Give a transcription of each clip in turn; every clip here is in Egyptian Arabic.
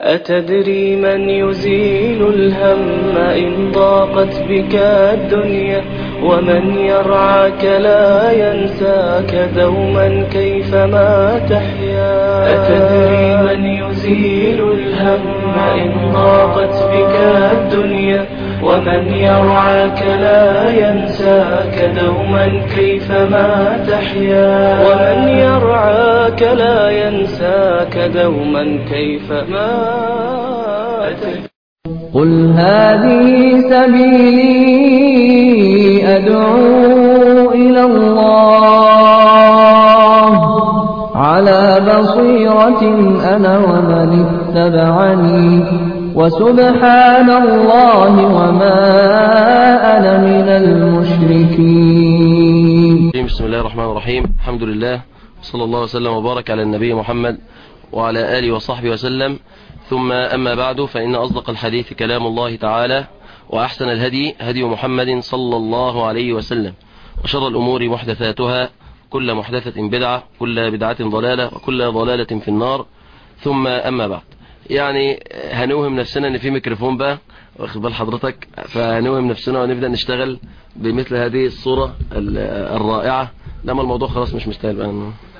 أتدري من يزيل الهم إن ضاقت بك الدنيا ومن يرعاك لا ينساك دوما كيفما تحيا أتدري من يزيل الهم إن ضاقت بك الدنيا ومن يرعاك لا ينساك دوما كيفما تحيا ومن يرعاك لا ينساك دوما كيفما تحيا قل هذه سبيلي أدعو إلى الله على بصيرة أنا ومن اتبعني وسبحان الله وما أنا من المشركين بسم الله الرحمن الرحيم الحمد لله صلى الله وسلم وبارك على النبي محمد وعلى آله وصحبه وسلم ثم أما بعد فإن أصدق الحديث كلام الله تعالى وأحسن الهدي هدي محمد صلى الله عليه وسلم وشر الأمور محدثاتها كل محدثة بدعة كل بدعة ضلالة وكل ضلالة في النار ثم أما بعد يعني هنوهم نفسنا ان في ميكروفون بقى واخد بال حضرتك فهنوهم نفسنا ونبدأ نشتغل بمثل هذه الصورة الرائعة لما الموضوع خلاص مش مستاهل بقى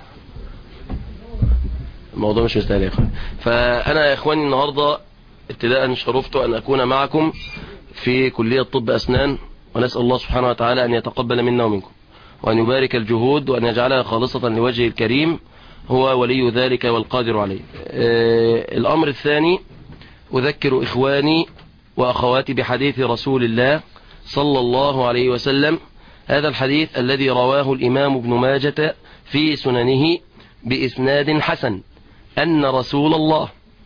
الموضوع مش مستاهل يا اخوان فانا يا اخواني النهاردة ابتداء شرفت ان اكون معكم في كلية طب اسنان ونسأل الله سبحانه وتعالى ان يتقبل منا ومنكم وان يبارك الجهود وان يجعلها خالصة لوجهه الكريم هو ولي ذلك والقادر عليه آه الأمر الثاني أذكر إخواني وأخواتي بحديث رسول الله صلى الله عليه وسلم هذا الحديث الذي رواه الإمام ابن ماجة في سننه بإسناد حسن أن رسول الله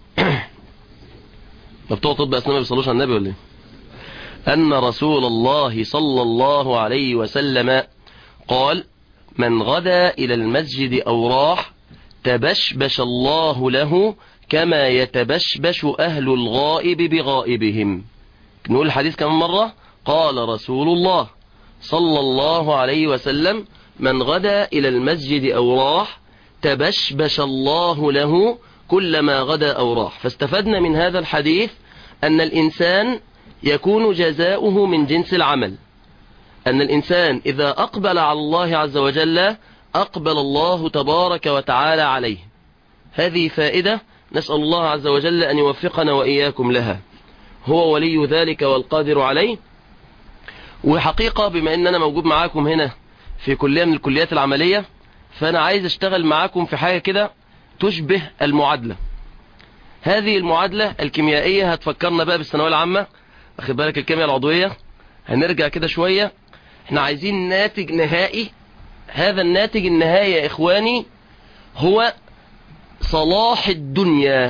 مفتوح طب أسنان ما بيصلوش على النبي ولا أن رسول الله صلى الله عليه وسلم قال من غدا إلى المسجد أو راح تبشبش الله له كما يتبشبش أهل الغائب بغائبهم نقول الحديث كم مرة قال رسول الله صلى الله عليه وسلم من غدا إلى المسجد أو راح تبشبش الله له كلما غدا أو راح فاستفدنا من هذا الحديث أن الإنسان يكون جزاؤه من جنس العمل أن الإنسان إذا أقبل على الله عز وجل أقبل الله تبارك وتعالى عليه هذه فائدة نسأل الله عز وجل أن يوفقنا وإياكم لها هو ولي ذلك والقادر عليه وحقيقة بما أن أنا موجود معاكم هنا في كلية من الكليات العملية فأنا عايز أشتغل معاكم في حاجة كده تشبه المعادلة هذه المعادلة الكيميائية هتفكرنا بقى بالثانويه العامة أخذ بالك الكيمياء العضوية هنرجع كده شوية احنا عايزين ناتج نهائي هذا الناتج النهائي يا إخواني هو صلاح الدنيا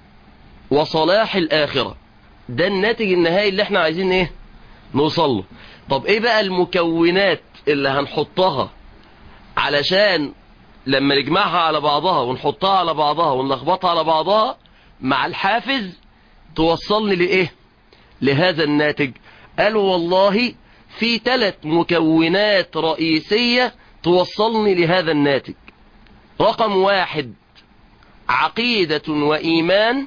وصلاح الآخرة ده الناتج النهائي اللي احنا عايزين ايه نوصل له طب ايه بقى المكونات اللي هنحطها علشان لما نجمعها على بعضها ونحطها على بعضها ونلخبطها على بعضها مع الحافز توصلني لإيه لهذا الناتج قالوا والله في ثلاث مكونات رئيسية توصلني لهذا الناتج رقم واحد عقيدة وإيمان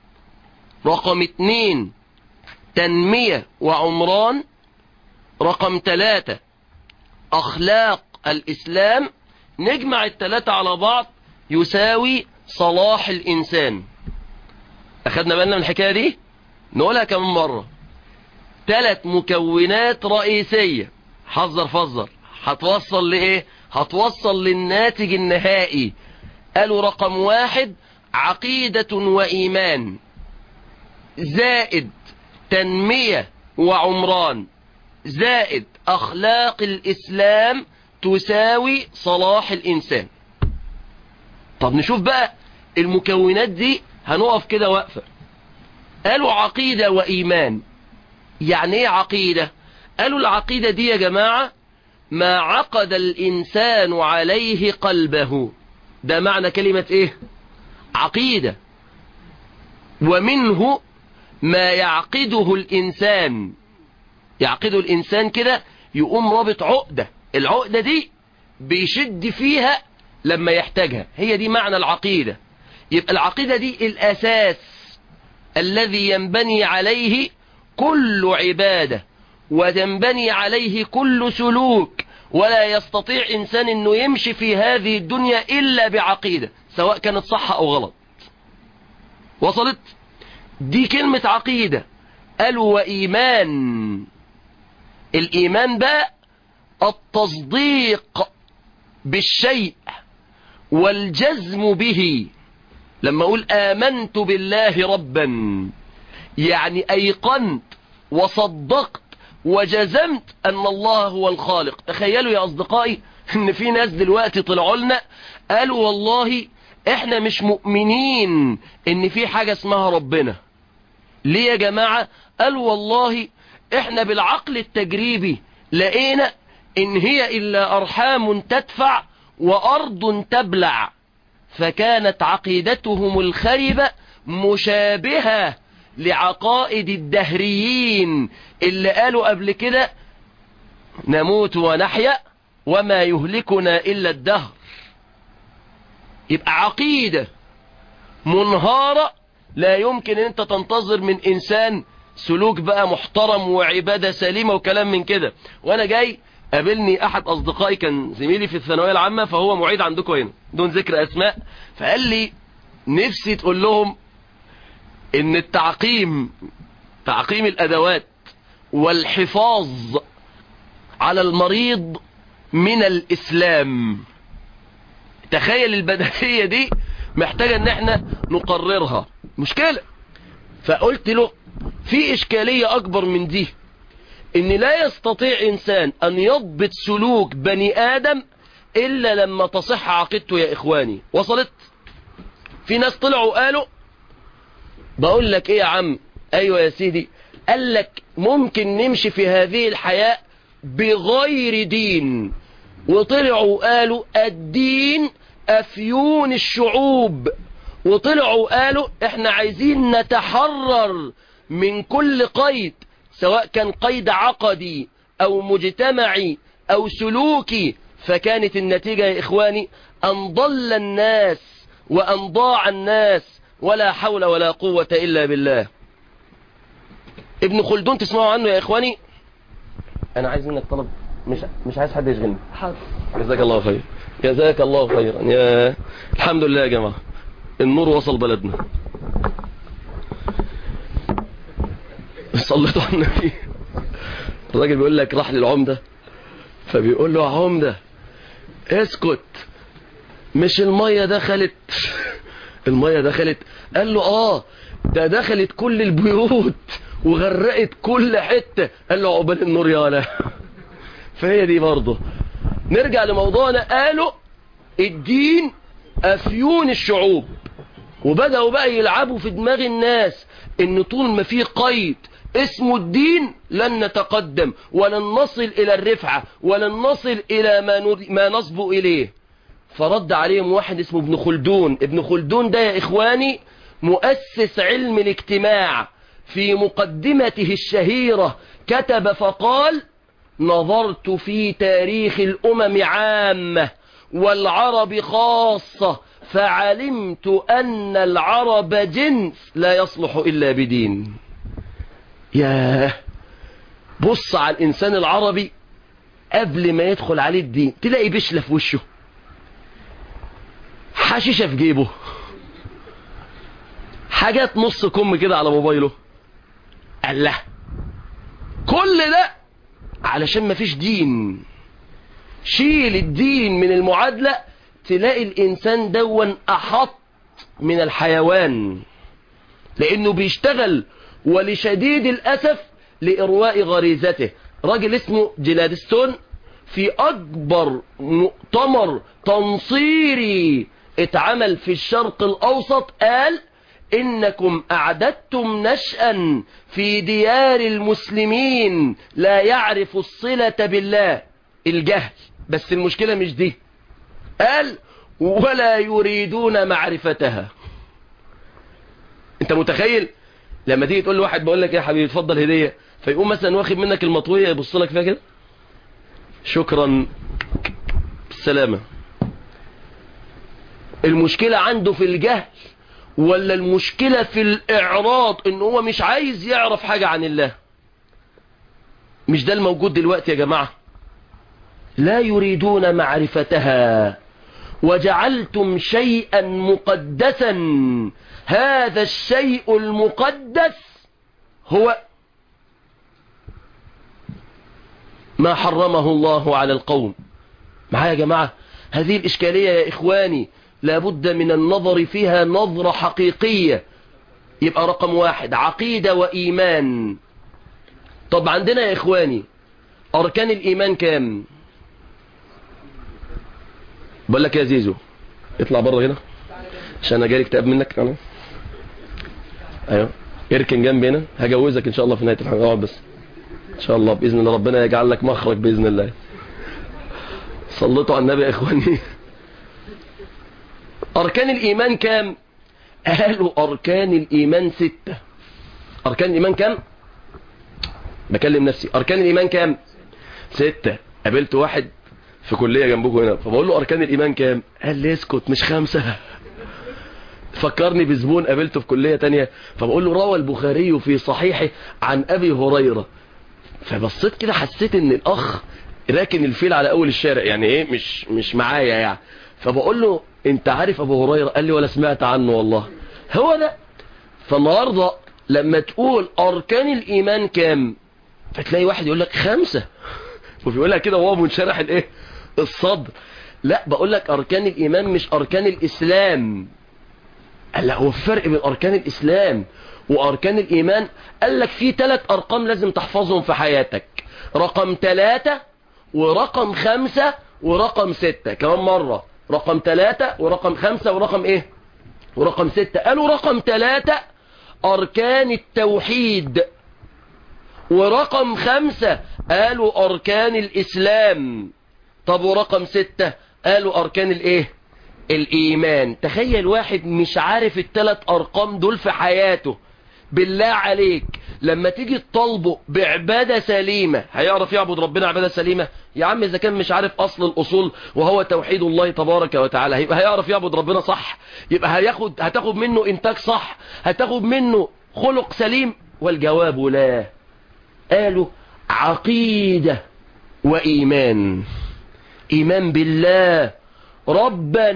رقم اتنين تنمية وعمران رقم ثلاثة أخلاق الإسلام نجمع الثلاثة على بعض يساوي صلاح الإنسان أخذنا بالنا من الحكاية دي نقولها كم مرة ثلاث مكونات رئيسية حذر فذر هتوصل لإيه هتوصل للناتج النهائي قالوا رقم واحد عقيدة وإيمان زائد تنمية وعمران زائد أخلاق الإسلام تساوي صلاح الإنسان طب نشوف بقى المكونات دي هنقف كده وقفة قالوا عقيدة وإيمان يعني ايه عقيدة قالوا العقيدة دي يا جماعة ما عقد الإنسان عليه قلبه ده معنى كلمة ايه عقيدة ومنه ما يعقده الإنسان يعقده الإنسان كده يقوم رابط عقدة العقدة دي بيشد فيها لما يحتاجها هي دي معنى العقيدة يبقى العقيدة دي الأساس الذي ينبني عليه كل عبادة وينبني عليه كل سلوك ولا يستطيع إنسان أنه يمشي في هذه الدنيا إلا بعقيدة سواء كانت صح أو غلط وصلت دي كلمة عقيدة قالوا وإيمان الإيمان بقى التصديق بالشيء والجزم به لما أقول آمنت بالله ربا يعني أيقنت وصدقت وجزمت أن الله هو الخالق تخيلوا يا أصدقائي أن في ناس دلوقتي طلعوا لنا قالوا والله احنا مش مؤمنين ان في حاجة اسمها ربنا ليه يا جماعة قالوا والله احنا بالعقل التجريبي لقينا ان هي الا ارحام تدفع وارض تبلع فكانت عقيدتهم الخربة مشابهة لعقائد الدهريين اللي قالوا قبل كده نموت ونحيا وما يهلكنا إلا الدهر يبقى عقيدة منهارة لا يمكن ان انت تنتظر من انسان سلوك بقى محترم وعبادة سليمة وكلام من كده وانا جاي قابلني احد اصدقائي كان زميلي في الثانوية العامة فهو معيد عندكم هنا دون ذكر اسماء فقال لي نفسي تقول لهم ان التعقيم تعقيم الادوات والحفاظ على المريض من الاسلام تخيل البدهية دي محتاجة ان احنا نقررها مشكلة فقلت له في اشكالية اكبر من دي ان لا يستطيع انسان ان يضبط سلوك بني ادم الا لما تصح عقيدته يا اخواني وصلت في ناس طلعوا قالوا بقول لك ايه يا عم ايوه يا سيدي قال لك ممكن نمشي في هذه الحياة بغير دين وطلعوا قالوا الدين افيون الشعوب وطلعوا قالوا احنا عايزين نتحرر من كل قيد سواء كان قيد عقدي او مجتمعي او سلوكي فكانت النتيجة يا اخواني ان ضل الناس وان ضاع الناس ولا حول ولا قوة الا بالله ابن خلدون تسمعوا عنه يا اخواني انا عايز منك طلب مش مش عايز حد يشغلني حاضر جزاك الله خير جزاك الله خيرا يا الحمد لله يا جماعة النور وصل بلدنا صليتوا على النبي الراجل بيقول لك راح للعمدة فبيقول له يا عمدة اسكت مش المية دخلت المية دخلت قال له اه ده دخلت كل البيوت وغرقت كل حتة قال له عقبال النور يا ولا فهي دي برضه نرجع لموضوعنا قالوا الدين افيون الشعوب وبدأوا بقى يلعبوا في دماغ الناس ان طول ما في قيد اسمه الدين لن نتقدم ولن نصل الى الرفعة ولن نصل الى ما, نر... ما نصبو اليه فرد عليهم واحد اسمه ابن خلدون ابن خلدون ده يا اخواني مؤسس علم الاجتماع في مقدمته الشهيرة كتب فقال نظرت في تاريخ الأمم عامة والعرب خاصة فعلمت أن العرب جنس لا يصلح إلا بدين ياه بص على الإنسان العربي قبل ما يدخل عليه الدين تلاقي بشلة في وشه حشيشة في جيبه حاجات نص كم كده على موبايله الله كل ده علشان مفيش دين شيل الدين من المعادلة تلاقي الإنسان دون أحط من الحيوان لأنه بيشتغل ولشديد الأسف لإرواء غريزته راجل اسمه جلادستون في أكبر مؤتمر تنصيري اتعمل في الشرق الأوسط قال إنكم أعددتم نشأا في ديار المسلمين لا يعرف الصلة بالله الجهل بس المشكلة مش دي قال ولا يريدون معرفتها انت متخيل لما تيجي تقول لواحد بقول لك يا حبيبي اتفضل هدية فيقوم مثلا واخد منك المطوية يبص لك فيها كده شكرا بالسلامة المشكلة عنده في الجهل ولا المشكلة في الإعراض إن هو مش عايز يعرف حاجة عن الله مش ده الموجود دلوقتي يا جماعة لا يريدون معرفتها وجعلتم شيئا مقدسا هذا الشيء المقدس هو ما حرمه الله على القوم معايا يا جماعة هذه الإشكالية يا إخواني لابد من النظر فيها نظرة حقيقية يبقى رقم واحد عقيدة وإيمان طب عندنا يا إخواني أركان الإيمان كام بقول لك يا زيزو اطلع بره هنا عشان انا جالي كتاب منك انا ايوه اركن جنبي هنا هجوزك ان شاء الله في نهايه الحلقه اقعد بس ان شاء الله باذن الله ربنا يجعل لك مخرج باذن الله صليتوا على النبي يا اخواني اركان الايمان كام قالوا اركان الايمان ستة اركان الايمان كام بكلم نفسي اركان الايمان كام ستة قابلت واحد في كلية جنبكم هنا فبقول له اركان الايمان كام قال لي اسكت مش خمسة فكرني بزبون قابلته في كلية تانية فبقول له روى البخاري في صحيحه عن ابي هريرة فبصيت كده حسيت ان الاخ راكن الفيل على اول الشارع يعني ايه مش مش معايا يعني فبقول له انت عارف ابو هريرة قال لي ولا سمعت عنه والله هو ده فالنهاردة لما تقول اركان الايمان كام فتلاقي واحد يقول لك خمسة وبيقولها كده وهو منشرح الايه الصدر لا بقول لك اركان الايمان مش اركان الاسلام قال لا هو في فرق بين اركان الاسلام واركان الايمان قال لك في ثلاث ارقام لازم تحفظهم في حياتك رقم ثلاثة ورقم خمسة ورقم ستة كمان مرة رقم ثلاثة ورقم خمسة ورقم ايه ورقم ستة قالوا رقم ثلاثة اركان التوحيد ورقم خمسة قالوا أركان الإسلام طب ورقم ستة قالوا أركان الإيه الإيمان تخيل واحد مش عارف الثلاث أرقام دول في حياته بالله عليك لما تيجي تطالبه بعبادة سليمة هيعرف يعبد ربنا عبادة سليمة يا عم إذا كان مش عارف أصل الأصول وهو توحيد الله تبارك وتعالى هيبقى هيعرف يعبد ربنا صح يبقى هياخد هتاخد منه إنتاج صح هتاخد منه خلق سليم والجواب لا قالوا عقيدة وإيمان إيمان بالله ربا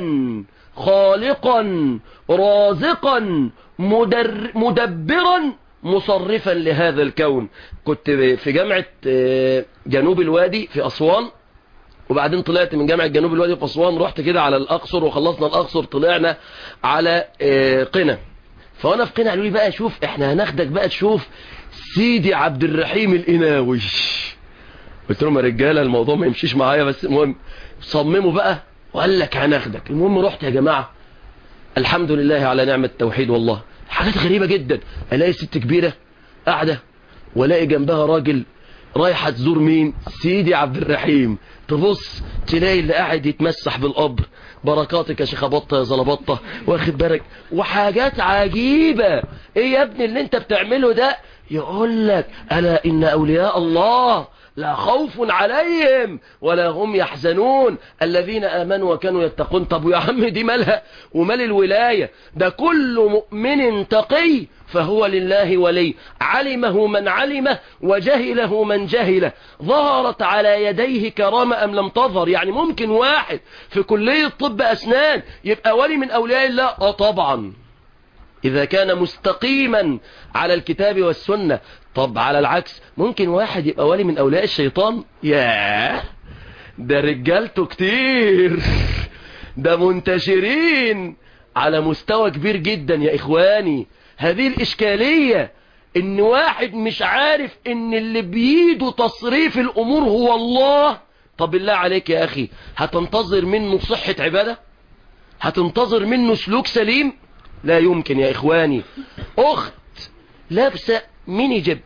خالقا رازقا مدر مدبرا مصرفا لهذا الكون كنت في جامعة جنوب الوادي في أسوان وبعدين طلعت من جامعة جنوب الوادي في أسوان رحت كده على الأقصر وخلصنا الأقصر طلعنا على قنا فأنا في قنا قالوا لي بقى شوف احنا هناخدك بقى تشوف سيدي عبد الرحيم الإناوي قلت لهم يا رجاله الموضوع ما يمشيش معايا بس المهم صمموا بقى وقال لك هناخدك المهم رحت يا جماعه الحمد لله على نعمه التوحيد والله حاجات غريبه جدا الاقي ست كبيره قاعده والاقي جنبها راجل رايحه تزور مين سيدي عبد الرحيم تبص تلاقي اللي قاعد يتمسح بالقبر بركاتك يا شيخ بطه يا زلبطه واخد بالك وحاجات عجيبه ايه يا ابني اللي انت بتعمله ده يقول لك الا ان اولياء الله لا خوف عليهم ولا هم يحزنون الذين آمنوا وكانوا يتقون طب يا عم دي مالها ومال الولاية ده كل مؤمن تقي فهو لله ولي علمه من علمه وجهله من جهله ظهرت على يديه كرامة أم لم تظهر يعني ممكن واحد في كلية طب أسنان يبقى ولي من أولياء الله آه طبعا إذا كان مستقيما على الكتاب والسنة طب على العكس ممكن واحد يبقى ولي من أولياء الشيطان ياه ده رجالته كتير ده منتشرين على مستوى كبير جدا يا إخواني هذه الإشكالية إن واحد مش عارف إن اللي بيده تصريف الأمور هو الله طب بالله عليك يا أخي هتنتظر منه صحة عبادة هتنتظر منه سلوك سليم لا يمكن يا إخواني أخت لابسة ميني جيب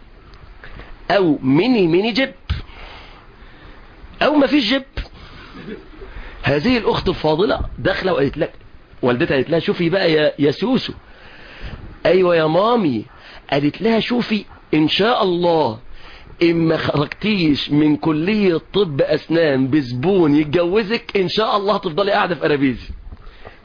أو ميني ميني جيب أو ما فيش جيب هذه الأخت الفاضلة داخلة وقالت لك والدتها قالت لها شوفي بقى يا, يا سوسو أيوة يا مامي قالت لها شوفي إن شاء الله إما خرجتيش من كلية طب أسنان بزبون يتجوزك إن شاء الله تفضلي قاعدة في أرابيزي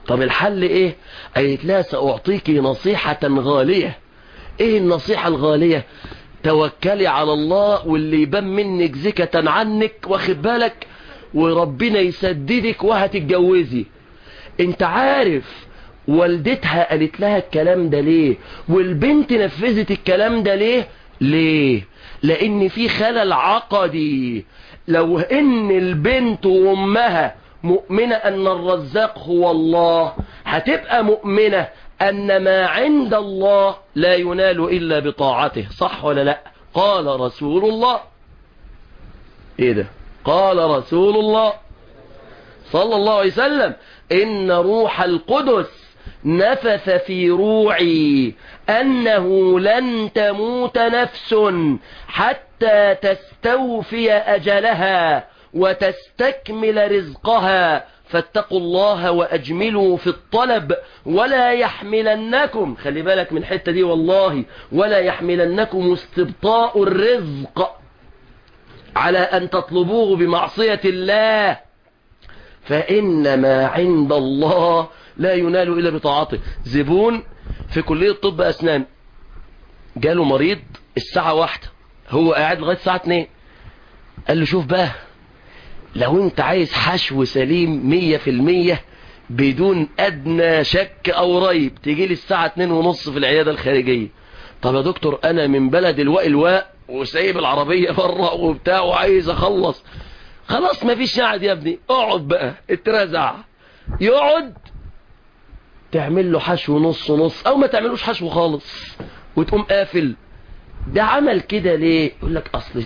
طب الحل ايه قالت لها سأعطيك نصيحة غالية ايه النصيحة الغالية توكلي على الله واللي يبان منك زكة عنك واخد بالك وربنا يسددك وهتتجوزي انت عارف والدتها قالت لها الكلام ده ليه والبنت نفذت الكلام ده ليه ليه لان في خلل عقدي لو ان البنت وامها مؤمنة ان الرزاق هو الله هتبقى مؤمنة ان ما عند الله لا ينال الا بطاعته صح ولا لا قال رسول الله ايه ده قال رسول الله صلى الله عليه وسلم ان روح القدس نفث في روعي أنه لن تموت نفس حتى تستوفي أجلها وتستكمل رزقها فاتقوا الله وأجملوا في الطلب ولا يحملنكم خلي بالك من الحتة دي والله ولا يحملنكم استبطاء الرزق على أن تطلبوه بمعصية الله فإن ما عند الله لا ينال إلا بطاعته زبون في كلية طب أسنان جاله مريض الساعة واحدة هو قاعد لغاية الساعة اتنين قال له شوف بقى لو انت عايز حشو سليم مية في المية بدون أدنى شك أو ريب تيجي لي الساعة اتنين ونص في العيادة الخارجية طب يا دكتور أنا من بلد الواء الواء وسايب العربية بره وبتاع وعايز أخلص خلاص ما فيش قاعد يا ابني اقعد بقى اترزع يقعد تعمل له حشو نص نص او ما تعملوش حشو خالص وتقوم قافل ده عمل كده ليه يقول لك اصل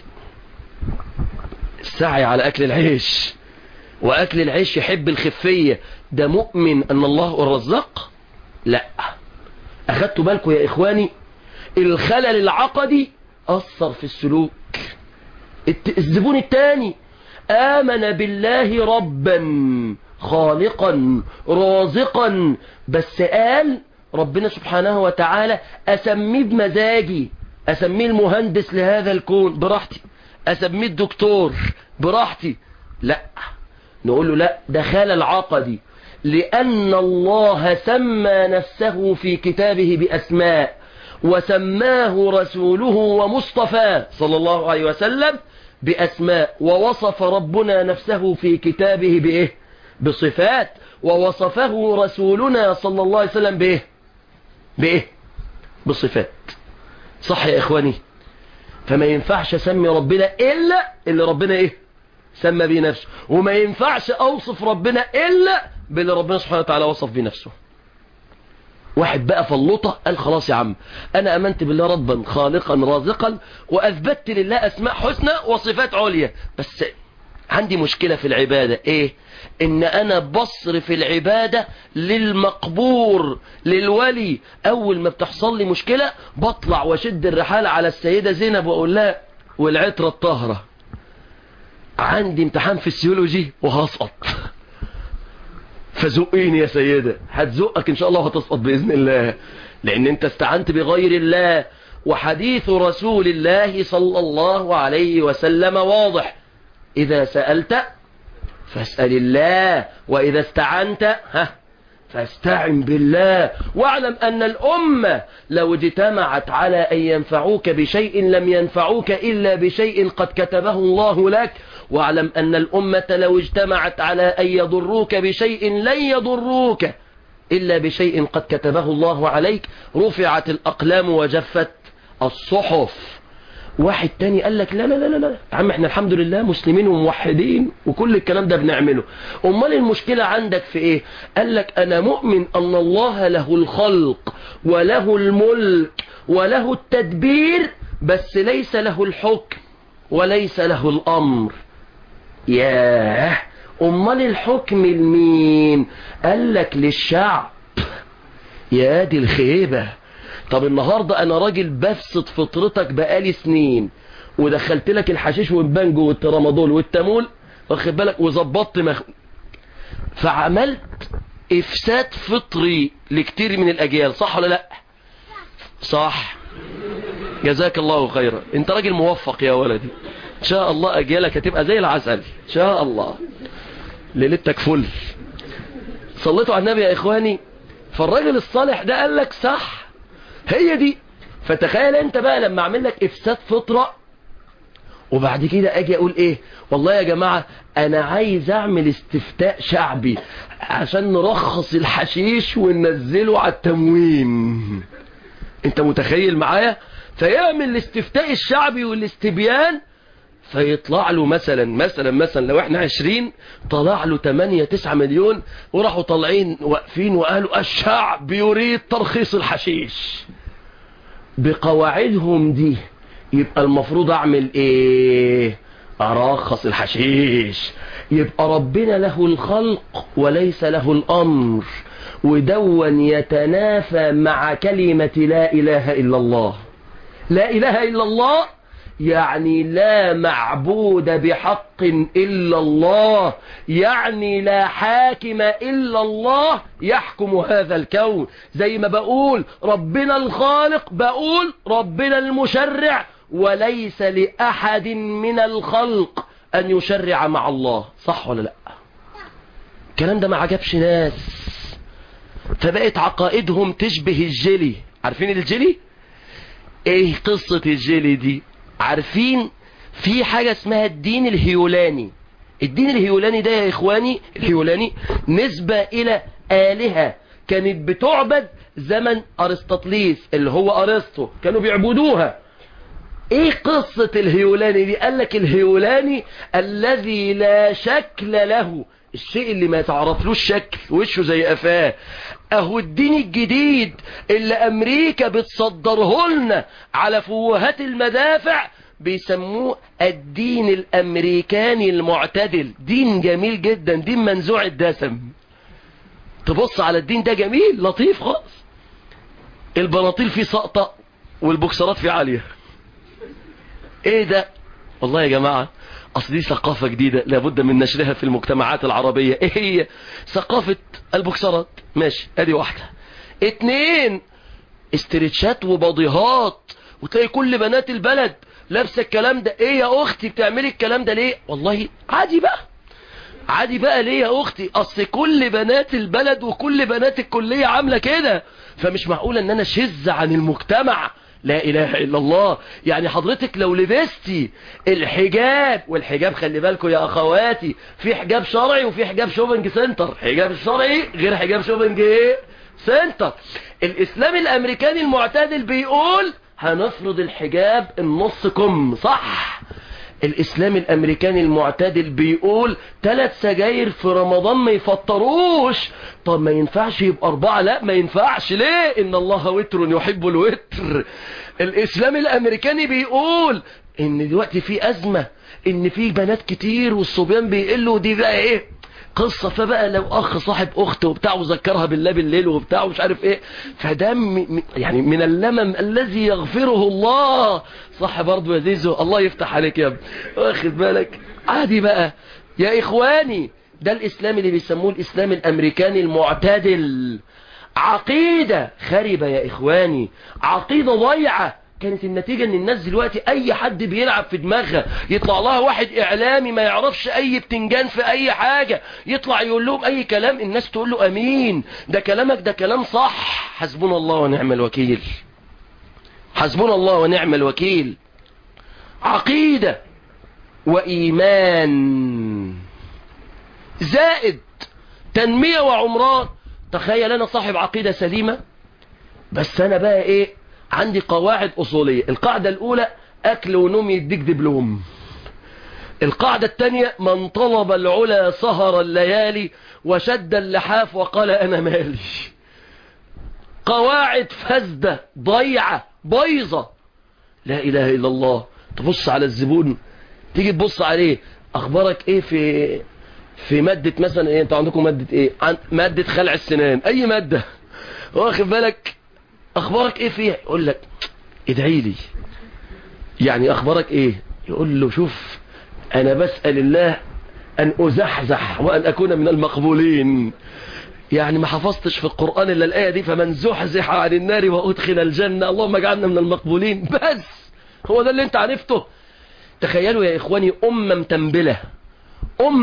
السعي على اكل العيش واكل العيش يحب الخفية ده مؤمن ان الله هو الرزاق لا اخدتوا بالكم يا اخواني الخلل العقدي اثر في السلوك الزبون التاني آمن بالله ربا خالقا رازقا بس قال ربنا سبحانه وتعالى أسميه بمزاجي أسميه المهندس لهذا الكون براحتي أسميه الدكتور براحتي لا نقول له لا ده خلل عقدي لأن الله سمى نفسه في كتابه بأسماء وسماه رسوله ومصطفاه صلى الله عليه وسلم بأسماء ووصف ربنا نفسه في كتابه بإيه بصفات ووصفه رسولنا صلى الله عليه وسلم بإيه بإيه بصفات صح يا إخواني فما ينفعش أسمي ربنا إلا اللي ربنا إيه سمى به نفسه وما ينفعش أوصف ربنا إلا باللي ربنا سبحانه وتعالى وصف بنفسه واحد بقى فلوطة قال خلاص يا عم أنا أمنت بالله ربا خالقا رازقا وأثبتت لله أسماء حسنى وصفات عليا بس عندي مشكلة في العبادة إيه إن أنا بصرف العبادة للمقبور للولي أول ما بتحصل لي مشكلة بطلع وشد الرحال على السيدة زينب وأقول لها والعطرة الطاهرة عندي امتحان في السيولوجي وهسقط فزقيني يا سيدة هتزقك ان شاء الله وهتسقط بإذن الله لان انت استعنت بغير الله وحديث رسول الله صلى الله عليه وسلم واضح اذا سألت فاسأل الله واذا استعنت ها فاستعن بالله واعلم أن الأمة لو اجتمعت على أن ينفعوك بشيء لم ينفعوك إلا بشيء قد كتبه الله لك واعلم أن الأمة لو اجتمعت على أن يضروك بشيء لن يضروك إلا بشيء قد كتبه الله عليك رفعت الأقلام وجفت الصحف واحد تاني قال لك لا لا لا لا يا عم احنا الحمد لله مسلمين وموحدين وكل الكلام ده بنعمله امال المشكلة عندك في ايه قال لك انا مؤمن ان الله له الخلق وله الملك وله التدبير بس ليس له الحكم وليس له الامر ياه امال الحكم لمين قال لك للشعب يا دي الخيبة طب النهاردة انا راجل بفسد فطرتك بقالي سنين ودخلت لك الحشيش والبنجو والترامادول والتامول واخد بالك وظبطت مخ... فعملت افساد فطري لكتير من الاجيال صح ولا لا صح جزاك الله خيرا انت راجل موفق يا ولدي ان شاء الله اجيالك هتبقى زي العسل ان شاء الله ليلتك فل صليتوا على النبي يا إخواني فالراجل الصالح ده قال لك صح هي دي فتخيل انت بقى لما اعمل لك افساد فطرة وبعد كده اجي اقول ايه والله يا جماعة انا عايز اعمل استفتاء شعبي عشان نرخص الحشيش وننزله على التموين انت متخيل معايا فيعمل الاستفتاء الشعبي والاستبيان فيطلع له مثلا مثلا مثلا لو احنا عشرين طلع له 8 9 مليون وراحوا طالعين واقفين وقالوا الشعب يريد ترخيص الحشيش بقواعدهم دي يبقى المفروض اعمل ايه ارخص الحشيش يبقى ربنا له الخلق وليس له الامر ودون يتنافى مع كلمة لا اله الا الله لا اله الا الله يعني لا معبود بحق إلا الله يعني لا حاكم إلا الله يحكم هذا الكون زي ما بقول ربنا الخالق بقول ربنا المشرع وليس لأحد من الخلق أن يشرع مع الله صح ولا لا الكلام ده ما عجبش ناس فبقت عقائدهم تشبه الجلي عارفين الجلي ايه قصة الجلي دي عارفين في حاجة اسمها الدين الهيولاني الدين الهيولاني ده يا إخواني الهيولاني نسبة إلى آلهة كانت بتعبد زمن أرسطاطليس اللي هو أرسطو كانوا بيعبدوها ايه قصة الهيولاني دي قال لك الهيولاني الذي لا شكل له الشيء اللي ما تعرفلوش شكل وشه زي قفاه اهو الدين الجديد اللي امريكا بتصدره لنا على فوهات المدافع بيسموه الدين الامريكاني المعتدل دين جميل جدا دين منزوع الدسم تبص على الدين ده جميل لطيف خالص البناطيل فيه سقطة والبوكسرات فيه عالية ايه ده والله يا جماعة اصل دي ثقافة جديدة لابد من نشرها في المجتمعات العربية ايه هي ثقافة البوكسرات ماشي ادي واحدة اتنين استرتشات وبضيهات وتلاقي كل بنات البلد لابسه الكلام ده ايه يا اختي بتعملي الكلام ده ليه والله عادي بقى عادي بقى ليه يا اختي اصل كل بنات البلد وكل بنات الكلية عاملة كده فمش معقول ان انا شز عن المجتمع لا اله الا الله يعني حضرتك لو لبستي الحجاب والحجاب خلي بالكم يا اخواتي في حجاب شرعي وفي حجاب شوبنج سنتر حجاب الشرعي غير حجاب شوبنج ايه سنتر الاسلام الامريكاني المعتدل بيقول هنفرض الحجاب النص كم صح الاسلام الامريكاني المعتدل بيقول ثلاث سجاير في رمضان ما يفطروش طب ما ينفعش يبقى اربعة لا ما ينفعش ليه ان الله وتر يحب الوتر الاسلام الامريكاني بيقول ان دلوقتي في ازمة ان في بنات كتير والصبيان بيقلوا دي بقى ايه قصة فبقى لو اخ صاحب اخت وبتاع وذكرها بالله بالليل وبتاع ومش عارف ايه فده م- يعني من اللمم الذي يغفره الله صح برضو يا زيزو الله يفتح عليك يا ابني واخد بالك عادي بقى يا اخواني ده الاسلام اللي بيسموه الاسلام الامريكاني المعتدل عقيدة خربة يا اخواني عقيدة ضيعة كانت النتيجة ان الناس دلوقتي اي حد بيلعب في دماغها يطلع لها واحد اعلامي ما يعرفش اي بتنجان في اي حاجة يطلع يقول لهم اي كلام الناس تقول له امين ده كلامك ده كلام صح حسبنا الله ونعم الوكيل حسبنا الله ونعم الوكيل عقيدة وإيمان زائد تنمية وعمران تخيل أنا صاحب عقيدة سليمة بس أنا بقى إيه عندي قواعد أصولية القاعدة الأولى أكل ونوم يديك دبلوم القاعدة الثانية من طلب العلا سهر الليالي وشد اللحاف وقال أنا مالي قواعد فاسدة ضيعة بيضة لا إله إلا الله تبص على الزبون تيجي تبص عليه أخبارك إيه في في مادة مثلا إيه أنتوا عندكم مادة إيه عن مادة خلع السنان أي مادة واخد بالك أخبارك إيه فيها يقول لك ادعي لي يعني أخبارك إيه يقول له شوف أنا بسأل الله أن أزحزح وأن أكون من المقبولين يعني ما حفظتش في القرآن إلا الآية دي فمن زحزح عن النار وأدخل الجنة اللهم اجعلنا من المقبولين بس هو ده اللي انت عرفته تخيلوا يا إخواني أمة متنبلة أمة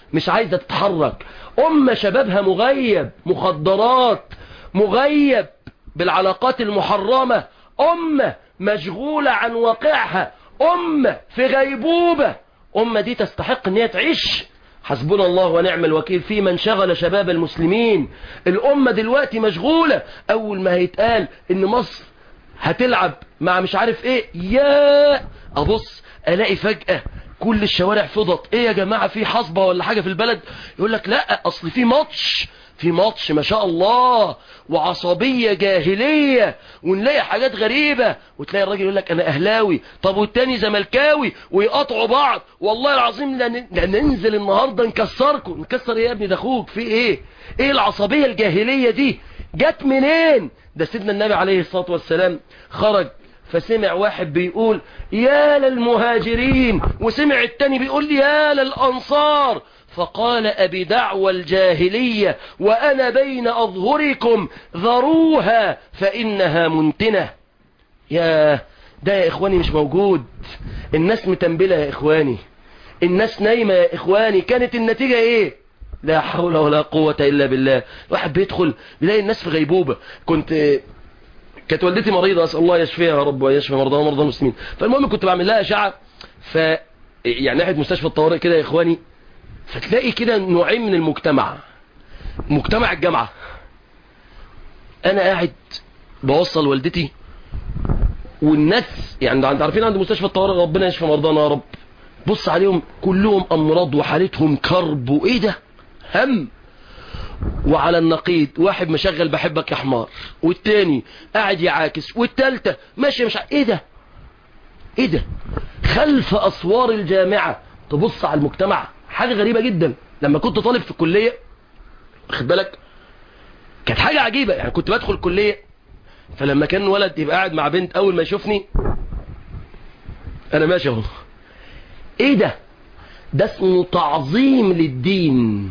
مش عايزة تتحرك أمة شبابها مغيب مخدرات مغيب بالعلاقات المحرمة أمة مشغولة عن واقعها أمة في غيبوبة أمة دي تستحق أن هي تعيش حسبنا الله ونعم الوكيل في من شغل شباب المسلمين الأمة دلوقتي مشغولة أول ما هيتقال إن مصر هتلعب مع مش عارف ايه يا ابص الاقي فجأة كل الشوارع فضت ايه يا جماعة في حصبة ولا حاجة في البلد يقول لك لا اصل في ماتش في ماتش ما شاء الله وعصبية جاهلية ونلاقي حاجات غريبة وتلاقي الراجل يقول لك انا اهلاوي طب والتاني زملكاوي ويقطعوا بعض والله العظيم لا ن- لا ننزل النهاردة نكسركم نكسر ايه يا ابني ده اخوك في ايه ايه العصبية الجاهلية دي جت منين ده سيدنا النبي عليه الصلاة والسلام خرج فسمع واحد بيقول يا للمهاجرين وسمع التاني بيقول يا للأنصار فقال أبي دعوى الجاهلية وأنا بين أظهركم ذروها فإنها منتنة يا ده يا إخواني مش موجود الناس متنبلة يا إخواني الناس نايمة يا إخواني كانت النتيجة إيه لا حول ولا قوة إلا بالله واحد بيدخل بيلاقي الناس في غيبوبة كنت كانت والدتي مريضة أسأل الله يشفيها يا رب ويشفي مرضاها ومرضى المسلمين فالمهم كنت بعمل لها أشعة ف يعني ناحية مستشفى الطوارئ كده يا إخواني فتلاقي كده نوعين من المجتمع مجتمع الجامعة أنا قاعد بوصل والدتي والناس يعني انتوا عارفين عند مستشفى الطوارئ ربنا يشفي مرضانا يا رب بص عليهم كلهم أمراض وحالتهم كرب وإيه ده هم وعلى النقيض واحد مشغل بحبك يا حمار والتاني قاعد يعاكس والتالتة ماشي مش ع- ايه ده ايه ده خلف اسوار الجامعة تبص على المجتمع حاجة غريبة جدا لما كنت طالب في الكلية واخد بالك كانت حاجة عجيبة يعني كنت بدخل الكلية فلما كان ولد يبقى قاعد مع بنت اول ما يشوفني انا ماشي اهو ايه ده ده اسمه تعظيم للدين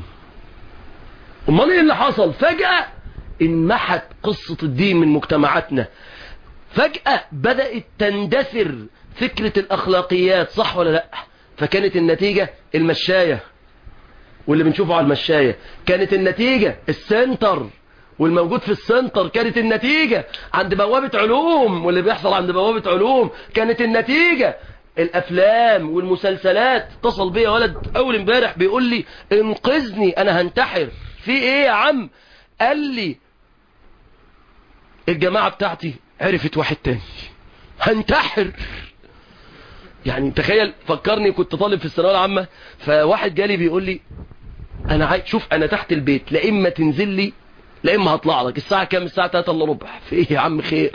امال ايه اللي حصل فجأة انمحت قصة الدين من مجتمعاتنا فجأة بدأت تندثر فكرة الاخلاقيات صح ولا لا فكانت النتيجة المشاية واللي بنشوفه على المشاية كانت النتيجة السنتر والموجود في السنتر كانت النتيجة عند بوابة علوم واللي بيحصل عند بوابة علوم كانت النتيجة الافلام والمسلسلات اتصل بيا ولد اول امبارح بيقول لي انقذني انا هنتحر في ايه يا عم قال لي الجماعة بتاعتي عرفت واحد تاني هنتحر يعني تخيل فكرني كنت طالب في الثانويه العامه فواحد جالي بيقول لي انا عايز شوف انا تحت البيت لا اما تنزل لي لا اما هطلع لك الساعه كام الساعه 3 الا ربع في ايه يا عم خير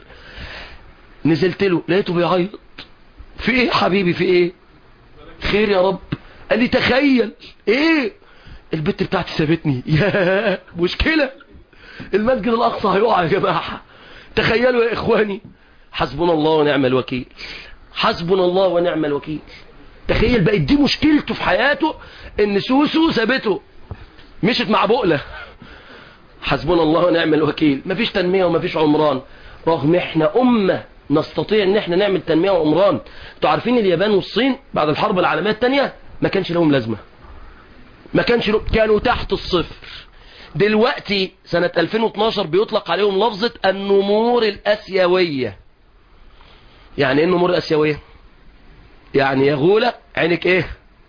نزلت له لقيته بيعيط في ايه حبيبي في ايه خير يا رب قال لي تخيل ايه البت بتاعتي سابتني يا مشكله المسجد الاقصى هيقع يا جماعه تخيلوا يا اخواني حسبنا الله ونعم الوكيل حسبنا الله ونعم الوكيل تخيل بقت دي مشكلته في حياته ان سوسو سابته مشت مع بقلة حسبنا الله ونعم الوكيل مفيش تنمية ومفيش عمران رغم احنا امة نستطيع ان احنا نعمل تنمية وعمران انتوا عارفين اليابان والصين بعد الحرب العالمية التانية ما كانش لهم لازمة ما كانش لهم كانوا تحت الصفر دلوقتي سنة 2012 بيطلق عليهم لفظة النمور الاسيوية يعني ايه النمور الاسيوية يعني يا غولة عينك ايه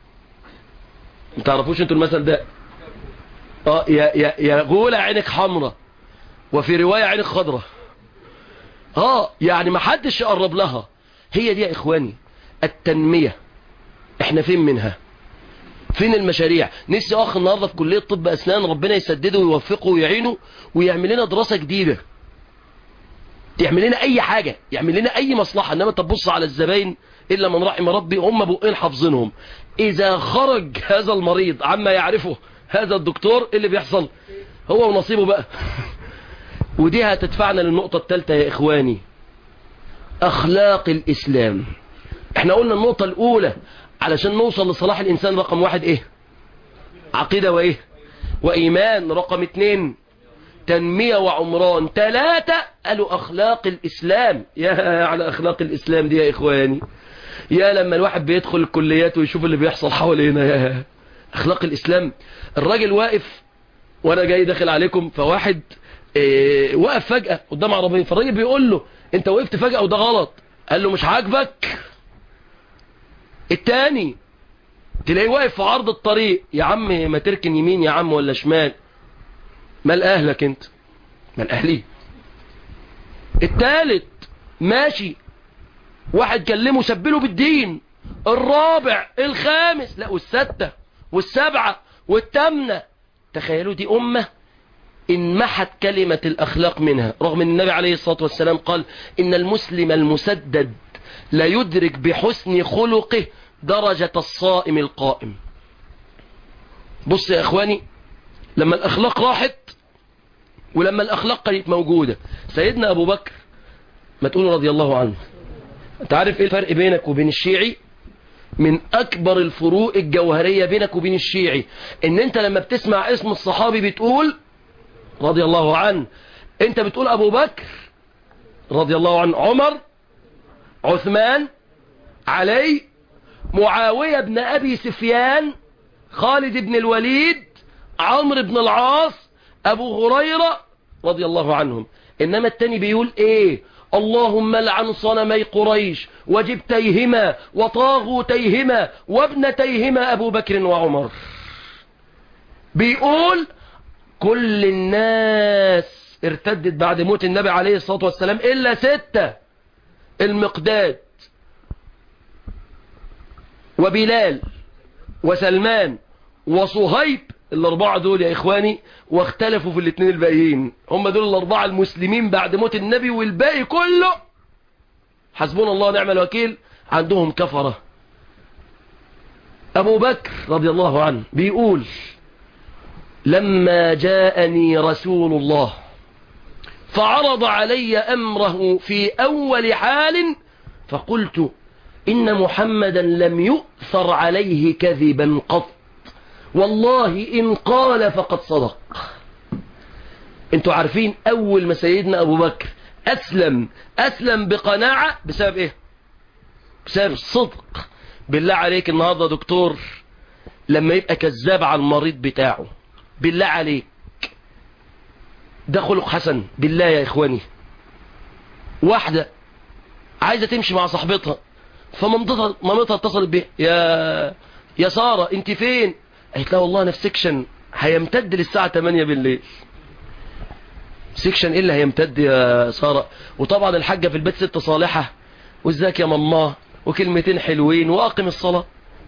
ما تعرفوش انتوا المثل ده اه يا يا يا غولة عينك حمراء وفي رواية عينك خضراء اه يعني ما حدش يقرب لها هي دي يا اخواني التنمية احنا فين منها فين المشاريع نفسي اخ النهارده في كليه طب اسنان ربنا يسدده ويوفقه ويعينه ويعمل لنا دراسه جديده يعمل لنا اي حاجه يعمل لنا اي مصلحه انما تبص على الزباين الا من رحم ربي هم بقين حافظينهم اذا خرج هذا المريض عما يعرفه هذا الدكتور إيه اللي بيحصل هو ونصيبه بقى ودي هتدفعنا للنقطه الثالثه يا اخواني اخلاق الاسلام احنا قلنا النقطه الاولى علشان نوصل لصلاح الانسان رقم واحد ايه عقيده وايه وايمان رقم اتنين تنمية وعمران ثلاثة قالوا أخلاق الإسلام يا على أخلاق الإسلام دي يا إخواني يا لما الواحد بيدخل الكليات ويشوف اللي بيحصل حوالينا يا اخلاق الاسلام الراجل واقف وانا جاي داخل عليكم فواحد إيه وقف فجأة قدام عربية فالراجل بيقول له انت وقفت فجأة وده غلط قال له مش عاجبك التاني تلاقيه واقف في عرض الطريق يا عم ما تركن يمين يا عم ولا شمال مال اهلك انت مال اهلي التالت ماشي واحد كلمه سبله بالدين الرابع الخامس لا والستة والسبعة والتامنة تخيلوا دي أمة انمحت كلمة الأخلاق منها رغم أن النبي عليه الصلاة والسلام قال إن المسلم المسدد لا يدرك بحسن خلقه درجة الصائم القائم بص يا إخواني لما الأخلاق راحت ولما الأخلاق كانت موجودة سيدنا أبو بكر ما تقول رضي الله عنه انت عارف ايه الفرق بينك وبين الشيعي من اكبر الفروق الجوهرية بينك وبين الشيعي ان انت لما بتسمع اسم الصحابي بتقول رضي الله عنه انت بتقول ابو بكر رضي الله عنه عمر عثمان علي معاوية بن ابي سفيان خالد بن الوليد عمرو بن العاص ابو هريرة رضي الله عنهم انما التاني بيقول ايه اللهم لعن صنمي قريش وجبتيهما وطاغوتيهما وابنتيهما أبو بكر وعمر بيقول كل الناس ارتدت بعد موت النبي عليه الصلاة والسلام إلا ستة المقداد وبلال وسلمان وصهيب الأربعة دول يا إخواني واختلفوا في الاثنين الباقيين هم دول الأربعة المسلمين بعد موت النبي والباقي كله حسبنا الله نعم الوكيل عندهم كفرة أبو بكر رضي الله عنه بيقول لما جاءني رسول الله فعرض علي أمره في أول حال فقلت إن محمدا لم يؤثر عليه كذبا قط والله إن قال فقد صدق انتوا عارفين أول ما سيدنا أبو بكر أسلم أسلم بقناعة بسبب إيه بسبب الصدق بالله عليك النهاردة دكتور لما يبقى كذاب على المريض بتاعه بالله عليك ده خلق حسن بالله يا إخواني واحدة عايزة تمشي مع صاحبتها فمامتها مامتها اتصلت بيها يا يا سارة انت فين قالت لها والله انا في سيكشن هيمتد للساعة 8 بالليل سيكشن ايه اللي هيمتد يا سارة وطبعا الحاجة في البيت ست صالحة وازيك يا ماما وكلمتين حلوين واقم الصلاة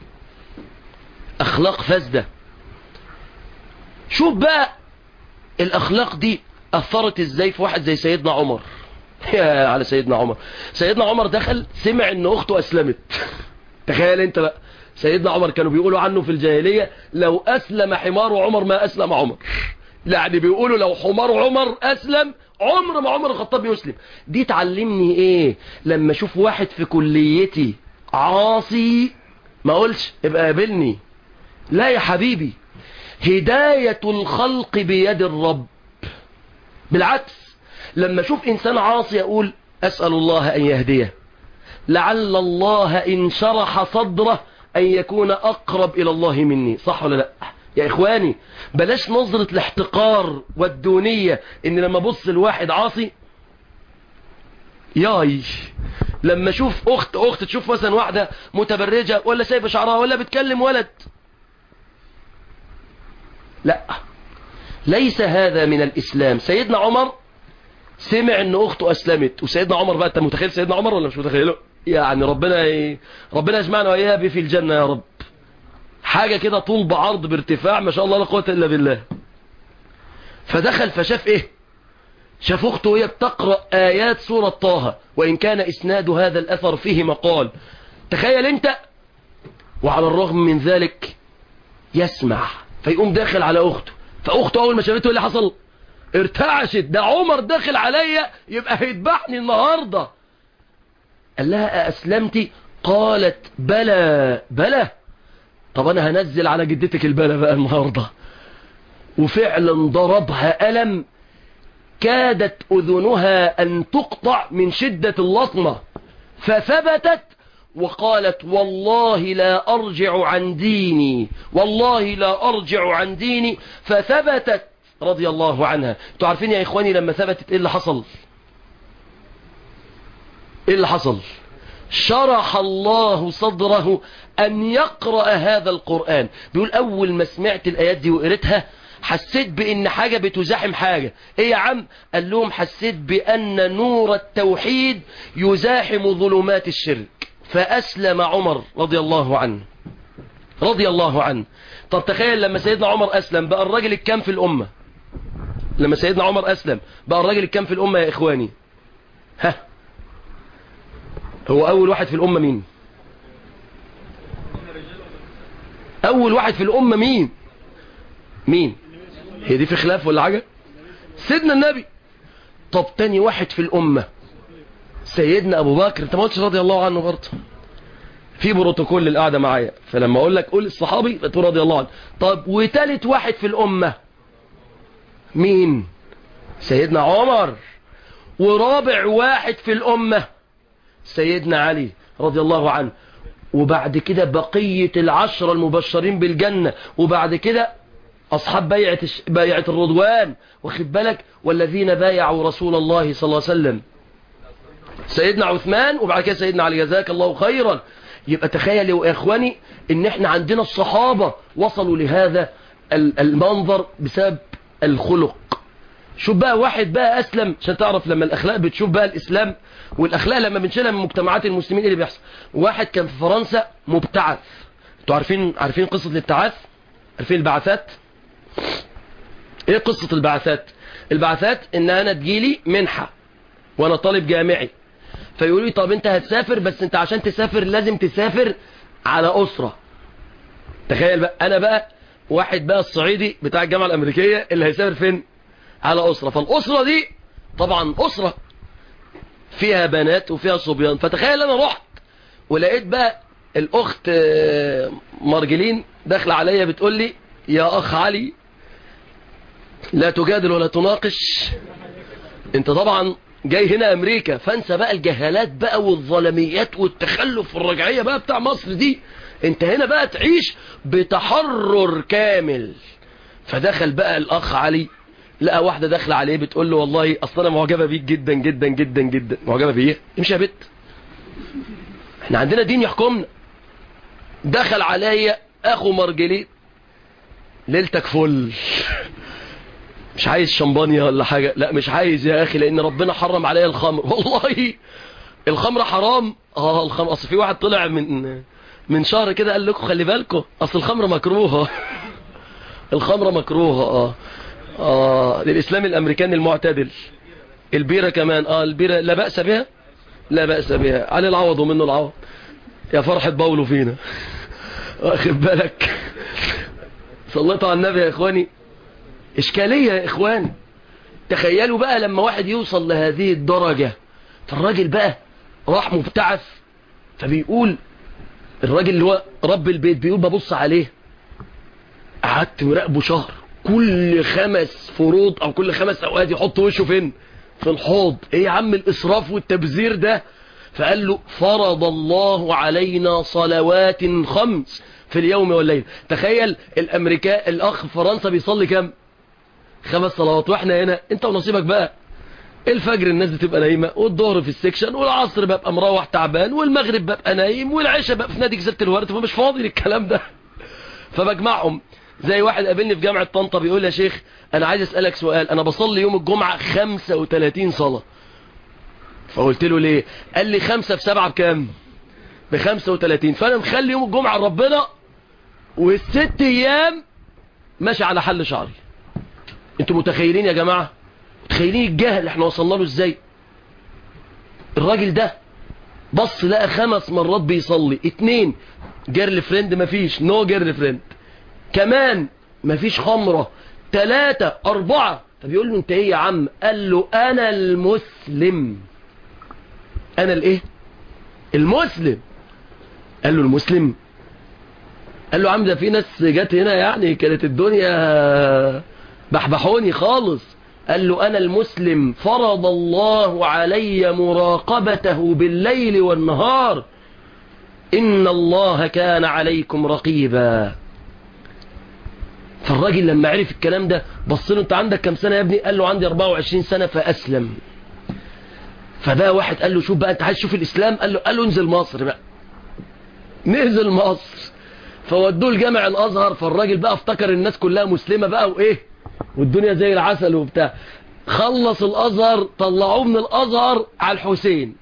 اخلاق فاسدة شوف بقى الاخلاق دي اثرت ازاي في واحد زي سيدنا عمر يا على سيدنا عمر سيدنا عمر دخل سمع ان اخته اسلمت تخيل انت بقى سيدنا عمر كانوا بيقولوا عنه في الجاهلية لو أسلم حمار عمر ما أسلم عمر يعني بيقولوا لو حمار عمر أسلم عمر ما عمر الخطاب يسلم دي تعلمني إيه لما أشوف واحد في كليتي عاصي ما قلش ابقى قابلني لا يا حبيبي هداية الخلق بيد الرب بالعكس لما أشوف إنسان عاصي أقول أسأل الله أن يهديه لعل الله إن شرح صدره أن يكون أقرب إلى الله مني صح ولا لا يا إخواني بلاش نظرة الاحتقار والدونية إن لما بص الواحد عاصي ياي لما اشوف اخت اخت تشوف مثلا واحدة متبرجة ولا سايبة شعرها ولا بتكلم ولد لا ليس هذا من الاسلام سيدنا عمر سمع ان اخته اسلمت وسيدنا عمر بقى انت متخيل سيدنا عمر ولا مش متخيله يعني ربنا ي... ربنا يجمعنا واياه في الجنة يا رب حاجة كده طول بعرض بارتفاع ما شاء الله لا قوه الا بالله فدخل فشاف ايه شاف اخته وهي بتقرأ آيات سورة طه وإن كان إسناد هذا الأثر فيه مقال تخيل أنت وعلى الرغم من ذلك يسمع فيقوم داخل على أخته فأخته أول ما شافته اللي حصل ارتعشت ده عمر داخل عليا يبقى هيذبحني النهاردة قال لها أسلمتي قالت بلى بلى طب أنا هنزل على جدتك البلى بقى النهاردة وفعلا ضربها ألم كادت أذنها أن تقطع من شدة اللطمة فثبتت وقالت والله لا أرجع عن ديني والله لا أرجع عن ديني فثبتت رضي الله عنها انتوا عارفين يا إخواني لما ثبتت إيه اللي حصل إيه اللي حصل شرح الله صدره أن يقرأ هذا القرآن بيقول أول ما سمعت الآيات دي وقريتها حسيت بأن حاجة بتزاحم حاجة إيه يا عم قال لهم حسيت بأن نور التوحيد يزاحم ظلمات الشرك فأسلم عمر رضي الله عنه رضي الله عنه طب تخيل لما سيدنا عمر أسلم بقى الراجل الكام في الأمة لما سيدنا عمر أسلم بقى الراجل الكام في الأمة يا إخواني ها هو أول واحد في الأمة مين أول واحد في الأمة مين مين هي دي في خلاف ولا حاجة سيدنا النبي طب تاني واحد في الأمة سيدنا أبو بكر انت ما قلتش رضي الله عنه برضه في بروتوكول للقعدة معايا فلما أقول لك قول الصحابي فتقول رضي الله عنه طب وتالت واحد في الأمة مين سيدنا عمر ورابع واحد في الأمة سيدنا علي رضي الله عنه وبعد كده بقية العشرة المبشرين بالجنة وبعد كده أصحاب بيعة, بيعة الرضوان واخد بالك والذين بايعوا رسول الله صلى الله عليه وسلم سيدنا عثمان وبعد كده سيدنا علي جزاك الله خيرا يبقى تخيل يا إخواني ان احنا عندنا الصحابة وصلوا لهذا المنظر بسبب الخلق شوف بقى واحد بقى أسلم عشان تعرف لما الأخلاق بتشوف بقى الإسلام والأخلاق لما بنشيلها من مجتمعات المسلمين ايه اللي بيحصل واحد كان في فرنسا مبتعث انتوا عارفين عارفين قصة الابتعاث عارفين البعثات ايه قصة البعثات البعثات ان انا تجيلي منحة وانا طالب جامعي فيقولوا لي طب انت هتسافر بس انت عشان تسافر لازم تسافر على أسرة تخيل بقى انا بقى واحد بقى الصعيدي بتاع الجامعة الامريكية اللي هيسافر فين على أسرة فالأسرة دي طبعا أسرة فيها بنات وفيها صبيان فتخيل انا رحت ولقيت بقى الاخت مرجلين داخله عليا بتقول لي يا اخ علي لا تجادل ولا تناقش انت طبعا جاي هنا امريكا فانسى بقى الجهالات بقى والظلميات والتخلف والرجعيه بقى بتاع مصر دي انت هنا بقى تعيش بتحرر كامل فدخل بقى الاخ علي لقى واحدة داخلة عليه بتقول له والله اصلا انا معجبة بيك جدا جدا جدا جدا معجبة بيه امشي يا بت احنا عندنا دين يحكمنا دخل عليا اخو مرجلي ليلتك فل مش عايز شمبانيا ولا حاجة لا مش عايز يا اخي لان ربنا حرم عليا الخمر والله الخمر حرام اه الخمر اصل في واحد طلع من من شهر كده قال لكم خلي بالكم اصل الخمر مكروهه الخمر مكروهه اه آه للإسلام الأمريكاني المعتدل البيرة كمان آه البيرة لا بأس بها لا بأس بها على العوض ومنه العوض يا فرحة بولو فينا واخد بالك صليتوا على النبي يا إخواني إشكالية يا إخواني تخيلوا بقى لما واحد يوصل لهذه الدرجة فالراجل بقى راح مبتعث فبيقول الراجل اللي هو رب البيت بيقول ببص عليه قعدت مراقبه شهر كل خمس فروض او كل خمس اوقات يحط وشه فين في الحوض ايه يا عم الاسراف والتبذير ده فقال له فرض الله علينا صلوات خمس في اليوم والليل تخيل الامريكا الاخ فرنسا بيصلي كام خمس صلوات واحنا هنا انت ونصيبك بقى الفجر الناس بتبقى نايمة والظهر في السكشن والعصر ببقى مروح تعبان والمغرب ببقى نايم والعشاء ببقى في نادي جزيرة الورد فمش فاضي للكلام ده فبجمعهم زي واحد قابلني في جامعة طنطا بيقول يا شيخ انا عايز اسألك سؤال انا بصلي يوم الجمعة 35 صلاة فقلت له ليه قال لي خمسة في سبعة بكام ب 35 فانا مخلي يوم الجمعة لربنا والست ايام ماشي على حل شعري انتوا متخيلين يا جماعة متخيلين الجهل اللي احنا وصلنا له ازاي الراجل ده بص لقى خمس مرات بيصلي اتنين جيرل فريند مفيش نو جيرل فريند كمان مفيش خمرة تلاتة أربعة فبيقول له انت ايه يا عم قال له انا المسلم انا الايه المسلم قال له المسلم قال له عم ده في ناس جت هنا يعني كانت الدنيا بحبحوني خالص قال له أنا المسلم فرض الله علي مراقبته بالليل والنهار إن الله كان عليكم رقيبا فالراجل لما عرف الكلام ده بص له انت عندك كم سنة يا ابني قال له عندي 24 سنة فأسلم فده واحد قال له شوف بقى انت عايز تشوف الإسلام قال له قال له انزل مصر بقى نزل مصر فودوه الجامع الأزهر فالراجل بقى افتكر الناس كلها مسلمة بقى وإيه والدنيا زي العسل وبتاع خلص الأزهر طلعوه من الأزهر على الحسين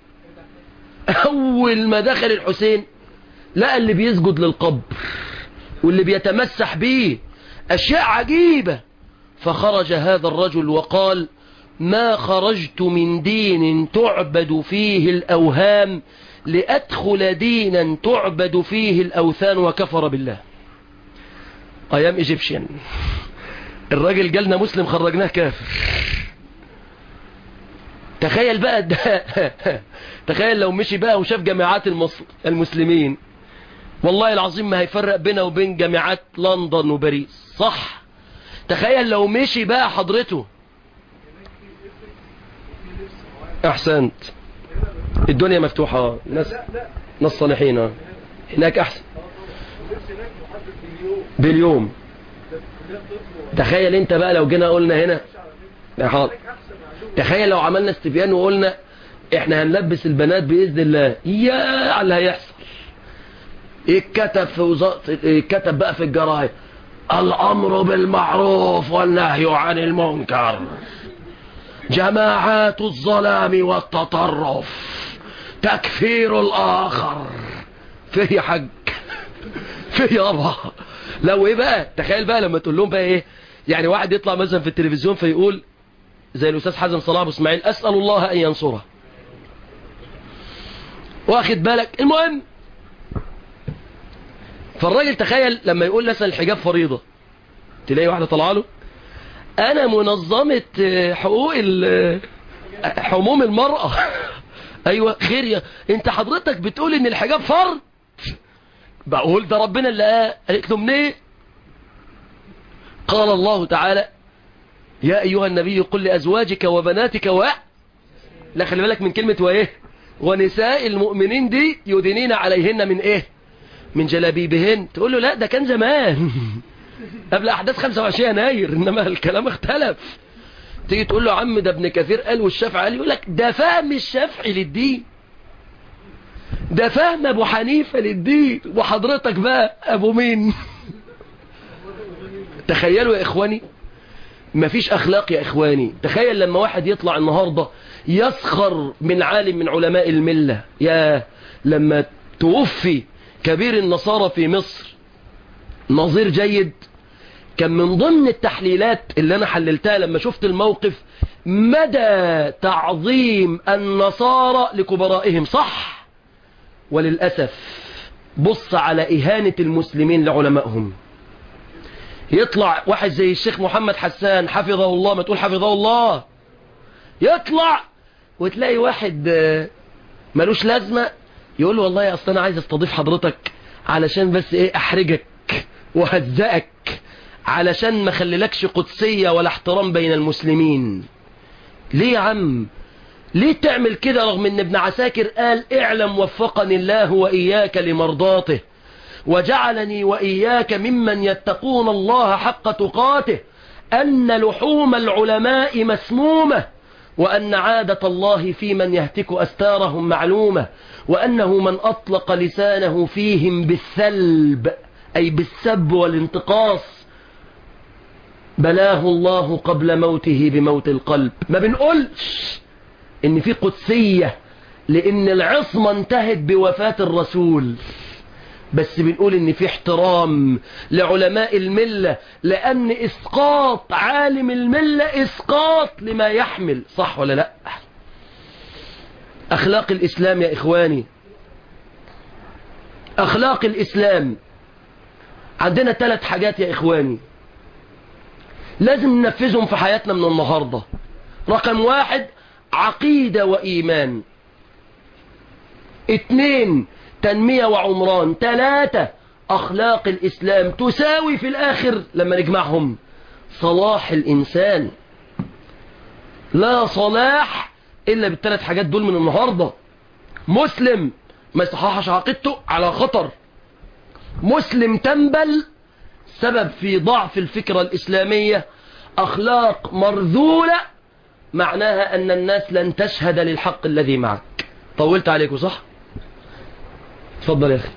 أول ما دخل الحسين لقى اللي بيسجد للقبر واللي بيتمسح بيه أشياء عجيبة فخرج هذا الرجل وقال ما خرجت من دين تعبد فيه الأوهام لأدخل دينا تعبد فيه الأوثان وكفر بالله أيام إيجيبشن الراجل جالنا مسلم خرجناه كافر تخيل بقى ده تخيل لو مشي بقى وشاف جامعات المصر المسلمين والله العظيم ما هيفرق بينه وبين جامعات لندن وباريس صح تخيل لو مشي بقى حضرته احسنت الدنيا مفتوحة ناس ناس صالحين هناك احسن باليوم تخيل انت بقى لو جينا قلنا هنا يا حاضر تخيل لو عملنا استبيان وقلنا احنا هنلبس البنات باذن الله يا على اللي هيحصل اتكتب في وزارة اتكتب بقى في الجرايد الامر بالمعروف والنهي عن المنكر جماعات الظلام والتطرف تكفير الاخر فيه يا حاج فيه يابا لو ايه بقى تخيل بقى لما تقول لهم بقى ايه يعني واحد يطلع مثلا في التلفزيون فيقول زي الاستاذ حازم صلاح ابو اسماعيل اسال الله ان ينصره واخد بالك المهم فالراجل تخيل لما يقول مثلا الحجاب فريضه تلاقي واحده طالعه له انا منظمه حقوق حموم المراه ايوه خير يا انت حضرتك بتقول ان الحجاب فرض بقول ده ربنا اللي قال قالت له منين قال الله تعالى يا أيها النبي قل لأزواجك وبناتك و لا خلي بالك من كلمة وإيه ونساء المؤمنين دي يدنين عليهن من إيه من جلابيبهن تقول له لا ده كان زمان قبل أحداث 25 يناير إنما الكلام اختلف تيجي تقول له عم ده ابن كثير قال والشافعي قال يقول لك ده فهم الشافعي للدين ده فهم ابو حنيفة للدين وحضرتك بقى ابو مين تخيلوا يا اخواني مفيش اخلاق يا اخواني تخيل لما واحد يطلع النهاردة يسخر من عالم من علماء الملة يا لما توفي كبير النصارى في مصر نظير جيد كان من ضمن التحليلات اللي انا حللتها لما شفت الموقف مدى تعظيم النصارى لكبرائهم صح وللأسف بص على إهانة المسلمين لعلمائهم يطلع واحد زي الشيخ محمد حسان حفظه الله ما تقول حفظه الله يطلع وتلاقي واحد ملوش لازمة يقول له والله يا أصلا أنا عايز استضيف حضرتك علشان بس إيه أحرجك وهزقك علشان ما خليلكش قدسية ولا احترام بين المسلمين ليه يا عم ليه تعمل كده رغم ان ابن عساكر قال اعلم وفقني الله وإياك لمرضاته وجعلني وإياك ممن يتقون الله حق تقاته أن لحوم العلماء مسمومة وأن عادة الله في من يهتك أستارهم معلومة وأنه من أطلق لسانه فيهم بالثلب أي بالسب والانتقاص بلاه الله قبل موته بموت القلب ما بنقولش ان في قدسية لان العصمة انتهت بوفاة الرسول بس بنقول ان في احترام لعلماء الملة لان اسقاط عالم الملة اسقاط لما يحمل صح ولا لا اخلاق الاسلام يا اخواني اخلاق الاسلام عندنا ثلاث حاجات يا اخواني لازم ننفذهم في حياتنا من النهاردة رقم واحد عقيدة وإيمان اتنين تنمية وعمران تلاتة أخلاق الإسلام تساوي في الآخر لما نجمعهم صلاح الإنسان لا صلاح إلا بالثلاث حاجات دول من النهاردة مسلم ما يصححش عقيدته على خطر مسلم تنبل سبب في ضعف الفكرة الإسلامية أخلاق مرذولة معناها أن الناس لن تشهد للحق الذي معك طولت عليكم صح؟ تفضل يا أخي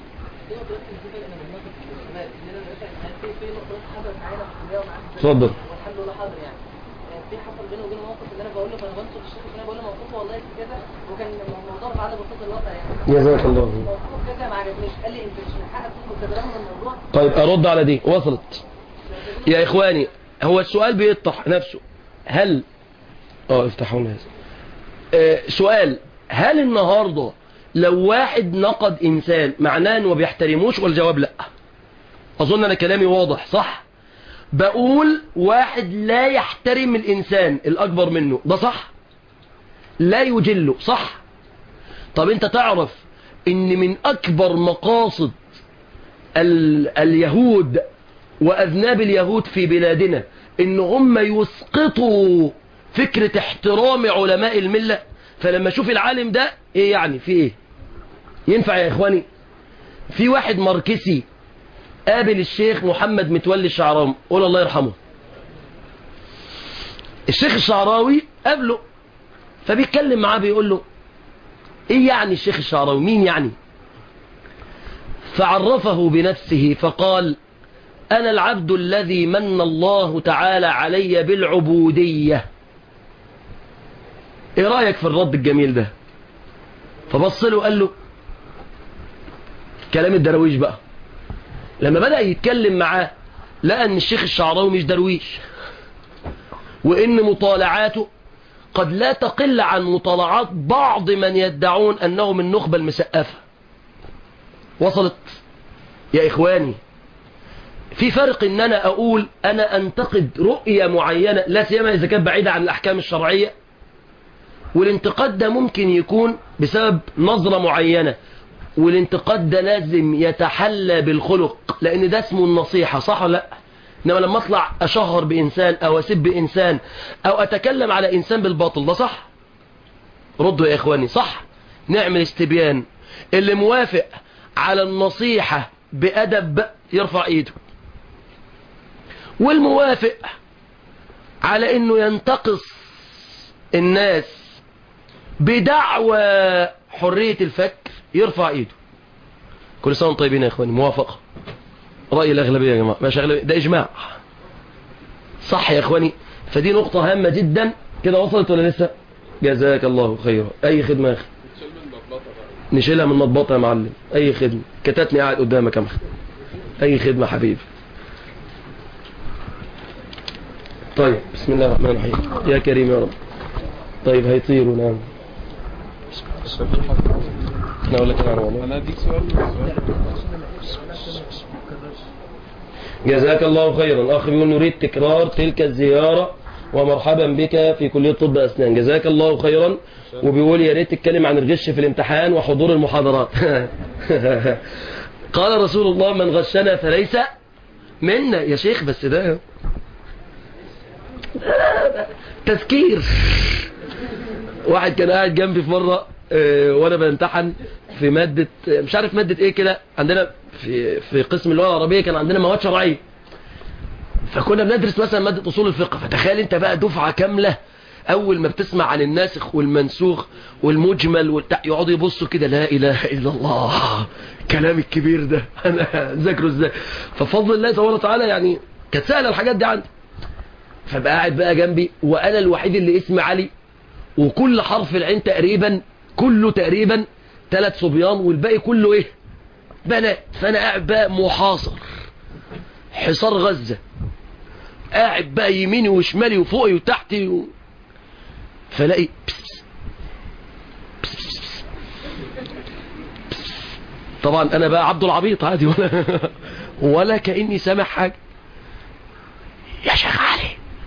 اتفضل والحمد لله حاضر يعني في حصل بينه وبينه موقف ان انا بقول له فانا بنصح الشيخ ان انا بقول له موقفه والله في كذا وكان الموضوع على بساط الوضع يعني جزاك الله موقفه كذا ما عجبنيش قال لي انت مش من حقك تاخد تدريب من الموضوع طيب أرد على دي وصلت يا إخواني هو السؤال بيطرح نفسه هل اه افتحوا الناس آه سؤال هل النهاردة لو واحد نقد إنسان معناه أنه ما بيحترموش والجواب لا أظن أنا كلامي واضح صح بقول واحد لا يحترم الإنسان الأكبر منه ده صح لا يجله صح طب انت تعرف ان من أكبر مقاصد ال اليهود وأذناب اليهود في بلادنا ان هم يسقطوا فكرة احترام علماء الملة فلما اشوف العالم ده ايه يعني في ايه ينفع يا اخواني في واحد ماركسي قابل الشيخ محمد متولي الشعراوي قول الله يرحمه الشيخ الشعراوي قابله فبيتكلم معاه بيقول له ايه يعني الشيخ الشعراوي مين يعني فعرفه بنفسه فقال أنا العبد الذي من الله تعالى علي بالعبودية ايه رأيك في الرد الجميل ده فبص له قال له كلام الدرويش بقى لما بدأ يتكلم معاه لقى ان الشيخ الشعراوي مش درويش وان مطالعاته قد لا تقل عن مطالعات بعض من يدعون انه من نخبة المسقفة وصلت يا اخواني في فرق ان انا اقول انا انتقد رؤية معينة لا سيما اذا كانت بعيدة عن الاحكام الشرعية والانتقاد ده ممكن يكون بسبب نظرة معينة والانتقاد ده لازم يتحلى بالخلق لان ده اسمه النصيحة صح ولا لا انما لما اطلع اشهر بانسان او اسب انسان او اتكلم على انسان بالباطل ده صح ردوا يا اخواني صح نعمل استبيان اللي موافق على النصيحة بأدب يرفع ايده والموافق على انه ينتقص الناس بدعوى حرية الفكر يرفع ايده كل سنة وانتم طيبين يا اخواني موافقة رأي الأغلبية يا جماعة ماشي أغلبية ده إجماع صح يا اخواني فدي نقطة هامة جدا كده وصلت ولا لسه جزاك الله خيرا أي خدمة يا أخي نشيلها من مطبطة يا معلم أي خدمة كتتني قاعد قدامك يا محمد أي خدمة حبيبي طيب بسم الله الرحمن الرحيم يا كريم يا رب طيب هيطيروا نعم انا اقول لك انا والله انا اديك سؤال جزاك الله خيرا الاخ بيقول نريد تكرار تلك الزيارة ومرحبا بك في كلية طب أسنان جزاك الله خيرا وبيقول يا ريت تتكلم عن الغش في الامتحان وحضور المحاضرات قال رسول الله من غشنا فليس منا يا شيخ بس ده تذكير واحد كان قاعد جنبي في مرة آه، وانا بامتحن في مادة مش عارف مادة ايه كده عندنا في في قسم اللغة العربية كان عندنا مواد شرعية فكنا بندرس مثلا مادة اصول الفقه فتخيل انت بقى دفعة كاملة اول ما بتسمع عن الناسخ والمنسوخ والمجمل والتع... يقعدوا يبصوا كده لا اله الا الله كلام الكبير ده انا ذاكره ازاي ففضل الله سبحانه وتعالى يعني كانت سهله الحاجات دي عندي فبقى قاعد بقى جنبي وانا الوحيد اللي اسمي علي وكل حرف العين تقريبا كله تقريبا ثلاث صبيان والباقي كله ايه بنات فانا قاعد بقى محاصر حصار غزة قاعد بقى يميني وشمالي وفوقي وتحتي و... فلاقي بس بس بس بس. طبعا انا بقى عبد العبيط عادي ولا ولا كاني سامع حاجه يا شيخ علي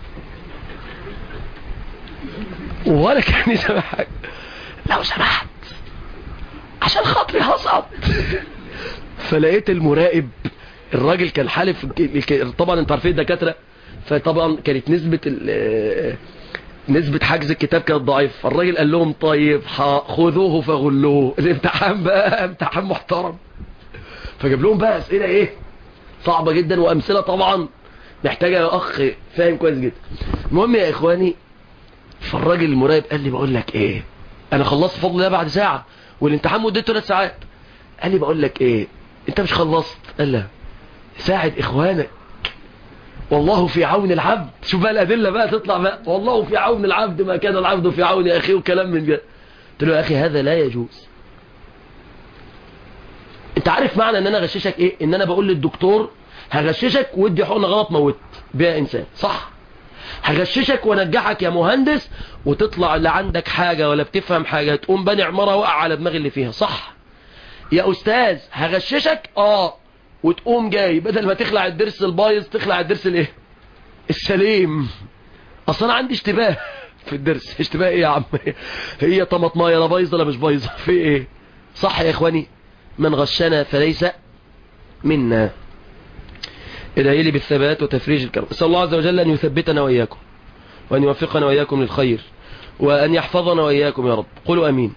ولا كاني سامع حاجه لو سمحت عشان خاطري هصعد فلقيت المراقب الراجل كان حالف طبعا انت عارفين الدكاتره فطبعا كانت نسبه ال- نسبة حجز الكتاب كانت ضعيف فالراجل قال لهم طيب ح- خذوه فغلوه الامتحان بقى امتحان محترم فجاب لهم بقى اسئلة ايه صعبة جدا وامثلة طبعا محتاجة اخ فاهم كويس جدا المهم يا اخواني فالراجل المراقب قال لي بقول لك ايه انا خلصت فضل الله بعد ساعة والامتحان مدته ثلاث ساعات قال لي بقول لك ايه انت مش خلصت قال لا ساعد اخوانك والله في عون العبد شوف بقى الأدلة بقى تطلع بقى والله في عون العبد ما كان العبد في عون أخيه وكلام من جد قلت له يا أخي هذا لا يجوز انت عارف معنى ان انا اغششك ايه ان انا بقول للدكتور هغششك ودي حقنه غلط موت بيها انسان صح هغششك وانجحك يا مهندس وتطلع لا عندك حاجة ولا بتفهم حاجة تقوم بني عمارة وقع على دماغ اللي فيها صح يا استاذ هغششك اه وتقوم جاي بدل ما تخلع الدرس البايظ تخلع الدرس الايه السليم اصلا عندي اشتباه في الدرس اشتباه ايه يا عم هي طماطمايه لا بايظه لا مش بايظه في ايه صح يا اخواني من غشنا فليس منا ادعي لي بالثبات وتفريج الكرب اسال الله عز وجل ان يثبتنا واياكم وان يوفقنا واياكم للخير وان يحفظنا واياكم يا رب قولوا امين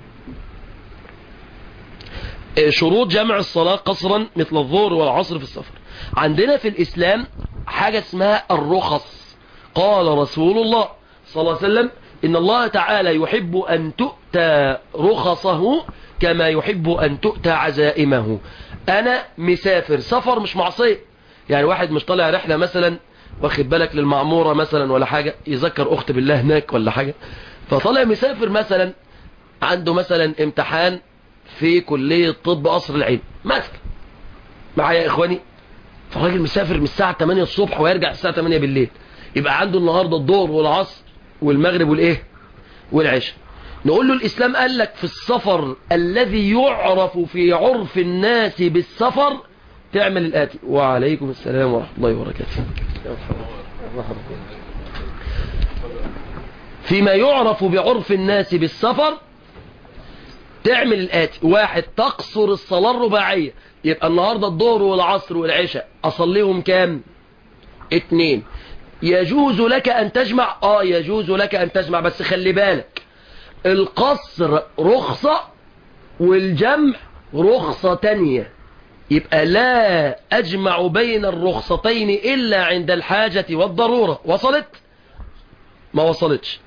شروط جمع الصلاة قصرا مثل الظهر والعصر في السفر عندنا في الإسلام حاجة اسمها الرخص قال رسول الله صلى الله عليه وسلم إن الله تعالى يحب أن تؤتى رخصه كما يحب أن تؤتى عزائمه أنا مسافر سفر مش معصية يعني واحد مش طالع رحلة مثلا واخد بالك للمعمورة مثلا ولا حاجة يذكر أخت بالله هناك ولا حاجة فطالع مسافر مثلا عنده مثلا امتحان في كلية طب قصر العين مثلا معايا يا اخواني فالراجل مسافر من الساعة 8 الصبح ويرجع الساعة 8 بالليل يبقى عنده النهاردة الظهر والعصر والمغرب والايه والعشاء نقول له الاسلام قال لك في السفر الذي يعرف في عرف الناس بالسفر تعمل الاتي وعليكم السلام ورحمة الله وبركاته فيما يعرف بعرف الناس بالسفر تعمل الآتي واحد تقصر الصلاة الرباعية يبقى النهاردة الظهر والعصر والعشاء أصليهم كام اتنين يجوز لك أن تجمع آه يجوز لك أن تجمع بس خلي بالك القصر رخصة والجمع رخصة تانية يبقى لا أجمع بين الرخصتين إلا عند الحاجة والضرورة وصلت ما وصلتش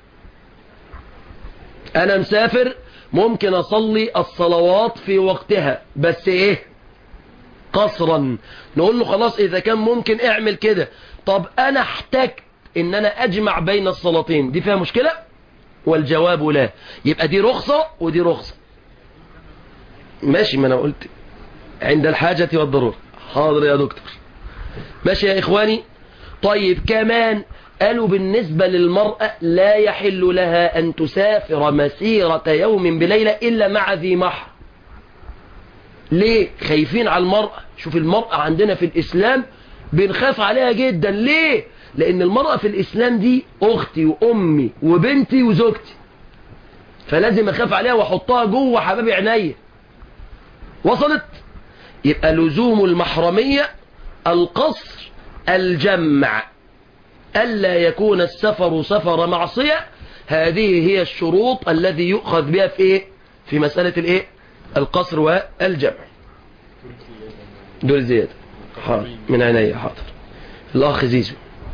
أنا مسافر ممكن أصلي الصلوات في وقتها بس إيه قصرا نقول له خلاص إذا كان ممكن اعمل كده طب أنا احتجت إن أنا أجمع بين الصلاتين دي فيها مشكلة والجواب لا يبقى دي رخصة ودي رخصة ماشي ما أنا قلت عند الحاجة والضرورة حاضر يا دكتور ماشي يا إخواني طيب كمان قالوا بالنسبة للمرأة لا يحل لها أن تسافر مسيرة يوم بليلة إلا مع ذي محر ليه خايفين على المرأة شوف المرأة عندنا في الإسلام بنخاف عليها جدا ليه لأن المرأة في الإسلام دي أختي وأمي وبنتي وزوجتي فلازم أخاف عليها وأحطها جوه حباب عينيا وصلت يبقى لزوم المحرمية القصر الجمع ألا يكون السفر سفر معصية هذه هي الشروط الذي يؤخذ بها في إيه؟ في مسألة الإيه؟ القصر والجمع دول زيادة حاضر من عيني حاضر الأخ زيزو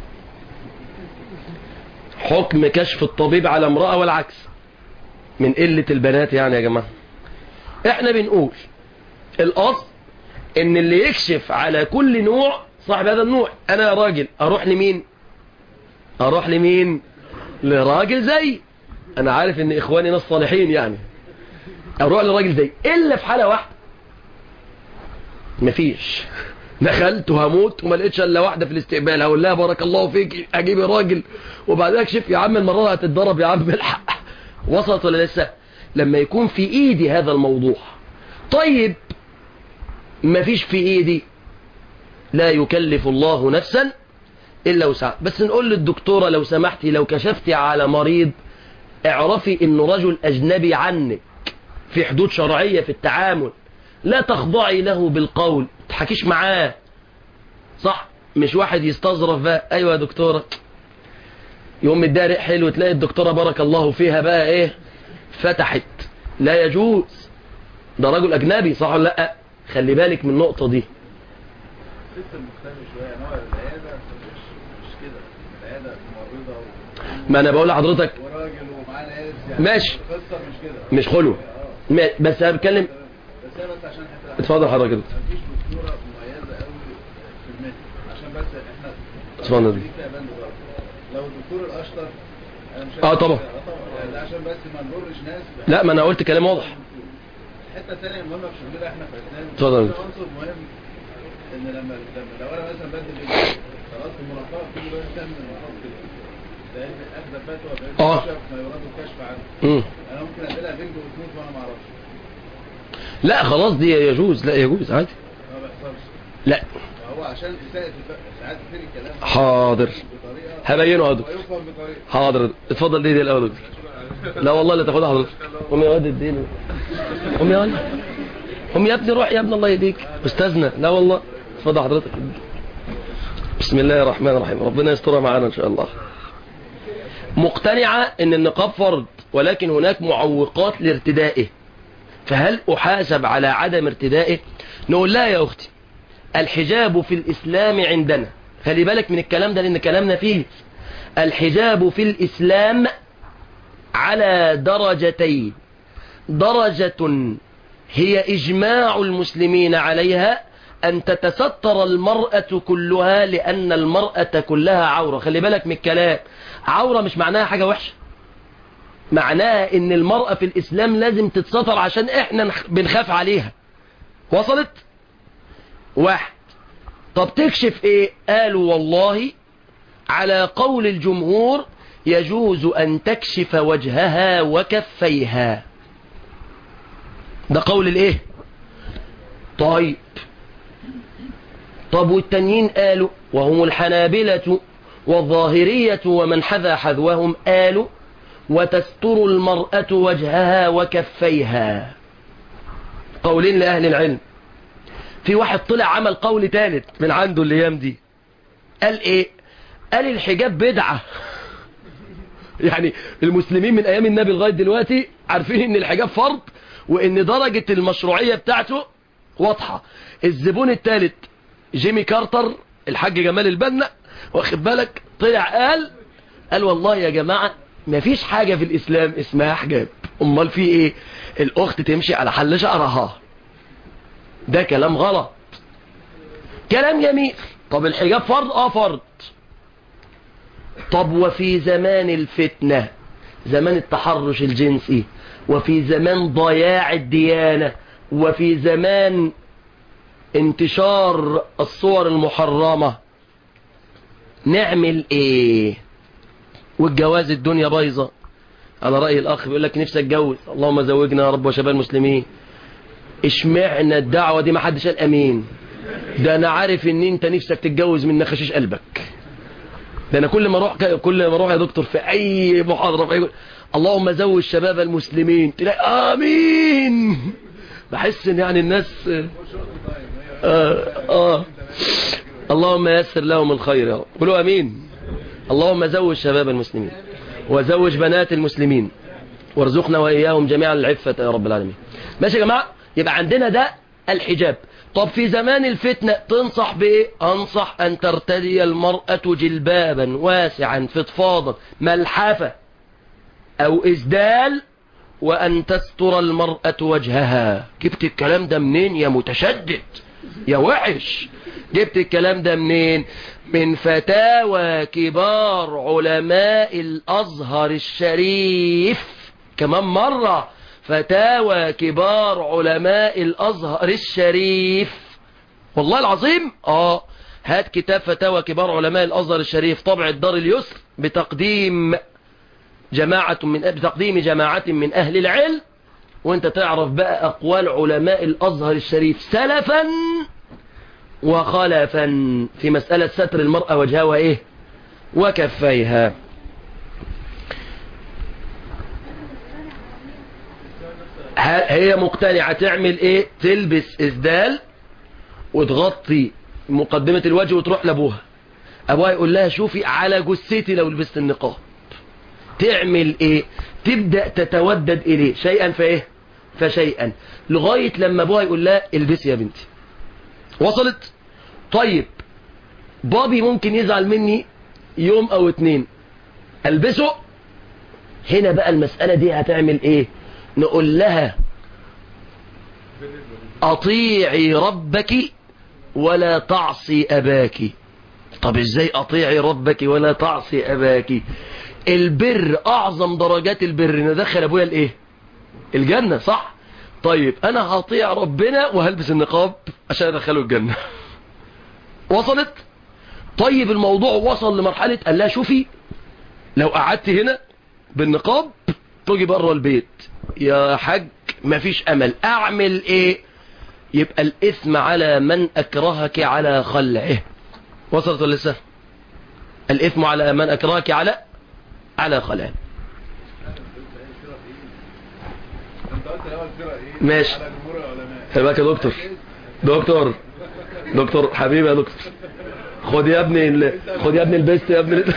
حكم كشف الطبيب على امرأة والعكس من قلة البنات يعني يا جماعة احنا بنقول الأصل ان اللي يكشف على كل نوع صاحب هذا النوع انا راجل اروح لمين اروح لمين لراجل زي انا عارف ان اخواني ناس صالحين يعني اروح لراجل زي الا في حالة واحدة مفيش دخلت وهموت وما لقيتش الا واحده في الاستقبال هقول لها بارك الله فيك اجيب راجل وبعدها اكشف يا عم المره هتتضرب يا عم الحق وصلت ولا لسه لما يكون في ايدي هذا الموضوع طيب مفيش في ايدي لا يكلف الله نفسا الا وسعها بس نقول للدكتوره لو سمحتي لو كشفتي على مريض اعرفي انه رجل اجنبي عنك في حدود شرعيه في التعامل لا تخضعي له بالقول تحكيش معاه صح مش واحد يستظرف بقى ايوه يا دكتورة يوم متضايق حلو تلاقي الدكتورة بارك الله فيها بقى ايه فتحت لا يجوز ده رجل اجنبي صح ولا لا خلي بالك من النقطة دي السيستم مختلف شويه نوع العياده مش مش كده العياده ممرضه و- ما انا بقول لحضرتك وراجل ومعاه ناس يعني ماشي. القصه مش كده مش خلو اه ما- بس انا بتكلم بس هي بس عشان حته اتفضل حضرتك انت. مفيش دكتوره مميزه قوي في المهنه عشان بس احنا اتفضل. دي فيها بند برضه لو الدكتور الاشطر انا مش اه طبعا. اه طبعا يعني ده عشان بس ما نضرش ناس لا ما انا قلت كلام واضح الحته الثانيه المهمه في شغلنا احنا في اسنان اتفضل. في عنصر مهم ان لما لما لو انا مثلا بدي بنت خلاص في المراقبه بتيجي بقى تعمل المراقبه كده لان اخذ فتوى اه. بكشف ما يراد الكشف عنه مم. انا ممكن اديلها بنج وتموت وانا ما اعرفش لا خلاص دي يجوز لا يجوز عادي ما بيحصلش لا فهو عشان اساءه الف- ساعات كتير الكلام حاضر بطريقه هبينه يا دكتور ويفهم بطريقه حاضر اتفضل دي دي الاول يا دكتور لا والله لا تاخدها حضرتك قوم يا واد اديني قوم يا ولد قوم يا ابني روح يا ابني الله يهديك استاذنا لا والله اتفضل حضرتك بسم الله الرحمن الرحيم ربنا يسترها معانا ان شاء الله مقتنعة ان النقاب فرض ولكن هناك معوقات لارتدائه فهل احاسب على عدم ارتدائه نقول لا يا اختي الحجاب في الاسلام عندنا خلي بالك من الكلام ده لان كلامنا فيه الحجاب في الاسلام على درجتين درجة هي إجماع المسلمين عليها أن تتستر المرأة كلها لأن المرأة كلها عورة خلي بالك من الكلام عورة مش معناها حاجة وحشة معناها ان المرأة في الإسلام لازم تتستر عشان احنا نخ- بنخاف عليها وصلت واحد طب تكشف ايه قالوا والله على قول الجمهور يجوز أن تكشف وجهها وكفيها ده قول الايه طيب طب والتانيين قالوا وهم الحنابلة والظاهرية ومن حذا حذوهم قالوا وتستر المرأة وجهها وكفيها قولين لأهل العلم في واحد طلع عمل قول ثالث من عنده الايام دي قال ايه قال الحجاب بدعة يعني المسلمين من ايام النبي لغاية دلوقتي عارفين ان الحجاب فرض وان درجة المشروعية بتاعته واضحة الزبون الثالث جيمي كارتر الحاج جمال البنا واخد بالك طلع قال قال والله يا جماعة مفيش حاجة في الاسلام اسمها حجاب امال في ايه الاخت تمشي على حل شعرها ده كلام غلط كلام جميل طب الحجاب فرض اه فرض طب وفي زمان الفتنة زمان التحرش الجنسي وفي زمان ضياع الديانة وفي زمان انتشار الصور المحرمة نعمل ايه والجواز الدنيا بايظة على رأي الأخ بيقول لك نفسي اتجوز اللهم زوجنا يا رب وشباب المسلمين اشمعنا الدعوة دي ما حدش قال امين ده انا عارف ان انت نفسك تتجوز من نخشيش قلبك ده انا كل ما اروح كل ما اروح يا دكتور في اي محاضرة في أي... اللهم زوج شباب المسلمين تلاقي امين بحس ان يعني الناس آه آه اللهم يسر لهم الخير يا رب قولوا امين اللهم زوج شباب المسلمين وزوج بنات المسلمين وارزقنا واياهم جميعا العفة يا رب العالمين ماشي يا جماعة يبقى عندنا ده الحجاب طب في زمان الفتنة تنصح بايه انصح ان ترتدي المرأة جلبابا واسعا فضفاضا ملحفة او اسدال وان تستر المرأة وجهها جبت الكلام ده منين يا متشدد يا وحش جبت الكلام ده منين من فتاوى كبار علماء الازهر الشريف كمان مرة فتاوى كبار علماء الازهر الشريف والله العظيم اه هات كتاب فتاوى كبار علماء الازهر الشريف طبع الدار اليسر بتقديم جماعة من بتقديم جماعة من اهل العلم وانت تعرف بقى اقوال علماء الازهر الشريف سلفا وخلفا في مسألة ستر المرأة وجهها وايه وكفيها هي مقتنعة تعمل ايه تلبس اسدال وتغطي مقدمة الوجه وتروح لابوها ابوها يقول لها شوفي على جثتي لو لبست النقاب تعمل ايه تبدأ تتودد اليه شيئا فايه فشيئا لغاية لما ابوها يقول لها البسي يا بنتي وصلت طيب بابي ممكن يزعل مني يوم او اتنين البسه هنا بقى المسألة دي هتعمل ايه نقول لها اطيعي ربك ولا تعصي اباك طب ازاي اطيعي ربك ولا تعصي اباك البر اعظم درجات البر ندخل ابويا الايه الجنة صح طيب انا هطيع ربنا وهلبس النقاب عشان ادخله الجنة وصلت طيب الموضوع وصل لمرحلة قال لها شوفي لو قعدت هنا بالنقاب تجي بره البيت يا حاج مفيش امل اعمل ايه يبقى الاثم على من اكرهك على خلعه وصلت ولا لسه الاثم على من اكرهك على على خلعه انت قلت الاول فرق ايه ماشي. على جمهور العلماء خلي بالك يا دكتور دكتور دكتور حبيبي يا دكتور خد يا ابني ال... خد يا ابني البست يا ابني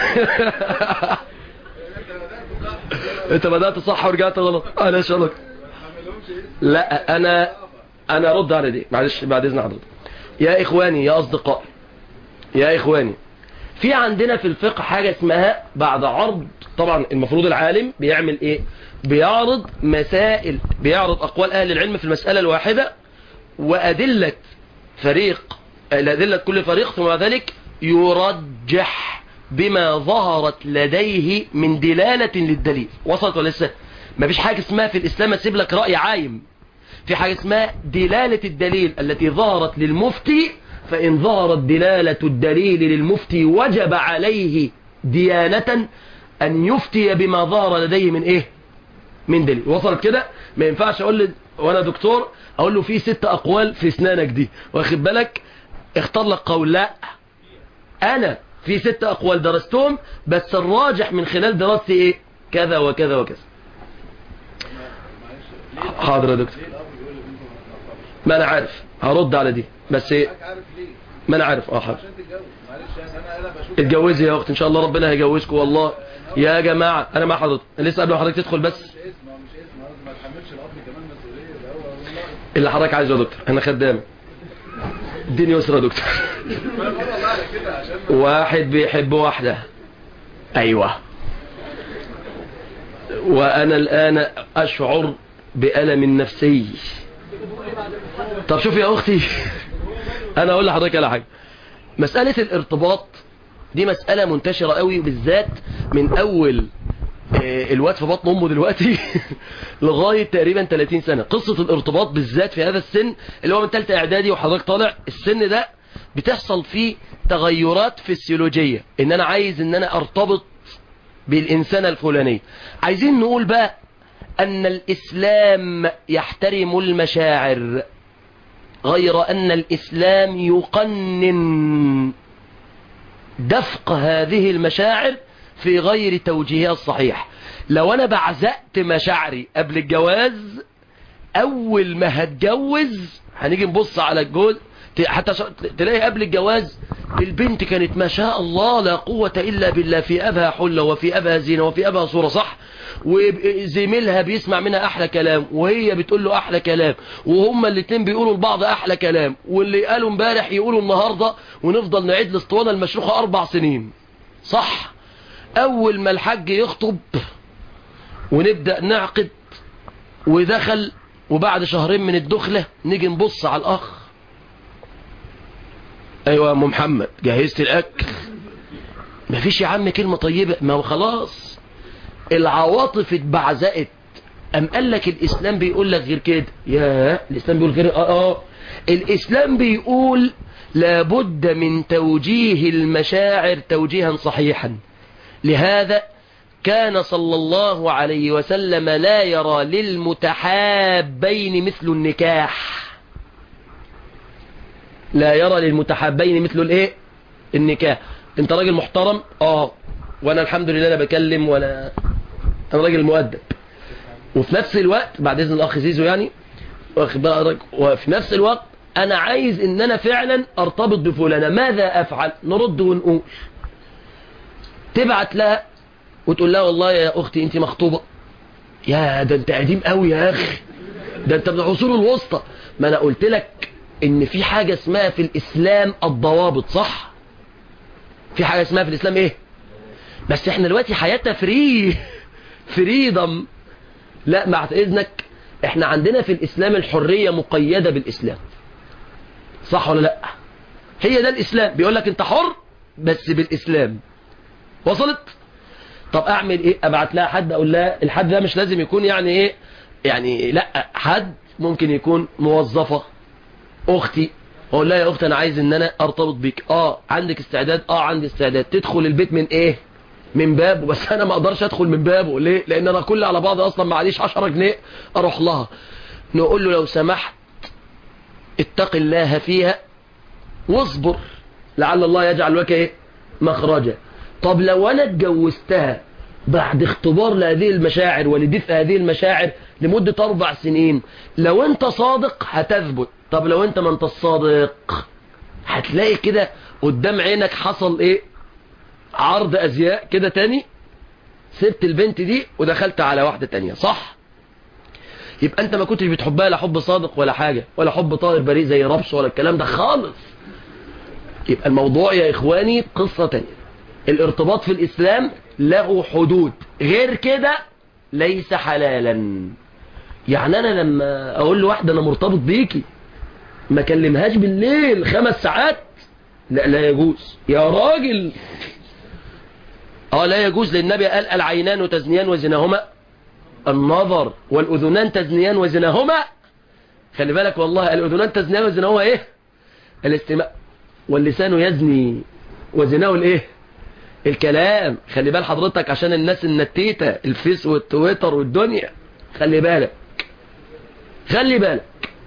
انت بدأت صح ورجعت غلط انا شغلك لا انا انا ارد على دي معلش بعد اذن حضرتك يا اخواني يا اصدقائي يا اخواني في عندنا في الفقه حاجة اسمها بعد عرض طبعا المفروض العالم بيعمل ايه بيعرض مسائل بيعرض اقوال اهل العلم في المسألة الواحدة وادلة فريق الادلة كل فريق ثم بعد ذلك يرجح بما ظهرت لديه من دلالة للدليل وصلت ولا لسه مفيش حاجة اسمها في الاسلام اسيب لك رأي عايم في حاجة اسمها دلالة الدليل التي ظهرت للمفتي فإن ظهرت دلالة الدليل للمفتي وجب عليه ديانة أن يفتي بما ظهر لديه من إيه من دليل وصلت كده ما ينفعش أقول له وأنا دكتور أقول له في ست أقوال في اسنانك دي واخد بالك اختار لك قول لا أنا في ست أقوال درستهم بس الراجح من خلال دراستي إيه كذا وكذا وكذا حاضر يا دكتور ما انا عارف هرد على دي بس ايه عارف ليه ما انا عارف اه حاضر عشان تتجوز معلش يعني انا انا بشوف اتجوزي يا اخت ان شاء الله ربنا هيجوزكم والله يا جماعه انا مع حضرتك لسه قبل ما حضرتك تدخل بس مش اسم هو مش اسم قصدي ما تحملش الاب كمان مسؤوليه ده هو والله اللي حضرتك عايزه يا دكتور انا خدامك اديني يسرى يا دكتور انا بقول والله على كده عشان واحد بيحب واحدة ايوه وانا الان اشعر بألم نفسي طب شوف يا اختي انا اقول لحضرتك على حاجة مسألة الارتباط دي مسألة منتشرة قوي بالذات من اول آه، الواد في بطن امه دلوقتي لغاية تقريبا 30 سنة قصة الارتباط بالذات في هذا السن اللي هو من ثالثه اعدادي وحضرتك طالع السن ده بتحصل فيه تغيرات فسيولوجية ان انا عايز ان انا ارتبط بالانسانة الفلانية عايزين نقول بقى ان الاسلام يحترم المشاعر غير ان الاسلام يقنن دفق هذه المشاعر في غير توجيهها الصحيح لو انا بعزقت مشاعري قبل الجواز اول ما هتجوز هنيجي نبص على الجوز ت- حتى ش- تلاقي قبل الجواز البنت كانت ما شاء الله لا قوة الا بالله في ابها حلة وفي ابها زينة وفي ابها صورة صح وزميلها بيسمع منها احلى كلام وهي بتقول له احلى كلام وهما الاتنين بيقولوا لبعض احلى كلام واللي قالوا امبارح يقولوا النهاردة ونفضل نعيد الاسطوانة المشروخة اربع سنين صح اول ما الحاج يخطب ونبدأ نعقد ودخل وبعد شهرين من الدخلة نيجي نبص على الأخ أيوة يا أم محمد جهزت الأكل مفيش يا عم كلمة طيبة ما هو خلاص العواطف اتبعزقت أم قال لك الإسلام بيقول لك غير كده يا الإسلام بيقول غير آه آه الإسلام بيقول لابد من توجيه المشاعر توجيها صحيحا لهذا كان صلى الله عليه وسلم لا يرى للمتحابين مثل النكاح لا يرى للمتحابين مثل الايه النكاح انت راجل محترم اه وانا الحمد لله لا بكلم ولا انا راجل مؤدب وفي نفس الوقت بعد اذن الاخ زيزو يعني واخد بالك وفي نفس الوقت انا عايز ان انا فعلا ارتبط بفلانه ماذا افعل نرد ونقول تبعت لها وتقول لها والله يا اختي انت مخطوبة يا ده انت قديم قوي يا اخي ده انت من العصور الوسطى ما انا قلت لك ان في حاجة اسمها في الاسلام الضوابط صح في حاجة اسمها في الاسلام ايه بس احنا دلوقتي حياتنا فري فريدم لا مع اذنك احنا عندنا في الاسلام الحرية مقيدة بالاسلام صح ولا لا هي ده الاسلام بيقول لك انت حر بس بالاسلام وصلت طب اعمل ايه ابعت لها حد اقول لها الحد ده مش لازم يكون يعني ايه يعني لا حد ممكن يكون موظفة اختي اقول لها يا اختي انا عايز ان انا ارتبط بيك اه عندك استعداد اه عندي استعداد تدخل البيت من ايه من بابه بس انا ما اقدرش ادخل من بابه ليه لان انا كل على بعض اصلا معليش 10 جنيه اروح لها نقول له لو سمحت اتق الله فيها واصبر لعل الله يجعل لك ايه مخرجا طب لو انا اتجوزتها بعد اختبار لهذه المشاعر ولدفء هذه المشاعر لمدة اربع سنين لو انت صادق هتثبت طب لو انت ما انت الصادق هتلاقي كده قدام عينك حصل ايه عرض ازياء كده تاني سبت البنت دي ودخلت على واحدة تانية صح يبقى انت ما كنتش بتحبها لا حب صادق ولا حاجة ولا حب طائر بريء زي ربش ولا الكلام ده خالص يبقى الموضوع يا اخواني قصة تانية الارتباط في الاسلام له حدود غير كده ليس حلالا يعني انا لما اقول لواحدة انا مرتبط بيكي ما كلمهاش بالليل خمس ساعات لا لا يجوز يا راجل اه لا يجوز للنبي قال العينان تزنيان وزناهما النظر والأذنان تزنيان وزناهما خلي بالك والله الأذنان تزنيان وزناهما ايه الاستماع واللسان يزني وزناه الايه الكلام خلي بال حضرتك عشان الناس النتيتة الفيس والتويتر والدنيا خلي بالك خلي بالك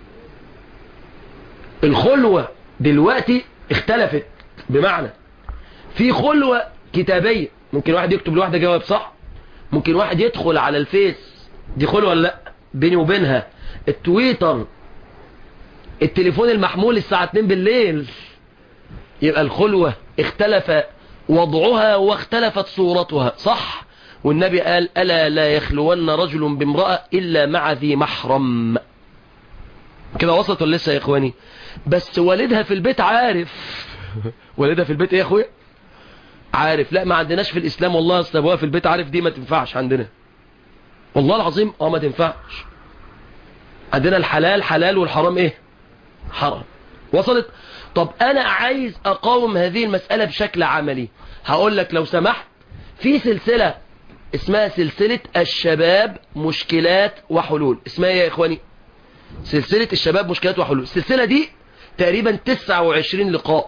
الخلوة دلوقتي اختلفت بمعنى في خلوة كتابية ممكن واحد يكتب لواحدة جواب صح ممكن واحد يدخل على الفيس دي خلوة ولا لا بيني وبينها التويتر التليفون المحمول الساعة 2 بالليل يبقى الخلوة اختلف وضعها واختلفت صورتها صح والنبي قال ألا لا يخلون رجل بامرأة إلا مع ذي محرم كده وصلت ولا لسه يا إخواني بس والدها في البيت عارف والدها في البيت ايه يا اخويا عارف لا ما عندناش في الاسلام والله اصل ابوها في البيت عارف دي ما تنفعش عندنا والله العظيم اه ما تنفعش عندنا الحلال حلال والحرام ايه حرام وصلت طب انا عايز اقاوم هذه المسألة بشكل عملي هقول لك لو سمحت في سلسلة اسمها سلسلة الشباب مشكلات وحلول اسمها ايه يا اخواني سلسلة الشباب مشكلات وحلول السلسلة دي تقريبا 29 لقاء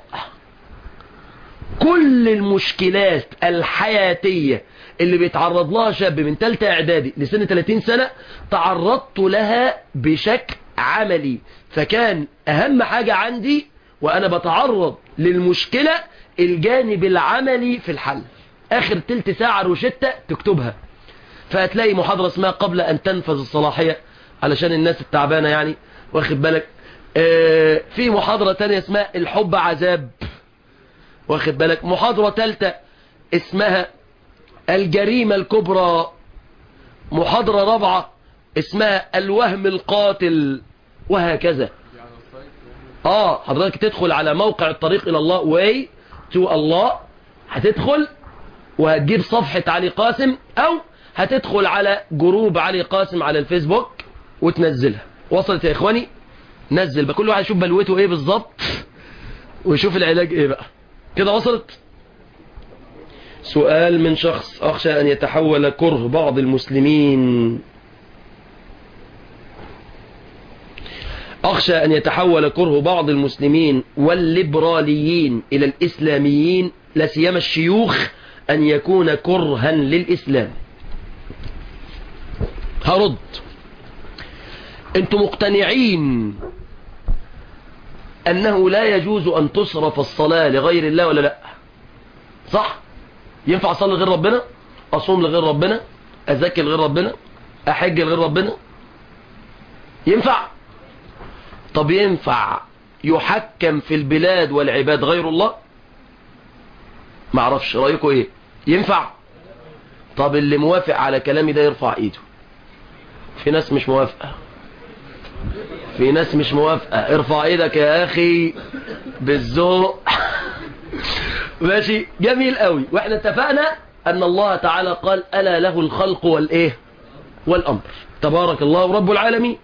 كل المشكلات الحياتية اللي بيتعرض لها شاب من تالتة اعدادي لسن 30 سنة تعرضت لها بشكل عملي فكان اهم حاجة عندي وانا بتعرض للمشكلة الجانب العملي في الحل اخر تلت ساعة روشتة تكتبها فهتلاقي محاضرة اسمها قبل ان تنفذ الصلاحية علشان الناس التعبانة يعني واخد بالك اه في محاضرة تانية اسمها الحب عذاب واخد بالك محاضرة تالتة اسمها الجريمة الكبرى محاضرة رابعة اسمها الوهم القاتل وهكذا اه حضرتك تدخل على موقع الطريق الى الله واي تو الله هتدخل وهتجيب صفحة علي قاسم او هتدخل على جروب علي قاسم على الفيسبوك وتنزلها وصلت يا اخواني نزل بقى كل واحد يشوف بلوته ايه بالظبط ويشوف العلاج ايه بقى كده وصلت سؤال من شخص أخشى أن يتحول كره بعض المسلمين أخشى أن يتحول كره بعض المسلمين والليبراليين إلى الإسلاميين لا سيما الشيوخ أن يكون كرها للإسلام هرد أنتم مقتنعين أنه لا يجوز أن تصرف الصلاة لغير الله ولا لا صح ينفع أصلي لغير ربنا أصوم لغير ربنا أذكي لغير ربنا أحج لغير ربنا ينفع طب ينفع يحكم في البلاد والعباد غير الله معرفش رأيكم ايه ينفع طب اللي موافق على كلامي ده يرفع ايده في ناس مش موافقة في ناس مش موافقة ارفع ايدك يا اخي بالذوق ماشي جميل قوي واحنا اتفقنا ان الله تعالى قال الا له الخلق والايه والامر تبارك الله رب العالمين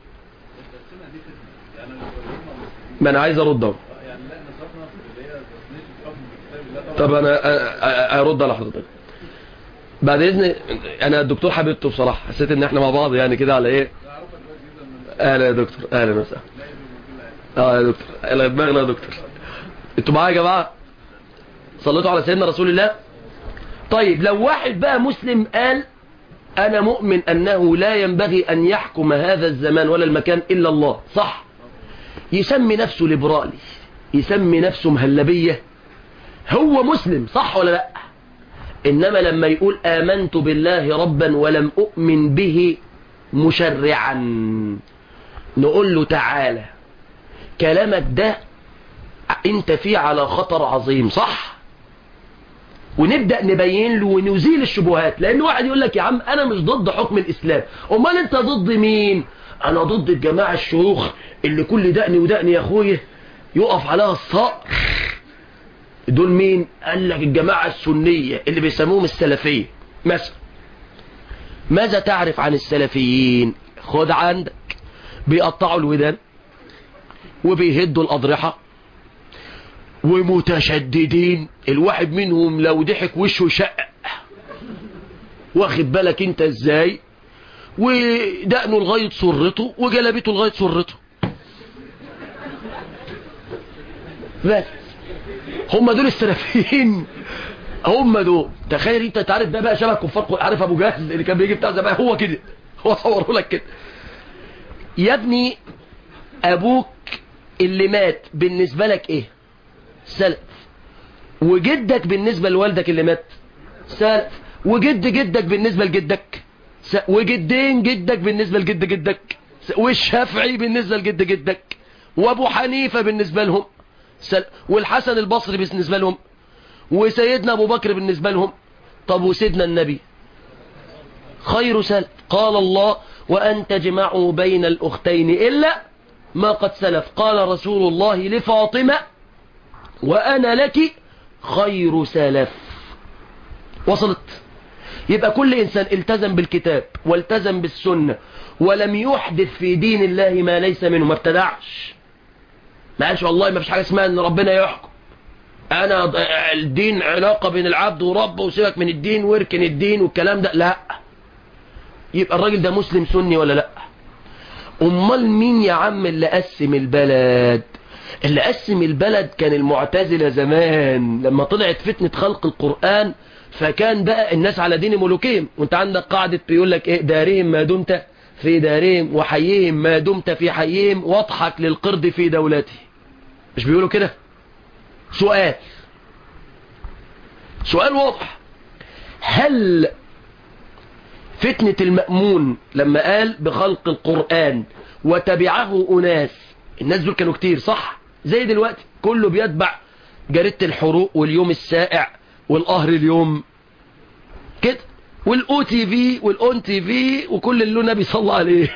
ما انا عايز ارد اهو يعني لا نصرنا اللي هي تصنيف الحكم بكتاب الله طبعا طب انا أ- أ- ارد على حضرتك بعد اذن انا الدكتور حبيبته بصراحه حسيت ان احنا مع بعض يعني كده على ايه اهلا يا دكتور اهلا وسهلا اه يا دكتور اهلا دماغنا يا دكتور انتوا معايا يا جماعه صليتوا على سيدنا رسول الله طيب لو واحد بقى مسلم قال انا مؤمن انه لا ينبغي ان يحكم هذا الزمان ولا المكان الا الله صح يسمي نفسه ليبرالي يسمي نفسه مهلبيه هو مسلم صح ولا لا إنما لما يقول آمنت بالله ربا ولم أؤمن به مشرعا نقول له تعالى كلامك ده انت فيه على خطر عظيم صح ونبدأ نبين له ونزيل الشبهات لأن واحد يقول لك يا عم أنا مش ضد حكم الإسلام أمال أنت ضد مين أنا ضد الجماعة الشيوخ اللي كل دقني ودقني يا أخويا يقف عليها الصقر دول مين قال لك الجماعة السنية اللي بيسموهم السلفية مثلا ماذا تعرف عن السلفيين خد عندك بيقطعوا الودان وبيهدوا الأضرحة ومتشددين الواحد منهم لو ضحك وشه شق واخد بالك انت ازاي ودقنه لغاية سرته وجلبته لغاية سرته بس هم دول السلفيين هم دول تخيل انت تعرف ده بقى شبه كفار عارف ابو جهل اللي كان بيجي بتاع زمان هو كده هو صوره لك كده يا ابني ابوك اللي مات بالنسبه لك ايه سلف وجدك بالنسبه لوالدك اللي مات سلف وجد جدك بالنسبه لجدك س- وجدين جدك بالنسبه لجد جدك س- والشافعي بالنسبه لجد جدك وابو حنيفه بالنسبه لهم سل... والحسن البصري بالنسبة لهم وسيدنا أبو بكر بالنسبة لهم طب وسيدنا النبي خير سلف قال الله وأن تجمعوا بين الأختين إلا ما قد سلف قال رسول الله لفاطمة وأنا لك خير سلف وصلت يبقى كل إنسان التزم بالكتاب والتزم بالسنة ولم يحدث في دين الله ما ليس منه ما ابتدعش ما قالش والله ما فيش حاجة اسمها ان ربنا يحكم انا ض- الدين علاقة بين العبد وربه وسيبك من الدين واركن الدين والكلام ده لا يبقى الراجل ده مسلم سني ولا لا امال مين يا عم اللي قسم البلد اللي قسم البلد كان المعتزلة زمان لما طلعت فتنة خلق القرآن فكان بقى الناس على دين ملوكهم وانت عندك قاعدة بيقول لك ايه دارهم ما دمت في دارهم وحيهم ما دمت في حيهم واضحك للقرد في دولته مش بيقولوا كده سؤال سؤال واضح هل فتنة المأمون لما قال بخلق القرآن وتبعه أناس الناس دول كانوا كتير صح زي دلوقتي كله بيتبع جريدة الحروق واليوم السائع والقهر اليوم كده والاو تي في والاون تي في وكل اللي له نبي صلى عليه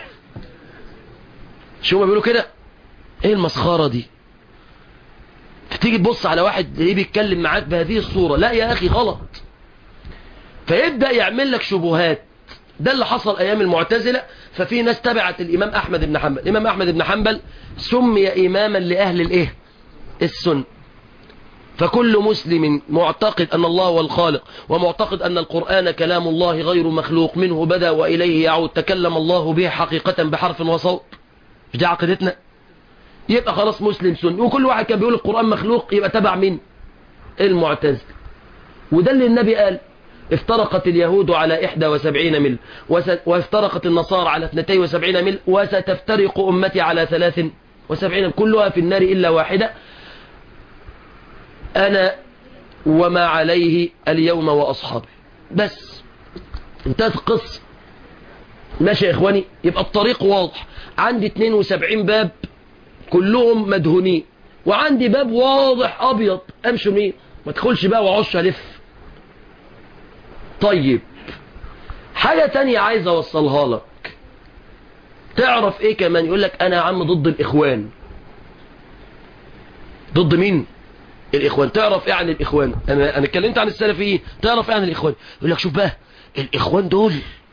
شو ما بيقولوا كده ايه المسخرة دي تيجي تبص على واحد ايه بيتكلم معاك بهذه الصورة لا يا اخي غلط فيبدأ يعمل لك شبهات ده اللي حصل ايام المعتزلة ففي ناس تبعت الامام احمد بن حنبل الامام احمد بن حنبل سمي اماما لاهل الايه السنة فكل مسلم معتقد أن الله هو الخالق ومعتقد أن القرآن كلام الله غير مخلوق منه بدأ وإليه يعود تكلم الله به حقيقة بحرف وصوت مش دي عقيدتنا يبقى خلاص مسلم سني وكل واحد كان بيقول القرآن مخلوق يبقى تبع مين المعتزل وده اللي النبي قال افترقت اليهود على 71 مل وس- وافترقت النصارى على 72 مل وستفترق أمتي على 73 كلها في النار إلا واحدة أنا وما عليه اليوم وأصحابي بس انتهت القصة ماشي يا إخواني يبقى الطريق واضح عندي 72 باب كلهم مدهونين وعندي باب واضح أبيض أمشي منين ما تدخلش بقى وعش ألف طيب حاجة تانية عايز اوصلها لك تعرف ايه كمان يقول لك انا يا عم ضد الاخوان ضد مين الاخوان تعرف ايه عن الاخوان انا انا اتكلمت عن السلفيين تعرف ايه عن الاخوان يقول لك شوف بقى الاخوان دول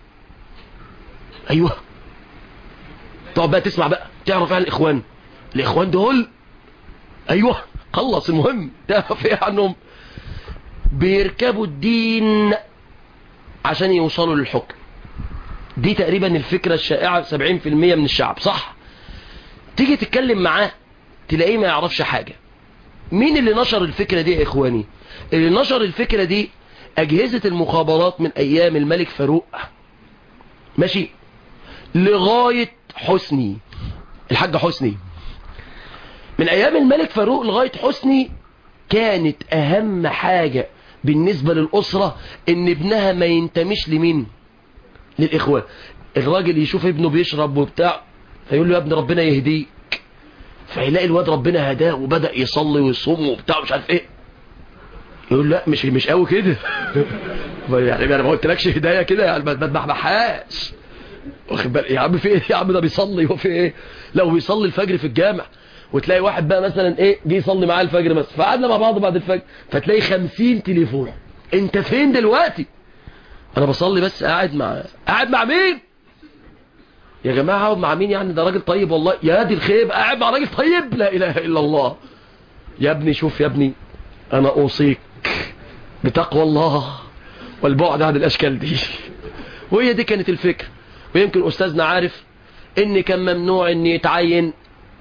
ايوه تقعد بقى تسمع بقى تعرف ايه عن الاخوان الاخوان دول ايوه خلص المهم تعرف ايه عنهم بيركبوا الدين عشان يوصلوا للحكم دي تقريبا الفكرة الشائعة 70% من الشعب صح تيجي تتكلم معاه تلاقيه ما يعرفش حاجة مين اللي نشر الفكرة دي يا إخواني اللي نشر الفكرة دي أجهزة المخابرات من أيام الملك فاروق ماشي لغاية حسني الحاج حسني من أيام الملك فاروق لغاية حسني كانت أهم حاجة بالنسبة للأسرة إن ابنها ما ينتمش لمين للإخوان الراجل يشوف ابنه بيشرب وبتاع فيقول له يا ابن ربنا يهديك فيلاقي الواد ربنا هداه وبدأ يصلي ويصوم وبتاع مش عارف ايه يقول لا مش مش قوي كده يعني انا ما قلتلكش هدايه كده يعني ما تبحبحهاش واخد بالك يا عم في ايه يا عم ده بيصلي هو في ايه لو بيصلي الفجر في الجامع وتلاقي واحد بقى مثلا ايه جه يصلي معاه الفجر مثلا فقعدنا مع بعض بعد الفجر فتلاقي خمسين تليفون انت فين دلوقتي انا بصلي بس قاعد مع قاعد مع مين يا جماعه اقعد مع مين يعني ده راجل طيب والله يا دي الخيب قاعد مع راجل طيب لا اله الا الله يا ابني شوف يا ابني انا اوصيك بتقوى الله والبعد عن الاشكال دي وهي دي كانت الفكره ويمكن استاذنا عارف ان كان ممنوع ان يتعين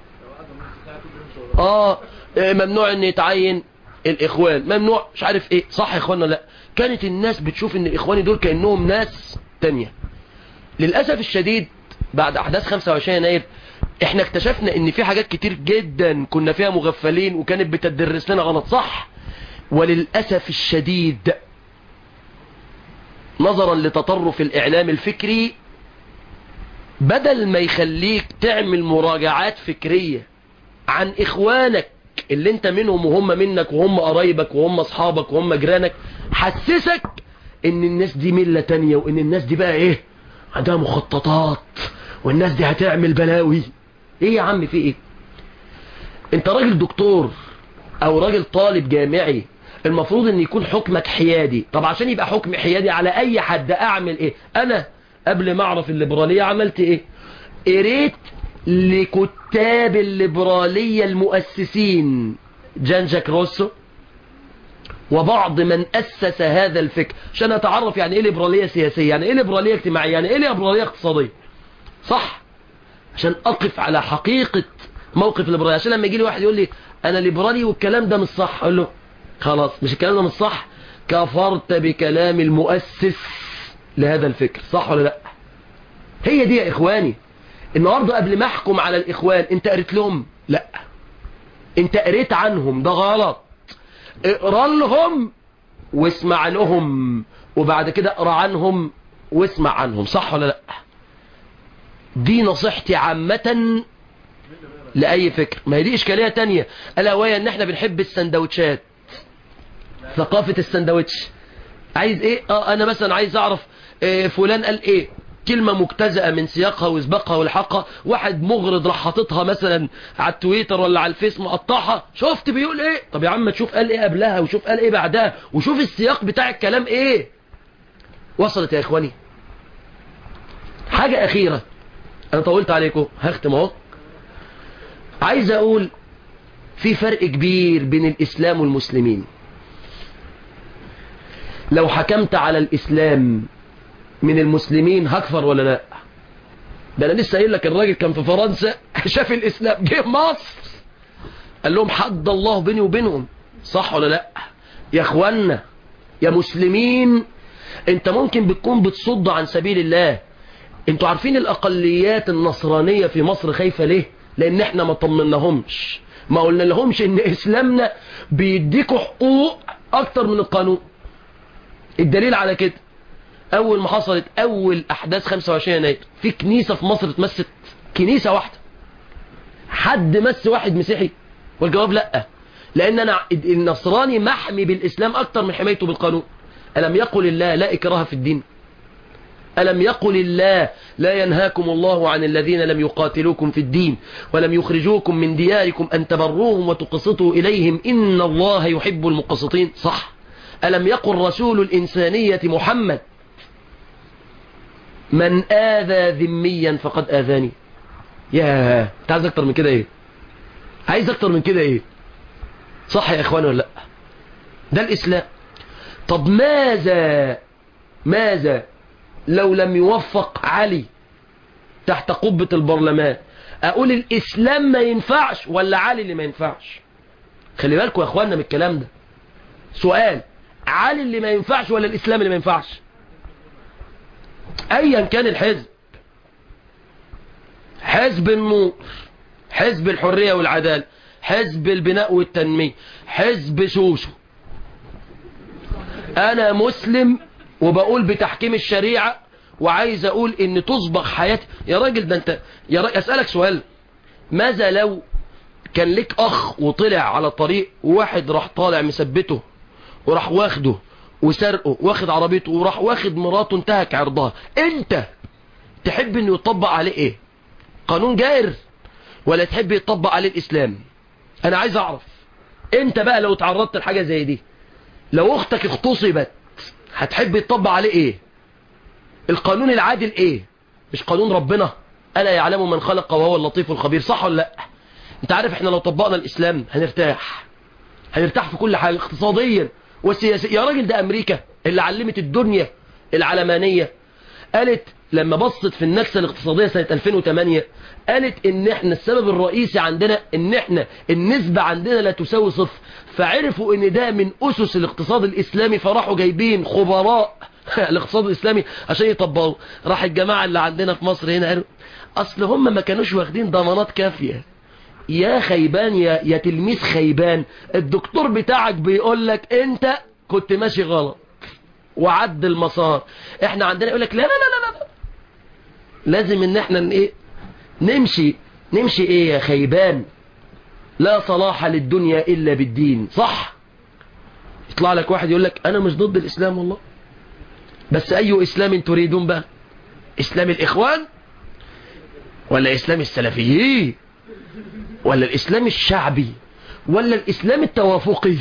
اه ممنوع ان يتعين الاخوان ممنوع مش عارف ايه صح يا اخوانا لا كانت الناس بتشوف ان الاخواني دول كانهم ناس تانية للاسف الشديد بعد احداث 25 يناير احنا اكتشفنا ان في حاجات كتير جدا كنا فيها مغفلين وكانت بتدرس لنا غلط صح وللاسف الشديد نظرا لتطرف الاعلام الفكري بدل ما يخليك تعمل مراجعات فكرية عن اخوانك اللي انت منهم وهم منك وهم قرايبك وهم اصحابك وهم جيرانك حسسك ان الناس دي ملة تانية وان الناس دي بقى ايه عندها مخططات والناس دي هتعمل بلاوي ايه يا عم في ايه انت راجل دكتور او راجل طالب جامعي المفروض ان يكون حكمك حيادي طب عشان يبقى حكم حيادي على اي حد اعمل ايه انا قبل ما اعرف الليبرالية عملت ايه قريت لكتاب الليبرالية المؤسسين جان جاك روسو وبعض من أسس هذا الفكر عشان أتعرف يعني إيه ليبرالية سياسية يعني إيه ليبرالية اجتماعية يعني إيه ليبرالية اقتصادية صح عشان أقف على حقيقة موقف الليبرالية عشان لما يجي لي واحد يقول لي أنا ليبرالي والكلام ده مش صح أقول له خلاص مش الكلام ده مش صح كفرت بكلام المؤسس لهذا الفكر صح ولا لا هي دي يا إخواني النهاردة قبل ما احكم على الإخوان انت قريت لهم لا انت قريت عنهم ده غلط اقرا لهم واسمع لهم وبعد كده اقرا عنهم واسمع عنهم صح ولا لا دي نصيحتي عامة لأي فكر ما هي دي إشكالية تانية ألا وهي إن إحنا بنحب السندوتشات ثقافة السندوتش عايز إيه آه أنا مثلا عايز أعرف إيه فلان قال إيه كلمة مجتزأة من سياقها وسباقها والحقها واحد مغرض راح حاططها مثلا على التويتر ولا على الفيس مقطعها شفت بيقول ايه طب يا عم تشوف قال ايه قبلها وشوف قال ايه بعدها وشوف السياق بتاع الكلام ايه وصلت يا اخواني حاجة اخيرة انا طولت عليكم هختم اهو عايز اقول في فرق كبير بين الاسلام والمسلمين لو حكمت على الاسلام من المسلمين هكفر ولا لا ده انا لسه قايل لك الراجل كان في فرنسا شاف الاسلام جه مصر قال لهم حد الله بيني وبينهم صح ولا لا يا اخوانا يا مسلمين انت ممكن بتكون بتصد عن سبيل الله انتوا عارفين الاقليات النصرانية في مصر خايفة ليه لان احنا ما طمناهمش ما قلنا لهمش ان اسلامنا بيديكوا حقوق اكتر من القانون الدليل على كده اول ما حصلت اول احداث 25 يناير في كنيسة في مصر اتمست كنيسة واحدة حد مس واحد مسيحي والجواب لا لان انا النصراني محمي بالاسلام اكتر من حمايته بالقانون الم يقل الله لا اكراه في الدين ألم يقل الله لا ينهاكم الله عن الذين لم يقاتلوكم في الدين ولم يخرجوكم من دياركم أن تبروهم وتقسطوا إليهم إن الله يحب المقسطين صح ألم يقل رسول الإنسانية محمد من آذى ذميا فقد آذاني يا انت عايز اكتر من كده ايه عايز اكتر من كده ايه صح يا اخوان ولا لا ده الاسلام طب ماذا ماذا لو لم يوفق علي تحت قبة البرلمان اقول الاسلام ما ينفعش ولا علي اللي ما ينفعش خلي بالكم يا اخواننا من الكلام ده سؤال علي اللي ما ينفعش ولا الاسلام اللي ما ينفعش ايا كان الحزب حزب النور حزب الحرية والعدالة حزب البناء والتنمية حزب سوسو انا مسلم وبقول بتحكيم الشريعة وعايز اقول ان تصبغ حياتي يا راجل ده انت يا راجل اسألك سؤال ماذا لو كان لك اخ وطلع على طريق وواحد راح طالع مثبته وراح واخده وسرقه واخد عربيته وراح واخد مراته انتهك عرضها انت تحب انه يطبق عليه ايه قانون جائر ولا تحب يطبق عليه الاسلام انا عايز اعرف انت بقى لو تعرضت لحاجة زي دي لو اختك اغتصبت هتحب يطبق عليه ايه القانون العادل ايه مش قانون ربنا الا يعلم من خلق وهو اللطيف الخبير صح ولا لا انت عارف احنا لو طبقنا الاسلام هنرتاح هنرتاح في كل حاجة اقتصاديا وسياسيا يا راجل ده امريكا اللي علمت الدنيا العلمانية قالت لما بصت في النكسة الاقتصادية سنة 2008 قالت ان احنا السبب الرئيسي عندنا ان احنا النسبة عندنا لا تساوي صفر فعرفوا ان ده من اسس الاقتصاد الاسلامي فراحوا جايبين خبراء الاقتصاد الاسلامي عشان يطبقوا راح الجماعة اللي عندنا في مصر هنا قالوا اصل هم ما كانوش واخدين ضمانات كافية يا خيبان يا, يا تلميذ خيبان الدكتور بتاعك بيقول لك انت كنت ماشي غلط وعد المسار احنا عندنا يقول لك لا لا لا لا لا لازم ان احنا ايه نمشي نمشي ايه يا خيبان لا صلاح للدنيا الا بالدين صح يطلع لك واحد يقول لك انا مش ضد الاسلام والله بس اي اسلام تريدون بقى اسلام الاخوان ولا اسلام السلفيين ولا الاسلام الشعبي ولا الاسلام التوافقي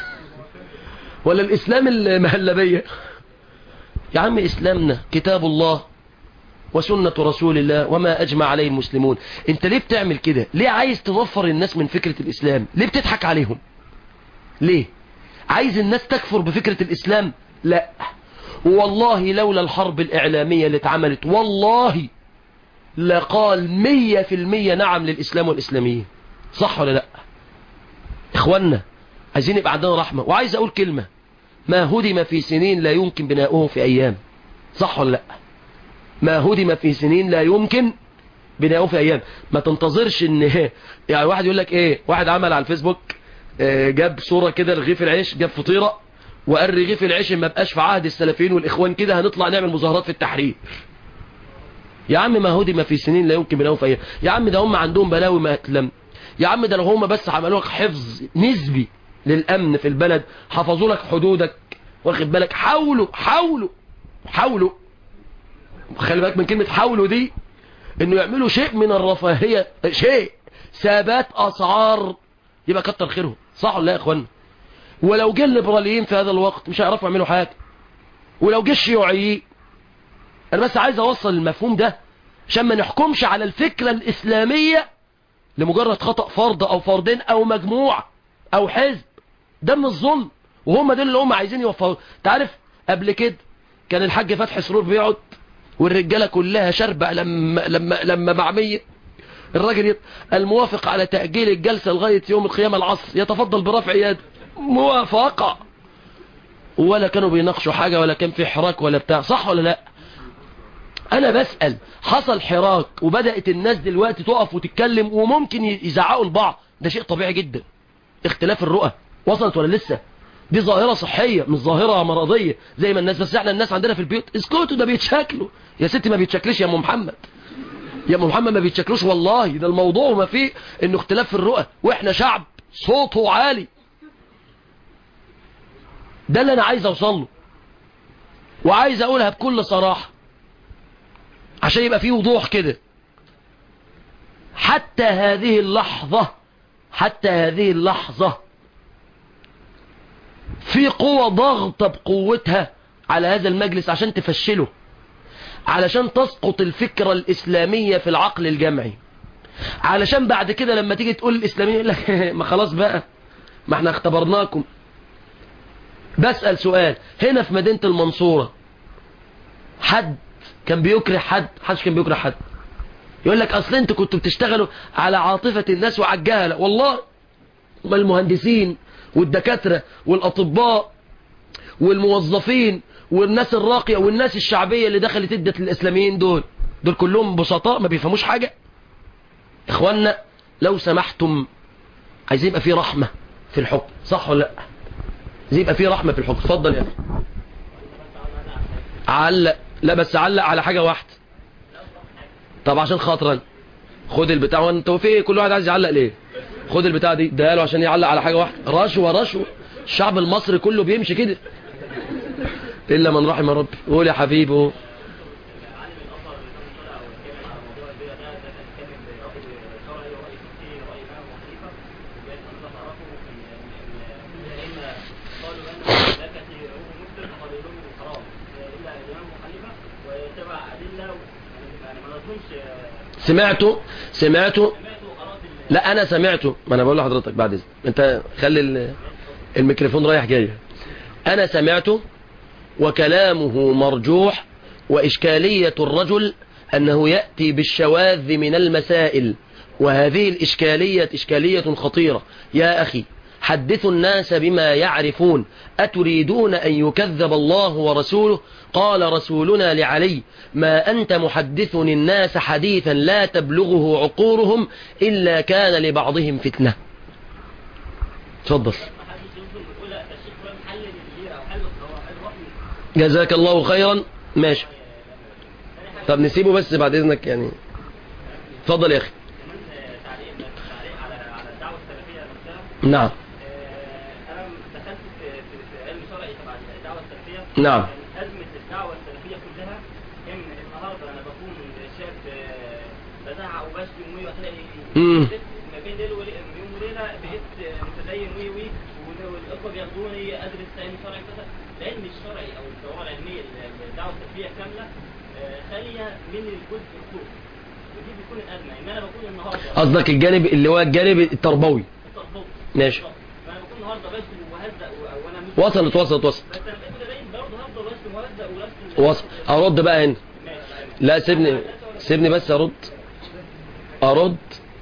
ولا الاسلام المهلبية يا عم اسلامنا كتاب الله وسنة رسول الله وما أجمع عليه المسلمون انت ليه بتعمل كده ليه عايز تنفر الناس من فكرة الإسلام ليه بتضحك عليهم ليه عايز الناس تكفر بفكرة الإسلام لا والله لولا الحرب الإعلامية اللي اتعملت والله لقال مية في المية نعم للإسلام والإسلاميين صح ولا لا إخوانا عايزين يبقى عندنا رحمة وعايز أقول كلمة ما هدم في سنين لا يمكن بناؤه في أيام صح ولا لا ما هدم في سنين لا يمكن بناؤه في أيام ما تنتظرش ان يعني واحد يقول لك ايه واحد عمل على الفيسبوك اه جاب صورة كده رغيف العيش جاب فطيرة وقال رغيف العيش ما بقاش في عهد السلفيين والإخوان كده هنطلع نعمل مظاهرات في التحرير يا عم ما هدم في سنين لا يمكن بناؤه في أيام يا عم ده هم عندهم بلاوي ما أتلم يا عم ده لو هم بس عملوا لك حفظ نسبي للأمن في البلد حفظوا لك حدودك واخد بالك حاولوا حاولوا حاولوا خلي بالك من كلمة حاولوا دي انه يعملوا شيء من الرفاهية شيء ثبات اسعار يبقى كتر خيرهم صح ولا يا اخوانا ولو جه الليبراليين في هذا الوقت مش هيعرفوا يعملوا حاجة ولو جه الشيوعيين انا بس عايز اوصل المفهوم ده عشان ما نحكمش على الفكرة الاسلامية لمجرد خطأ فرد او فردين او مجموعة او حزب ده من الظلم وهم دول اللي هم عايزين يوفروا تعرف قبل كده كان الحاج فتحي سرور بيقعد والرجالة كلها شربة لما لما لما معمية الراجل يط... الموافق على تأجيل الجلسة لغاية يوم القيامة العصر يتفضل برفع يد موافقة ولا كانوا بيناقشوا حاجة ولا كان في حراك ولا بتاع صح ولا لا انا بسأل حصل حراك وبدأت الناس دلوقتي تقف وتتكلم وممكن يزعقوا لبعض ده شيء طبيعي جدا اختلاف الرؤى وصلت ولا لسه دي ظاهرة صحية مش ظاهرة مرضية زي ما الناس بس احنا الناس عندنا في البيوت اسكتوا ده بيتشكلوا يا ستي ما بيتشكلش يا ام محمد يا ام محمد ما بيتشكلوش والله ده الموضوع ما فيه انه اختلاف في الرؤى واحنا شعب صوته عالي ده اللي انا عايز اوصل له وعايز اقولها بكل صراحة عشان يبقى فيه وضوح كده حتى هذه اللحظة حتى هذه اللحظة في قوة ضغطة بقوتها على هذا المجلس عشان تفشله علشان تسقط الفكرة الإسلامية في العقل الجمعي علشان بعد كده لما تيجي تقول الإسلامية يقول لك ما خلاص بقى ما احنا اختبرناكم بسأل سؤال هنا في مدينة المنصورة حد كان بيكره حد حدش كان بيكره حد يقول لك اصل انتوا كنتوا بتشتغلوا على عاطفة الناس وعلى الجهلة والله ما المهندسين والدكاترة والاطباء والموظفين والناس الراقية والناس الشعبية اللي دخلت ادت للاسلاميين دول دول كلهم بسطاء ما بيفهموش حاجة اخوانا لو سمحتم عايزين يبقى في رحمة في الحكم صح ولا لا عايزين يبقى في رحمة في الحكم اتفضل يا اخي علق لا بس علق على حاجة واحدة طب عشان خاطرا خد البتاع وانت في إيه؟ كل واحد عايز يعلق ليه خد البتاع دي ده له عشان يعلق على حاجة واحدة رشوة رشوة الشعب المصري كله بيمشي كده إلا من رحم ربي قول يا حبيبي قول. سمعته سمعته لا انا سمعته ما انا بقول لحضرتك بعد اذنك انت خلي ال- الميكروفون رايح جاي انا سمعته وكلامه مرجوح واشكالية الرجل انه يأتي بالشواذ من المسائل وهذه الاشكالية اشكالية خطيرة يا اخي حدثوا الناس بما يعرفون أتريدون أن يكذب الله ورسوله قال رسولنا لعلي ما أنت محدث الناس حديثا لا تبلغه عقورهم إلا كان لبعضهم فتنة تفضل جزاك الله خيرا ماشي طب نسيبه بس بعد إذنك يعني تفضل يا أخي نعم انا دخلت في في في علم شرعي تبع الدعوه السلفيه نعم. كان ازمه الدعوه السلفيه كلها ان النهارده انا بكون شاب آه، بزعق وبشتم وي وهتلاقي مم. ما بين ليل وليله يوم وليله بقيت آه، متدين وي وي وال- والاخوه بياخدوني ادرس علم شرعي كذا العلم الشرعي او الدوره العلميه الدعوه السلفيه كامله آه، خاليه من الجزء الخوف ودي بيكون الازمه ان انا بكون النهارده قصدك الجانب اللي هو الجانب التربوي التربوط. ماشي. انا بكون النهارده بشتم وبهزق و- وانا مش وصلت وصلت وصلت بس انا بقيت متدين برضه هفضل اشتم وهزق ونفس وصل ارد بقى هنا لا سيبني سيبني بس ارد ارد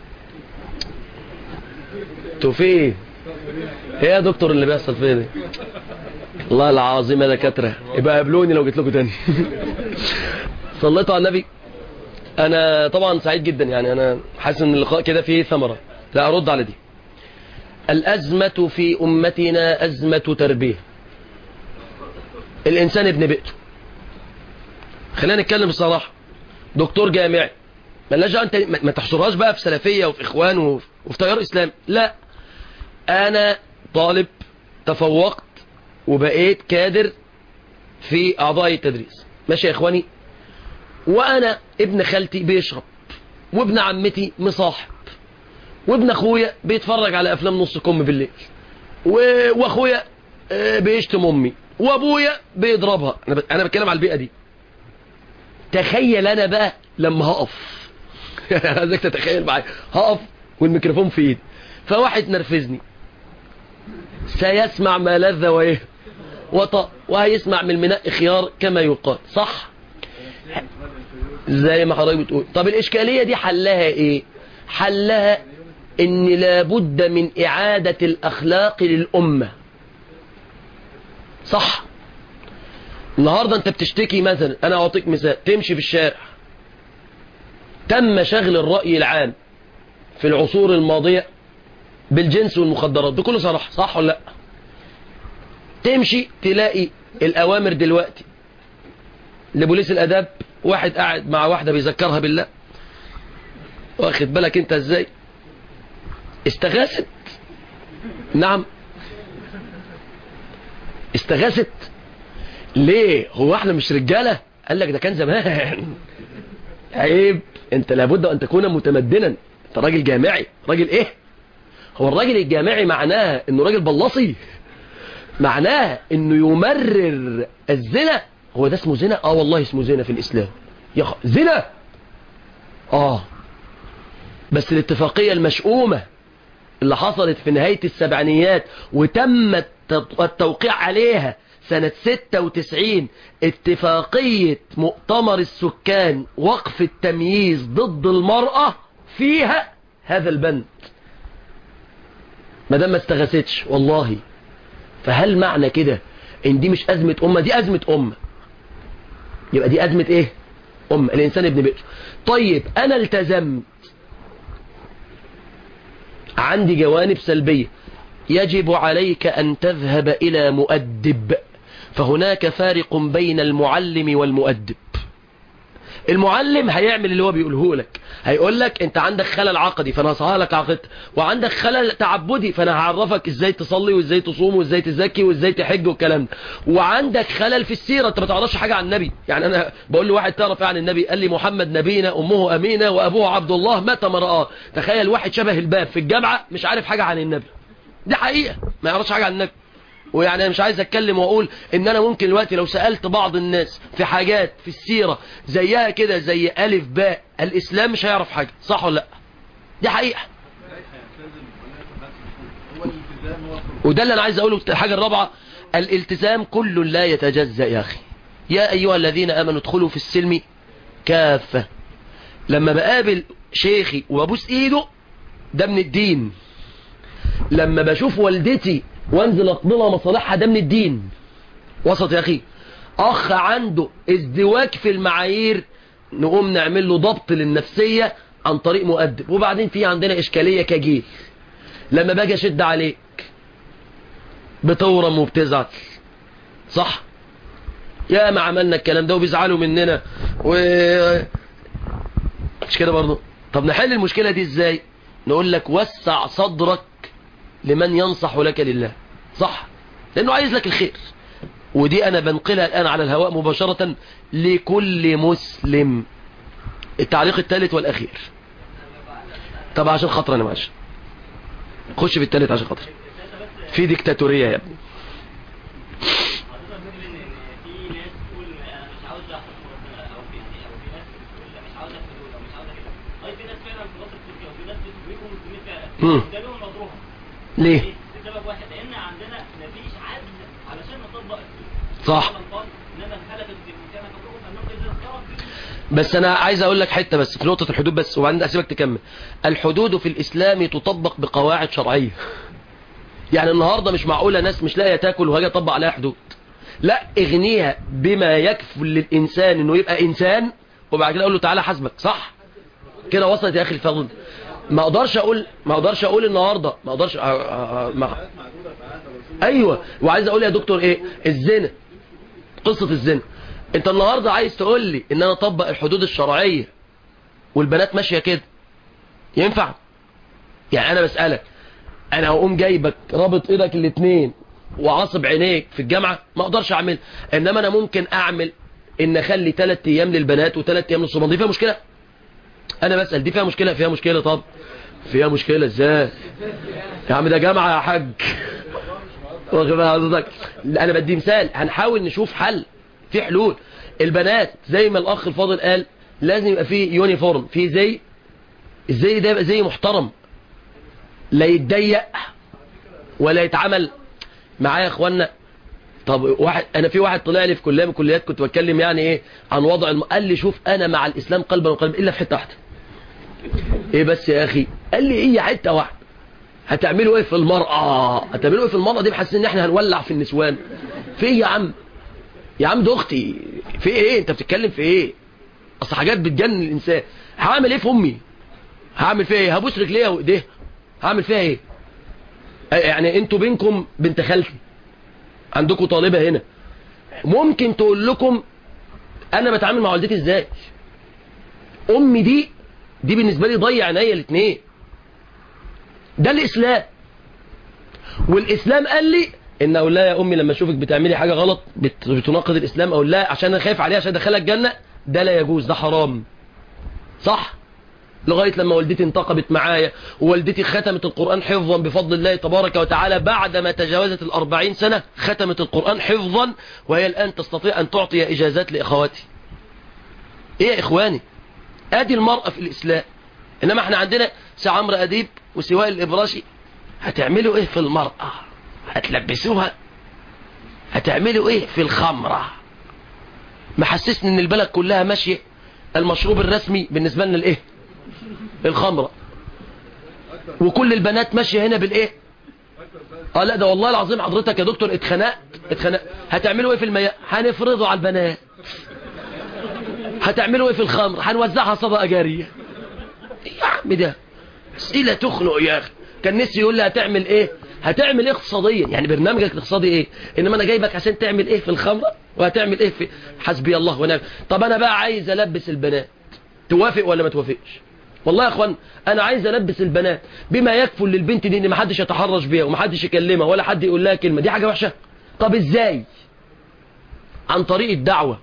انتوا في ايه ايه يا دكتور اللي بيحصل فيا ده والله العظيم يا دكاتره يبقى قابلوني لو جيت لكم تاني صليتوا على النبي انا طبعا سعيد جدا يعني انا حاسس ان اللقاء كده فيه ثمره لا ارد على دي الازمه في امتنا ازمه تربيه الانسان ابن بيئته خلينا نتكلم بصراحة دكتور جامعي ملاش انت ما ما تحصرهاش بقى في سلفية وفي اخوان وفي, وفي تيار اسلام لا انا طالب تفوقت وبقيت كادر في اعضاء التدريس ماشي يا اخواني وانا ابن خالتي بيشرب وابن عمتي مصاحب وابن اخويا بيتفرج على افلام نص كم بالليل و- واخويا آه، بيشتم امي وابويا بيضربها انا ب- انا بتكلم على البيئه دي تخيل انا بقى لما هقف عايزك تتخيل معايا هقف والميكروفون في ايدي فواحد نرفزني سيسمع ما لذ وايه وطأ وهيسمع من المناء خيار كما يقال صح زي ما حضرتك بتقول طب الاشكاليه دي حلها ايه حلها ان لابد من اعاده الاخلاق للامه صح النهاردة انت بتشتكي مثلا انا اعطيك مثال تمشي في الشارع تم شغل الرأي العام في العصور الماضية بالجنس والمخدرات بكل صراحة صح ولا لا تمشي تلاقي الاوامر دلوقتي لبوليس الاداب واحد قاعد مع واحدة بيذكرها بالله واخد بالك انت ازاي استغاثت نعم استغاثت ليه هو احنا مش رجالة قال لك ده كان زمان عيب انت لابد ان تكون متمدنا انت راجل جامعي راجل ايه هو الراجل الجامعي معناه انه راجل بلصي معناه انه يمرر الزنا هو ده اسمه زنا اه والله اسمه زنا في الاسلام يا خ... زنا اه بس الاتفاقية المشؤومة اللي حصلت في نهاية السبعينيات وتم الت- التوقيع عليها سنة 96 اتفاقية مؤتمر السكان وقف التمييز ضد المرأة فيها هذا البند ما دام ما استغاثتش والله فهل معنى كده ان دي مش ازمة امة دي ازمة امة يبقى دي ازمة ايه امة الانسان ابن بئر طيب انا التزمت عندي جوانب سلبية يجب عليك أن تذهب إلى مؤدب فهناك فارق بين المعلم والمؤدب المعلم هيعمل اللي هو بيقوله لك هيقول لك انت عندك خلل عقدي فانا هصحى لك عقدتك وعندك خلل تعبدي فانا هعرفك ازاي تصلي وازاي تصوم وازاي تزكي وازاي تحج والكلام ده وعندك خلل في السيره انت ما تعرفش حاجه عن النبي يعني انا بقول لواحد تعرف ايه عن النبي قال لي محمد نبينا امه امينه وابوه عبد الله مات ما رآه تخيل واحد شبه الباب في الجامعه مش عارف حاجه عن النبي دي حقيقه ما يعرفش حاجه عن النبي ويعني انا مش عايز اتكلم واقول ان انا ممكن دلوقتي لو سألت بعض الناس في حاجات في السيرة زيها كده زي الف باء الاسلام مش هيعرف حاجة صح ولا لا دي حقيقة هو الالتزام هو الخروج. وده اللي انا عايز اقوله الحاجة الرابعة الالتزام كل لا يتجزأ يا اخي يا ايها الذين امنوا ادخلوا في السلم كافة لما بقابل شيخي وببوس ايده ده من الدين لما بشوف والدتي وانزل اقضلها مصالحها ده من الدين وسط يا اخي اخ عنده ازدواج في المعايير نقوم نعمل له ضبط للنفسية عن طريق مؤدب وبعدين في عندنا اشكالية كجيل لما باجي اشد عليك بتورم وبتزعل صح يا ما عملنا الكلام ده وبيزعلوا مننا و مش كده برضو طب نحل المشكلة دي ازاي نقول لك وسع صدرك لمن ينصح لك لله صح لانه عايز لك الخير ودي انا بنقلها الان على الهواء مباشرة لكل مسلم التعليق الثالث والاخير طب عشان خاطر انا ماشي خش في الثالث عشان خاطر في ديكتاتورية يا ابني حضرتك بتقول ان في ناس تقول انا مش عاوز احكم ربنا او في او في ناس بتقول لا مش عاوز احكم او مش عاوز كده طيب في ناس فعلا في مصر بتقول كده وفي ناس بيبقوا مسلمين مم. فعلا ده لهم مضروها ليه ليه؟ لسبب واحد لان عندنا مفيش عدل علشان نطبق الدين صح. الله قال انما خلقت الانسان كفره فانه اذا اختار بس انا عايز اقول لك حتة بس في نقطة الحدود بس وبعدين اسيبك تكمل الحدود في الاسلام تطبق بقواعد شرعية يعني النهاردة مش معقولة ناس مش لاقية تاكل وهاجي اطبق عليها حدود لا اغنيها بما يكفل للانسان انه يبقى انسان وبعد كده اقول له تعالى حاسبك صح كده وصلت يا اخي الفضل ما اقدرش اقول ما اقدرش اقول النهارده ما اقدرش أ- أ- أ- ما معدودة في عهد الرسول ايوه وعايز اقول يا دكتور ايه الزنا قصة الزنا انت النهاردة عايز تقول لي ان انا اطبق الحدود الشرعية والبنات ماشية كده ينفع يعني انا بسألك انا هقوم جايبك رابط ايدك الاتنين وعاصب عينيك في الجامعة ما اقدرش اعمل انما انا ممكن اعمل ان اخلي ثلاث ايام للبنات وثلاث ايام للصبيان دي فيها مشكلة انا بسأل دي فيها مشكلة فيها مشكلة طب فيها مشكلة ازاي يا عم ده جامعة يا حاج واخد بال حضرتك لا، انا بدي مثال هنحاول نشوف حل في حلول البنات زي ما الاخ الفاضل قال لازم يبقى في يونيفورم في زي الزي ده يبقى زي محترم لا يتضيق ولا يتعمل معايا يا اخوانا طب واحد انا في واحد طلع لي في كليه من الكليات كنت بتكلم يعني ايه عن وضع الم... قال لي شوف انا مع الاسلام قلبا وقلبا الا في حته واحده ايه بس يا اخي قال لي هي حته واحده هتعملوا ايه في المرأة هتعملوا ايه في المرأة دي بحس ان احنا هنولع في النسوان في ايه يا عم يا عم ده اختي في ايه انت بتتكلم في ايه اصل حاجات بتجنن الانسان هعمل ايه في امي هعمل فيها ايه هبوس رجليها وايديها هعمل فيها ايه يعني انتوا بينكم بنت خالتي عندكم طالبة هنا ممكن تقول لكم انا بتعامل مع والدتي ازاي امي دي دي بالنسبة لي ضيع عينيا الاثنين ده الاسلام والاسلام قال لي ان اقول لها يا امي لما اشوفك بتعملي حاجة غلط بت- بتناقض الاسلام اقول لها عشان انا خايف عليها عشان ادخلها الجنة ده لا يجوز ده حرام صح لغاية لما والدتي انتقبت معايا ووالدتي ختمت القرآن حفظا بفضل الله تبارك وتعالى بعدما تجاوزت الأربعين سنة ختمت القرآن حفظا وهي الآن تستطيع أن تعطي إجازات لإخواتي إيه يا إخواني ادي المرأة في الإسلام إنما احنا عندنا سي عمرو أديب وسواء الإبراشي هتعملوا إيه في المرأة هتلبسوها هتعملوا إيه في الخمرة محسسني إن البلد كلها ماشية المشروب الرسمي بالنسبة لنا الإيه الخمرة وكل البنات ماشية هنا بالإيه اه لا ده والله العظيم حضرتك يا دكتور اتخنقت اتخنقت هتعملوا ايه في المياه هنفرضه على البنات هتعملوا ايه في الخمر هنوزعها صدقه جاريه إيه يا عم ده اسئله تخنق يا اخي كان نسي يقول لي هتعمل ايه هتعمل ايه اقتصاديا يعني برنامجك الاقتصادي ايه انما انا جايبك عشان تعمل ايه في الخمره وهتعمل ايه في حسبي الله ونعم طب انا بقى عايز البس البنات توافق ولا ما توافقش والله يا اخوان انا عايز البس البنات بما يكفل للبنت دي ان ما حدش يتحرش بيها وما حدش يكلمها ولا حد يقول لها كلمه دي حاجه وحشه طب ازاي عن طريق الدعوه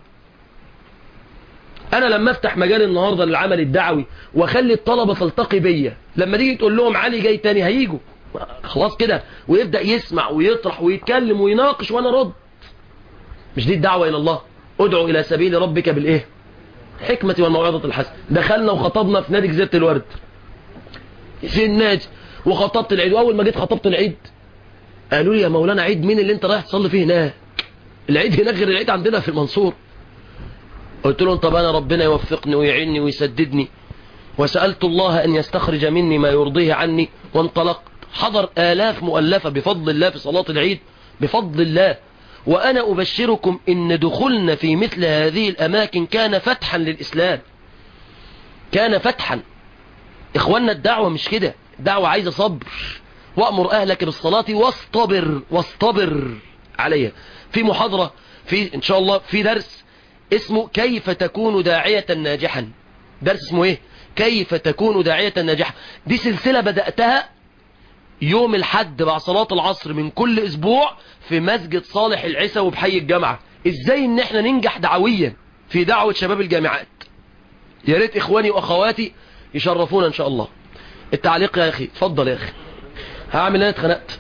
انا لما افتح مجال النهارده للعمل الدعوي واخلي الطلبه تلتقي بيا لما تيجي تقول لهم علي جاي تاني هيجوا خلاص كده ويبدا يسمع ويطرح ويتكلم ويناقش وانا ارد مش دي الدعوه الى الله ادعو الى سبيل ربك بالايه حكمة والموعظة الحسنة دخلنا وخطبنا في نادي جزيرة الورد في النادي وخطبت العيد واول ما جيت خطبت العيد قالوا لي يا مولانا عيد مين اللي انت رايح تصلي فيه هناك العيد هناك غير العيد عندنا في المنصور قلت لهم طب انا ربنا يوفقني ويعيني ويسددني وسألت الله ان يستخرج مني ما يرضيه عني وانطلقت حضر آلاف مؤلفة بفضل الله في صلاة العيد بفضل الله وأنا أبشركم إن دخولنا في مثل هذه الأماكن كان فتحا للإسلام كان فتحا إخواننا الدعوة مش كده الدعوة عايزة صبر وأمر أهلك بالصلاة واصطبر واصطبر عليها في محاضرة في إن شاء الله في درس اسمه كيف تكون داعية ناجحا درس اسمه إيه كيف تكون داعية ناجحا دي سلسلة بدأتها يوم الحد بعد صلاة العصر من كل اسبوع في مسجد صالح العيسى بحي الجامعة ازاي ان احنا ننجح دعويا في دعوة شباب الجامعات يا ريت اخواني واخواتي يشرفونا ان شاء الله التعليق يا اخي اتفضل يا اخي هعمل انا اتخنقت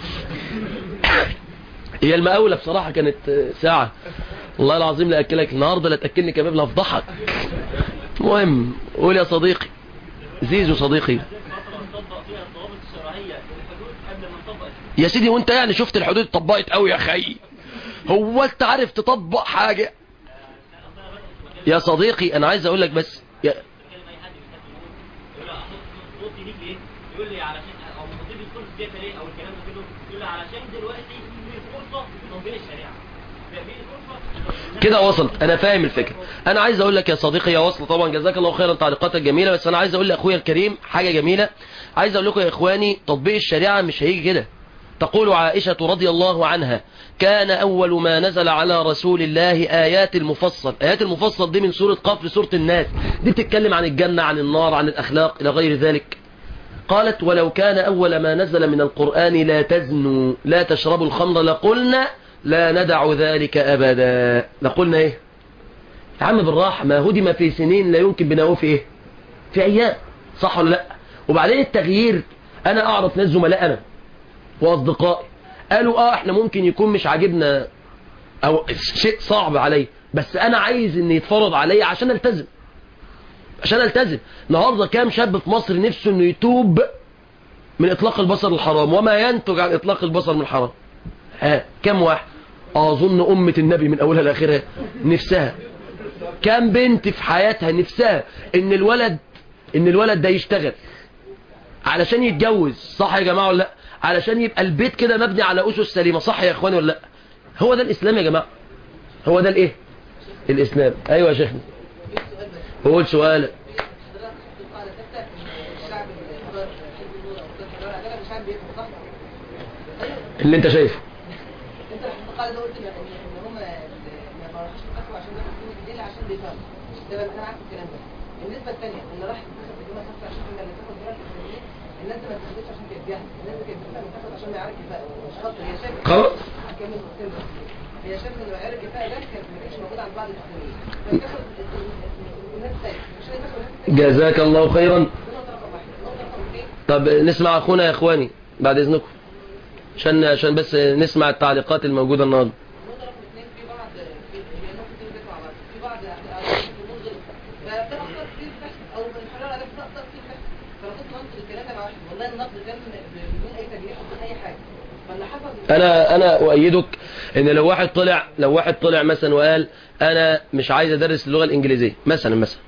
هي المقاولة بصراحة كانت ساعة والله العظيم لا اكلك النهاردة لا تاكلني كباب لا افضحك المهم قول يا صديقي زيزو صديقي نطبق فيها الضوابط الشرعية للحدود قبل ما نطبق يا سيدي وانت يعني شفت الحدود اتطبقت قوي يا خي هو انت عارف تطبق حاجة يا صديقي انا عايز اقول لك بس يا بتكلم اي حد بيتكلم يقول له احط صوتي ليك ليه؟ يقول لي علشان او مضيف الكورس ديت ليه او الكلام ده كله يقول لي علشان دلوقتي في فرصه لتطبيق الشريعه ده في فرصه كده وصلت انا فاهم الفكرة انا عايز اقول لك يا صديقي يا وصل طبعا جزاك الله خيرا تعليقاتك جميلة بس انا عايز اقول لاخويا الكريم حاجة جميلة عايز اقول لكم يا اخواني تطبيق الشريعة مش هيجي كده تقول عائشة رضي الله عنها كان أول ما نزل على رسول الله آيات المفصل آيات المفصل دي من سورة قاف لسورة الناس دي بتتكلم عن الجنة عن النار عن الأخلاق إلى غير ذلك قالت ولو كان أول ما نزل من القرآن لا تزنوا لا تشربوا الخمر لقلنا لا ندع ذلك أبدا لقلنا إيه يا عم بالراحة ما هدم في سنين لا يمكن بناؤه في إيه في أيام صح ولا لا وبعدين التغيير أنا أعرف ناس زملاء أنا واصدقائي قالوا اه احنا ممكن يكون مش عاجبنا او شيء صعب علي بس انا عايز ان يتفرض عليا عشان التزم عشان التزم النهارده كام شاب في مصر نفسه انه يتوب من اطلاق البصر الحرام وما ينتج عن اطلاق البصر من الحرام ها كام واحد اظن امة النبي من اولها لاخرها نفسها كام بنت في حياتها نفسها ان الولد ان الولد ده يشتغل علشان يتجوز صح يا جماعة ولا لا علشان يبقى البيت كده مبني على أسس سليمة صح يا إخواني ولا لا هو ده الإسلام يا جماعة هو ده الإيه الإسلام أيوة يا شيخنا قول سؤالك اللي انت شايفه انت لما القاعده ده قلت ان ان هم ما بيروحوش يتاكلوا عشان ياخدوا فلوس الدين عشان بيفهموا ده بقى انا عارف الكلام ده النسبه الثانيه اللي راح تتاخد بدون خمسه عشان كنا اللي تاخد دلوقتي الاسلاميه الناس دي ما تاخدش عشان كانت جهل الناس دي كانت بتفهم تاخد عشان ما يعرف يفهم مش خاطر هي شايفه خلاص هكمل التفسير بس هي شافت ان معيار الكفاءه ده كان ما كانش موجود عند بعض المسلمين فتاخد الناس الثانيه مش هي تاخد الناس الثانيه جزاك الله خيرا دي نقطه رقم واحد النقطه رقم اثنين طب نسمع اخونا يا اخواني بعد اذنكم عشان عشان بس نسمع التعليقات الموجوده النهارده النقطه رقم اثنين في بعض في هي نقطتين بتطلع مع بعض في بعض اعتقاد منظر فبتاثر في البحث او الحراره عليها بتاثر في البحث فانا كنت منطق الكلام ده مع واحد والله النقد كان بدون اي تجريح بدون اي حاجه فاللي حصل انا انا اؤيدك ان لو واحد طلع لو واحد طلع مثلا وقال انا مش عايز ادرس اللغه الانجليزيه مثلا مثلا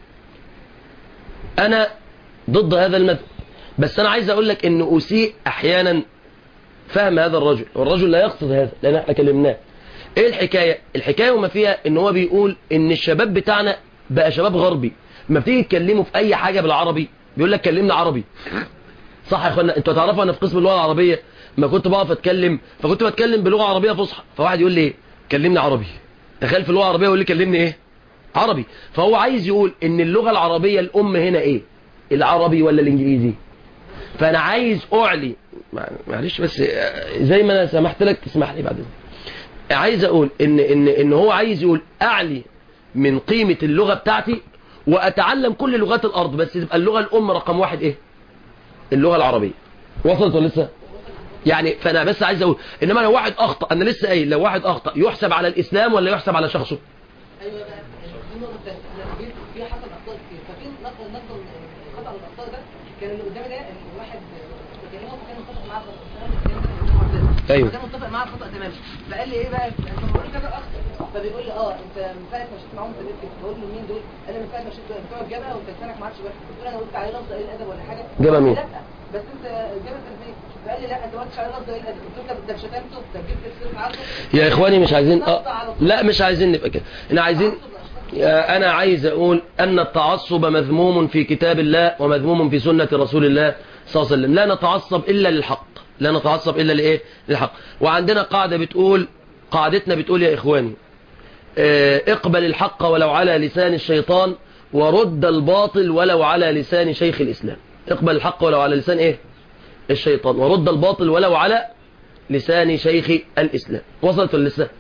انا ضد هذا المذهب بس انا عايز اقول لك ان اسيء احيانا فهم هذا الرجل والرجل لا يقصد هذا لان احنا كلمناه ايه الحكايه الحكايه وما فيها ان هو بيقول ان الشباب بتاعنا بقى شباب غربي ما بتيجي تكلمه في اي حاجه بالعربي بيقول لك كلمنا عربي صح يا اخوانا انتوا تعرفوا انا في قسم اللغه العربيه ما كنت بقف اتكلم فكنت بتكلم بلغه عربيه فصحى فواحد يقول لي ايه كلمني عربي تخيل في اللغه العربيه يقول لي كلمني ايه عربي فهو عايز يقول ان اللغه العربيه الام هنا ايه العربي ولا الانجليزي فانا عايز اعلي مع- معلش بس آه، زي ما انا سمحت لك تسمح لي بعد إذنك. عايز اقول ان ان ان هو عايز يقول اعلي من قيمه اللغه بتاعتي واتعلم كل لغات الارض بس تبقى اللغه الام رقم واحد ايه اللغه العربيه وصلت ولا لسه يعني فانا بس عايز اقول انما لو واحد اخطا انا لسه قايل لو واحد اخطا يحسب على الاسلام ولا يحسب على شخصه ايوه بقى دي النقطه الثانيه انا في في حصل اخطاء كتير ففي نقل نقل الخطا والاخطاء ده كان اللي قدامي ده الواحد بكلمه فكان متفق معاه الخطا أيوة. فكان متفق معاه الخطا تماما فقال لي ايه بقى انا بقول كذا اخطا فبيقول لي اه انت من ساعه ما مشيت معاهم انت ليه كده بقول له مين دول انا من ساعه ما مشيت بتوع الجبهه وانت لسانك ما عادش واحد قلت له انا قلت عليه لفظ قليل الادب ولا حاجه جبهة مين؟ لا بس انت الجبهه التنفيذ فقال لي لا انت ما قلتش عليه لفظ قليل الادب قلت له طب ده شتمته ده جبت السيف عرضه يا اخواني مش عايزين أه لا مش عايزين نبقى كده احنا عايزين يا انا عايز اقول ان التعصب مذموم في كتاب الله ومذموم في سنة رسول الله صلى الله عليه وسلم لا نتعصب الا للحق لا نتعصب الا لايه للحق وعندنا قاعدة بتقول قاعدتنا بتقول يا اخواني اه، اقبل الحق ولو على لسان الشيطان ورد الباطل ولو على لسان شيخ الاسلام اقبل الحق ولو على لسان ايه الشيطان ورد الباطل ولو على لسان شيخ الإسلام وصلت ولا لسه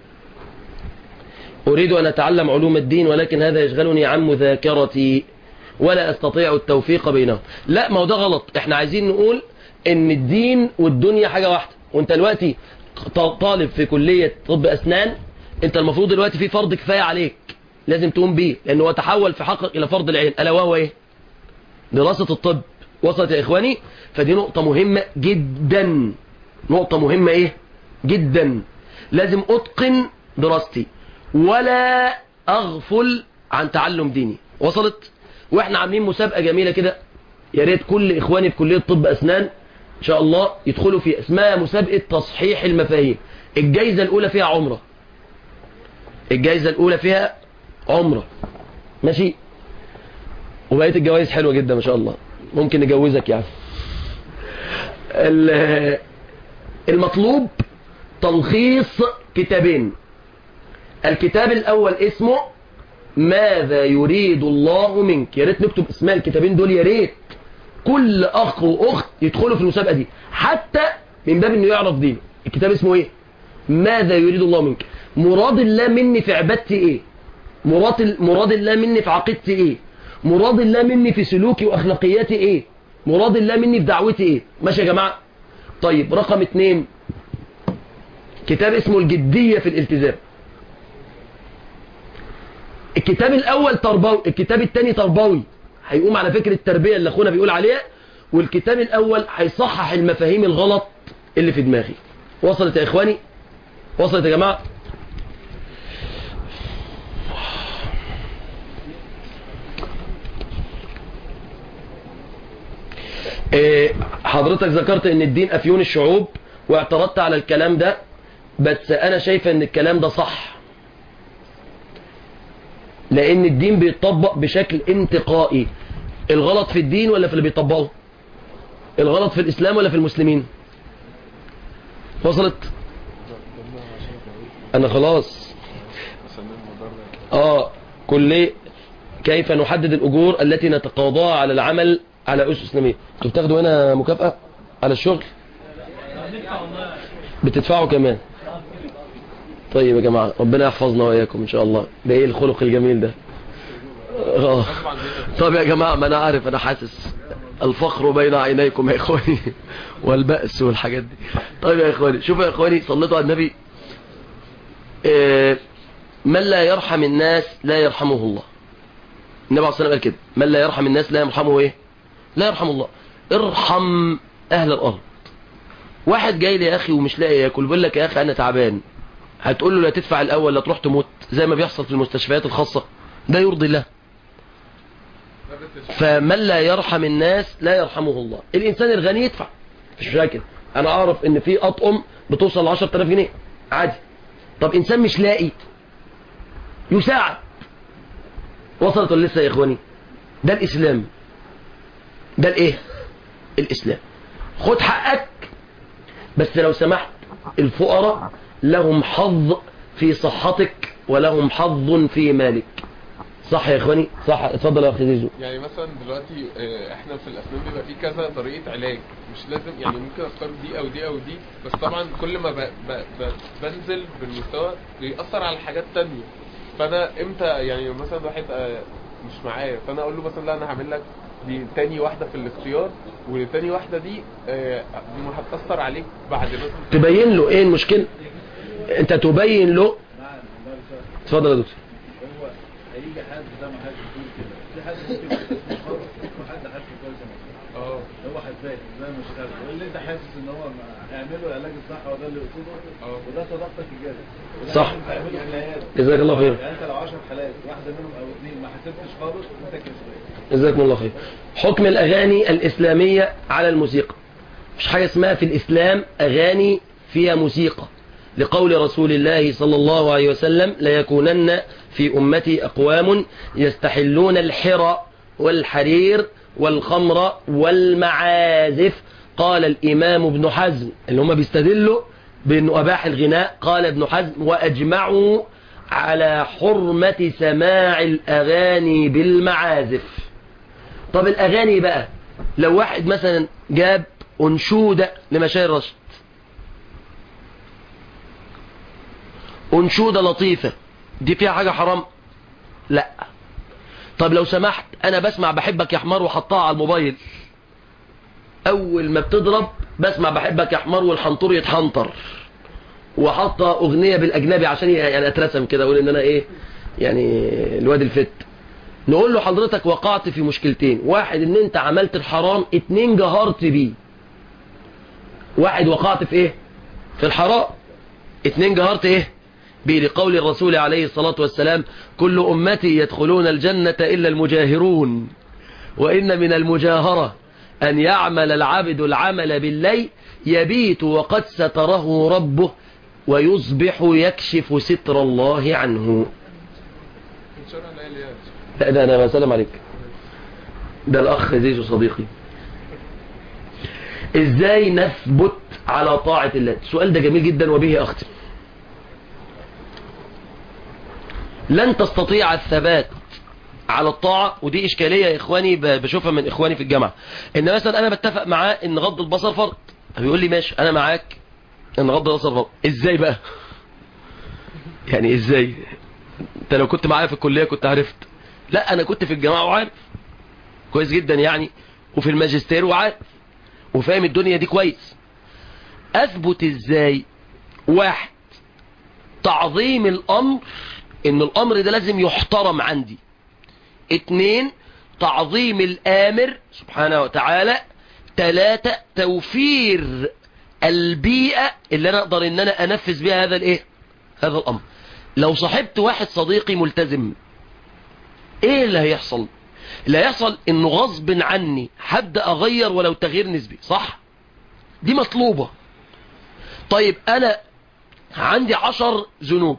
أريد أن أتعلم علوم الدين ولكن هذا يشغلني عن مذاكرتي ولا أستطيع التوفيق بينهم لا ما هو ده غلط احنا عايزين نقول ان الدين والدنيا حاجة واحدة وانت دلوقتي ط- طالب في كلية طب أسنان انت المفروض دلوقتي في فرض كفاية عليك لازم تقوم بيه لأنه هو تحول في حقك إلى فرض العين ألا وهو إيه دراسة الطب وصلت يا إخواني فدي نقطة مهمة جدا نقطة مهمة إيه جدا لازم أتقن دراستي ولا أغفل عن تعلم ديني وصلت وإحنا عاملين مسابقة جميلة كده يا ريت كل إخواني في كلية طب أسنان إن شاء الله يدخلوا في اسمها مسابقة تصحيح المفاهيم الجايزة الأولى فيها عمرة الجايزة الأولى فيها عمرة ماشي وبقية الجوائز حلوة جدا ما شاء الله ممكن نجوزك يعني ال- المطلوب تلخيص كتابين الكتاب الأول اسمه ماذا يريد الله منك يا ريت نكتب اسماء الكتابين دول يا ريت كل أخ وأخت يدخلوا في المسابقة دي حتى من باب إنه يعرف دينه الكتاب اسمه إيه ماذا يريد الله منك مراد الله مني في عبادتي إيه مراد مراد الله مني في عقيدتي إيه مراد الله مني في سلوكي وأخلاقياتي إيه مراد الله مني في دعوتي إيه ماشي يا جماعة طيب رقم اتنين كتاب اسمه الجدية في الالتزام الكتاب الأول تربوي الكتاب الثاني تربوي هيقوم على فكرة التربية اللي أخونا بيقول عليها والكتاب الأول هيصحح المفاهيم الغلط اللي في دماغي وصلت يا إخواني وصلت يا جماعة إيه، حضرتك ذكرت ان الدين افيون الشعوب واعترضت على الكلام ده بس انا شايف ان الكلام ده صح لان الدين بيطبق بشكل انتقائي الغلط في الدين ولا في اللي بيطبقه الغلط في الاسلام ولا في المسلمين وصلت انا خلاص اه كل كيف نحدد الاجور التي نتقاضاها على العمل على اسس اسلاميه انتوا بتاخدوا هنا مكافاه على الشغل بتدفعوا كمان طيب يا جماعة ربنا يحفظنا وإياكم إن شاء الله ده إيه الخلق الجميل ده آه. طب يا جماعة ما أنا عارف أنا حاسس الفخر بين عينيكم يا إخواني والبأس والحاجات دي طيب يا إخواني شوفوا يا إخواني صليتوا على النبي آه، من لا يرحم الناس لا يرحمه الله النبي عليه الصلاة والسلام قال كده من لا يرحم الناس لا يرحمه إيه لا يرحم الله ارحم أهل الأرض واحد جاي لي يا أخي ومش لاقي ياكل بيقول لك يا أخي أنا تعبان هتقول له لا تدفع الأول لا تروح تموت زي ما بيحصل في المستشفيات الخاصة ده يرضي الله فمن لا يرحم الناس لا يرحمه الله الإنسان الغني يدفع مش مشاكل أنا أعرف إن في أطقم بتوصل ل 10000 جنيه عادي طب إنسان مش لاقي يساعد وصلت ولا لسه يا إخواني ده الإسلام ده الإيه الإسلام خد حقك بس لو سمحت الفقراء لهم حظ في صحتك ولهم حظ في مالك صح يا اخواني صح اتفضل يا اخي زيزو يعني مثلا دلوقتي آه، احنا في الاسنان بيبقى في كذا طريقه علاج مش لازم يعني ممكن اختار دي او دي او دي بس طبعا كل ما ب... ب... ب... بنزل بالمستوى بيأثر على حاجات تانية فانا امتى يعني مثلا واحد آه، مش معايا فانا اقول له مثلا لا انا هعمل لك دي تاني واحده في الاختيار والتاني واحده دي آه، دي ما هتأثر عليك بعد مثلا تبين له ايه المشكله انت تبين له نعم الله يسعدك. اتفضل يا دكتور هو هيجي حد زي ما حد بيقول كده في حد ممكن يستثني خالص وحد حاسس كويس مثلا اه هو حساس زي ما اشتغل واللي انت حاسس ان هو ما هيعمله العلاج الصح وده اللي يقصده اه. وده صداقتك الجاده وده صح. لازم تعمله في العياده جزاك الله خير يعني انت لو 10 حالات واحده منهم او اثنين ما حسبتش خالص انت كسبان جزاكم الله خير حكم الاغاني الاسلاميه على الموسيقى مش حاجه اسمها في الاسلام اغاني فيها موسيقى لقول رسول الله صلى الله عليه وسلم ليكونن في امتي اقوام يستحلون الحرى والحرير والخمر والمعازف قال الامام ابن حزم اللي هم بيستدلوا بانه اباح الغناء قال ابن حزم واجمعوا على حرمه سماع الاغاني بالمعازف طب الأغاني بقى لو واحد مثلا جاب أنشودة لمشاهير رشد أنشودة لطيفة دي فيها حاجة حرام لا طب لو سمحت أنا بسمع بحبك يا حمار وحطها على الموبايل أول ما بتضرب بسمع بحبك يا حمار والحنطور يتحنطر وحاطة أغنية بالأجنبي عشان يعني أترسم كده أقول إن أنا إيه يعني الواد الفت نقول له حضرتك وقعت في مشكلتين واحد ان انت عملت الحرام اتنين جهرت بيه واحد وقعت في ايه في الحرام اتنين جهرت ايه بيه لقول الرسول عليه الصلاة والسلام كل امتي يدخلون الجنة الا المجاهرون وان من المجاهرة ان يعمل العبد العمل بالليل يبيت وقد ستره ربه ويصبح يكشف ستر الله عنه ان شاء الله لا لا لا ده انا بسلم عليك ده الاخ زيزو صديقي ازاي نثبت على طاعة الله السؤال ده جميل جدا وبه اختم لن تستطيع الثبات على الطاعة ودي اشكالية يا اخواني ب- بشوفها من اخواني في الجامعة ان مثلا انا بتفق معاه ان غض البصر فرض بيقول لي ماشي انا معاك ان غض البصر فرض ازاي بقى يعني ازاي انت لو كنت معايا في الكلية كنت عرفت لا انا كنت في الجامعة وعارف كويس جدا يعني وفي الماجستير وعارف وفاهم الدنيا دي كويس اثبت ازاي واحد تعظيم الامر ان الامر ده لازم يحترم عندي اتنين تعظيم الامر سبحانه وتعالى تلاتة توفير البيئة اللي انا اقدر ان انا انفذ بيها هذا الايه هذا الامر لو صاحبت واحد صديقي ملتزم ايه اللي هيحصل اللي هيحصل انه غصب عني هبدا اغير ولو تغيير نسبي صح دي مطلوبة طيب انا عندي عشر ذنوب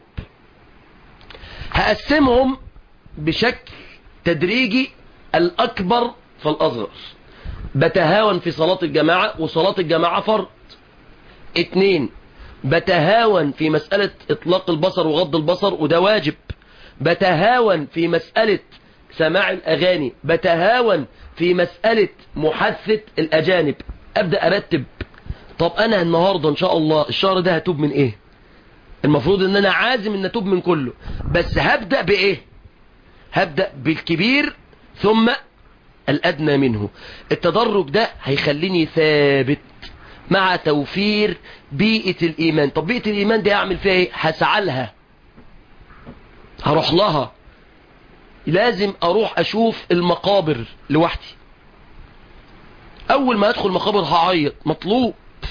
هقسمهم بشكل تدريجي الاكبر فالاصغر بتهاون في صلاة الجماعة وصلاة الجماعة فرض اتنين بتهاون في مسألة اطلاق البصر وغض البصر وده واجب بتهاون في مسألة سماع الأغاني بتهاون في مسألة محادثة الأجانب أبدأ أرتب طب أنا النهاردة إن شاء الله الشهر ده هتوب من إيه المفروض ان انا عازم ان اتوب من كله بس هبدأ بايه هبدأ بالكبير ثم الادنى منه التدرج ده هيخليني ثابت مع توفير بيئة الايمان طب بيئة الايمان دي اعمل فيها ايه هسعى لها هروح لها لازم اروح اشوف المقابر لوحدي اول ما ادخل مقابر هعيط مطلوب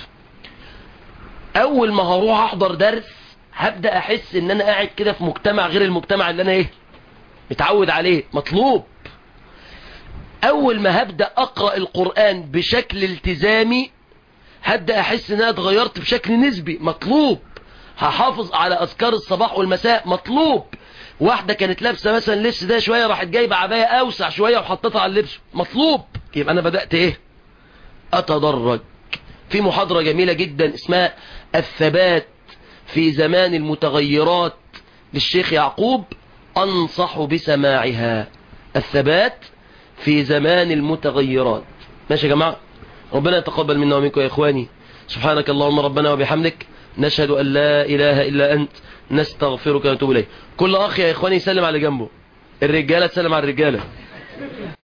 اول ما هروح احضر درس هبدأ احس ان انا قاعد كده في مجتمع غير المجتمع اللي انا ايه متعود عليه مطلوب اول ما هبدأ اقرأ القرآن بشكل التزامي هبدأ احس ان انا اتغيرت بشكل نسبي مطلوب هحافظ على اذكار الصباح والمساء مطلوب واحدة كانت لابسة مثلا اللبس ده شوية راحت جايبة عباية اوسع شوية وحطتها على اللبس مطلوب يبقى انا بدأت ايه اتدرج في محاضرة جميلة جدا اسمها الثبات في زمان المتغيرات للشيخ يعقوب انصح بسماعها الثبات في زمان المتغيرات ماشي يا جماعة ربنا يتقبل منا ومنكم يا إخواني سبحانك اللهم ربنا وبحمدك نشهد أن لا إله إلا أنت نستغفرك ونتوب إليك كل أخ يا إخواني يسلم على جنبه الرجالة تسلم على الرجالة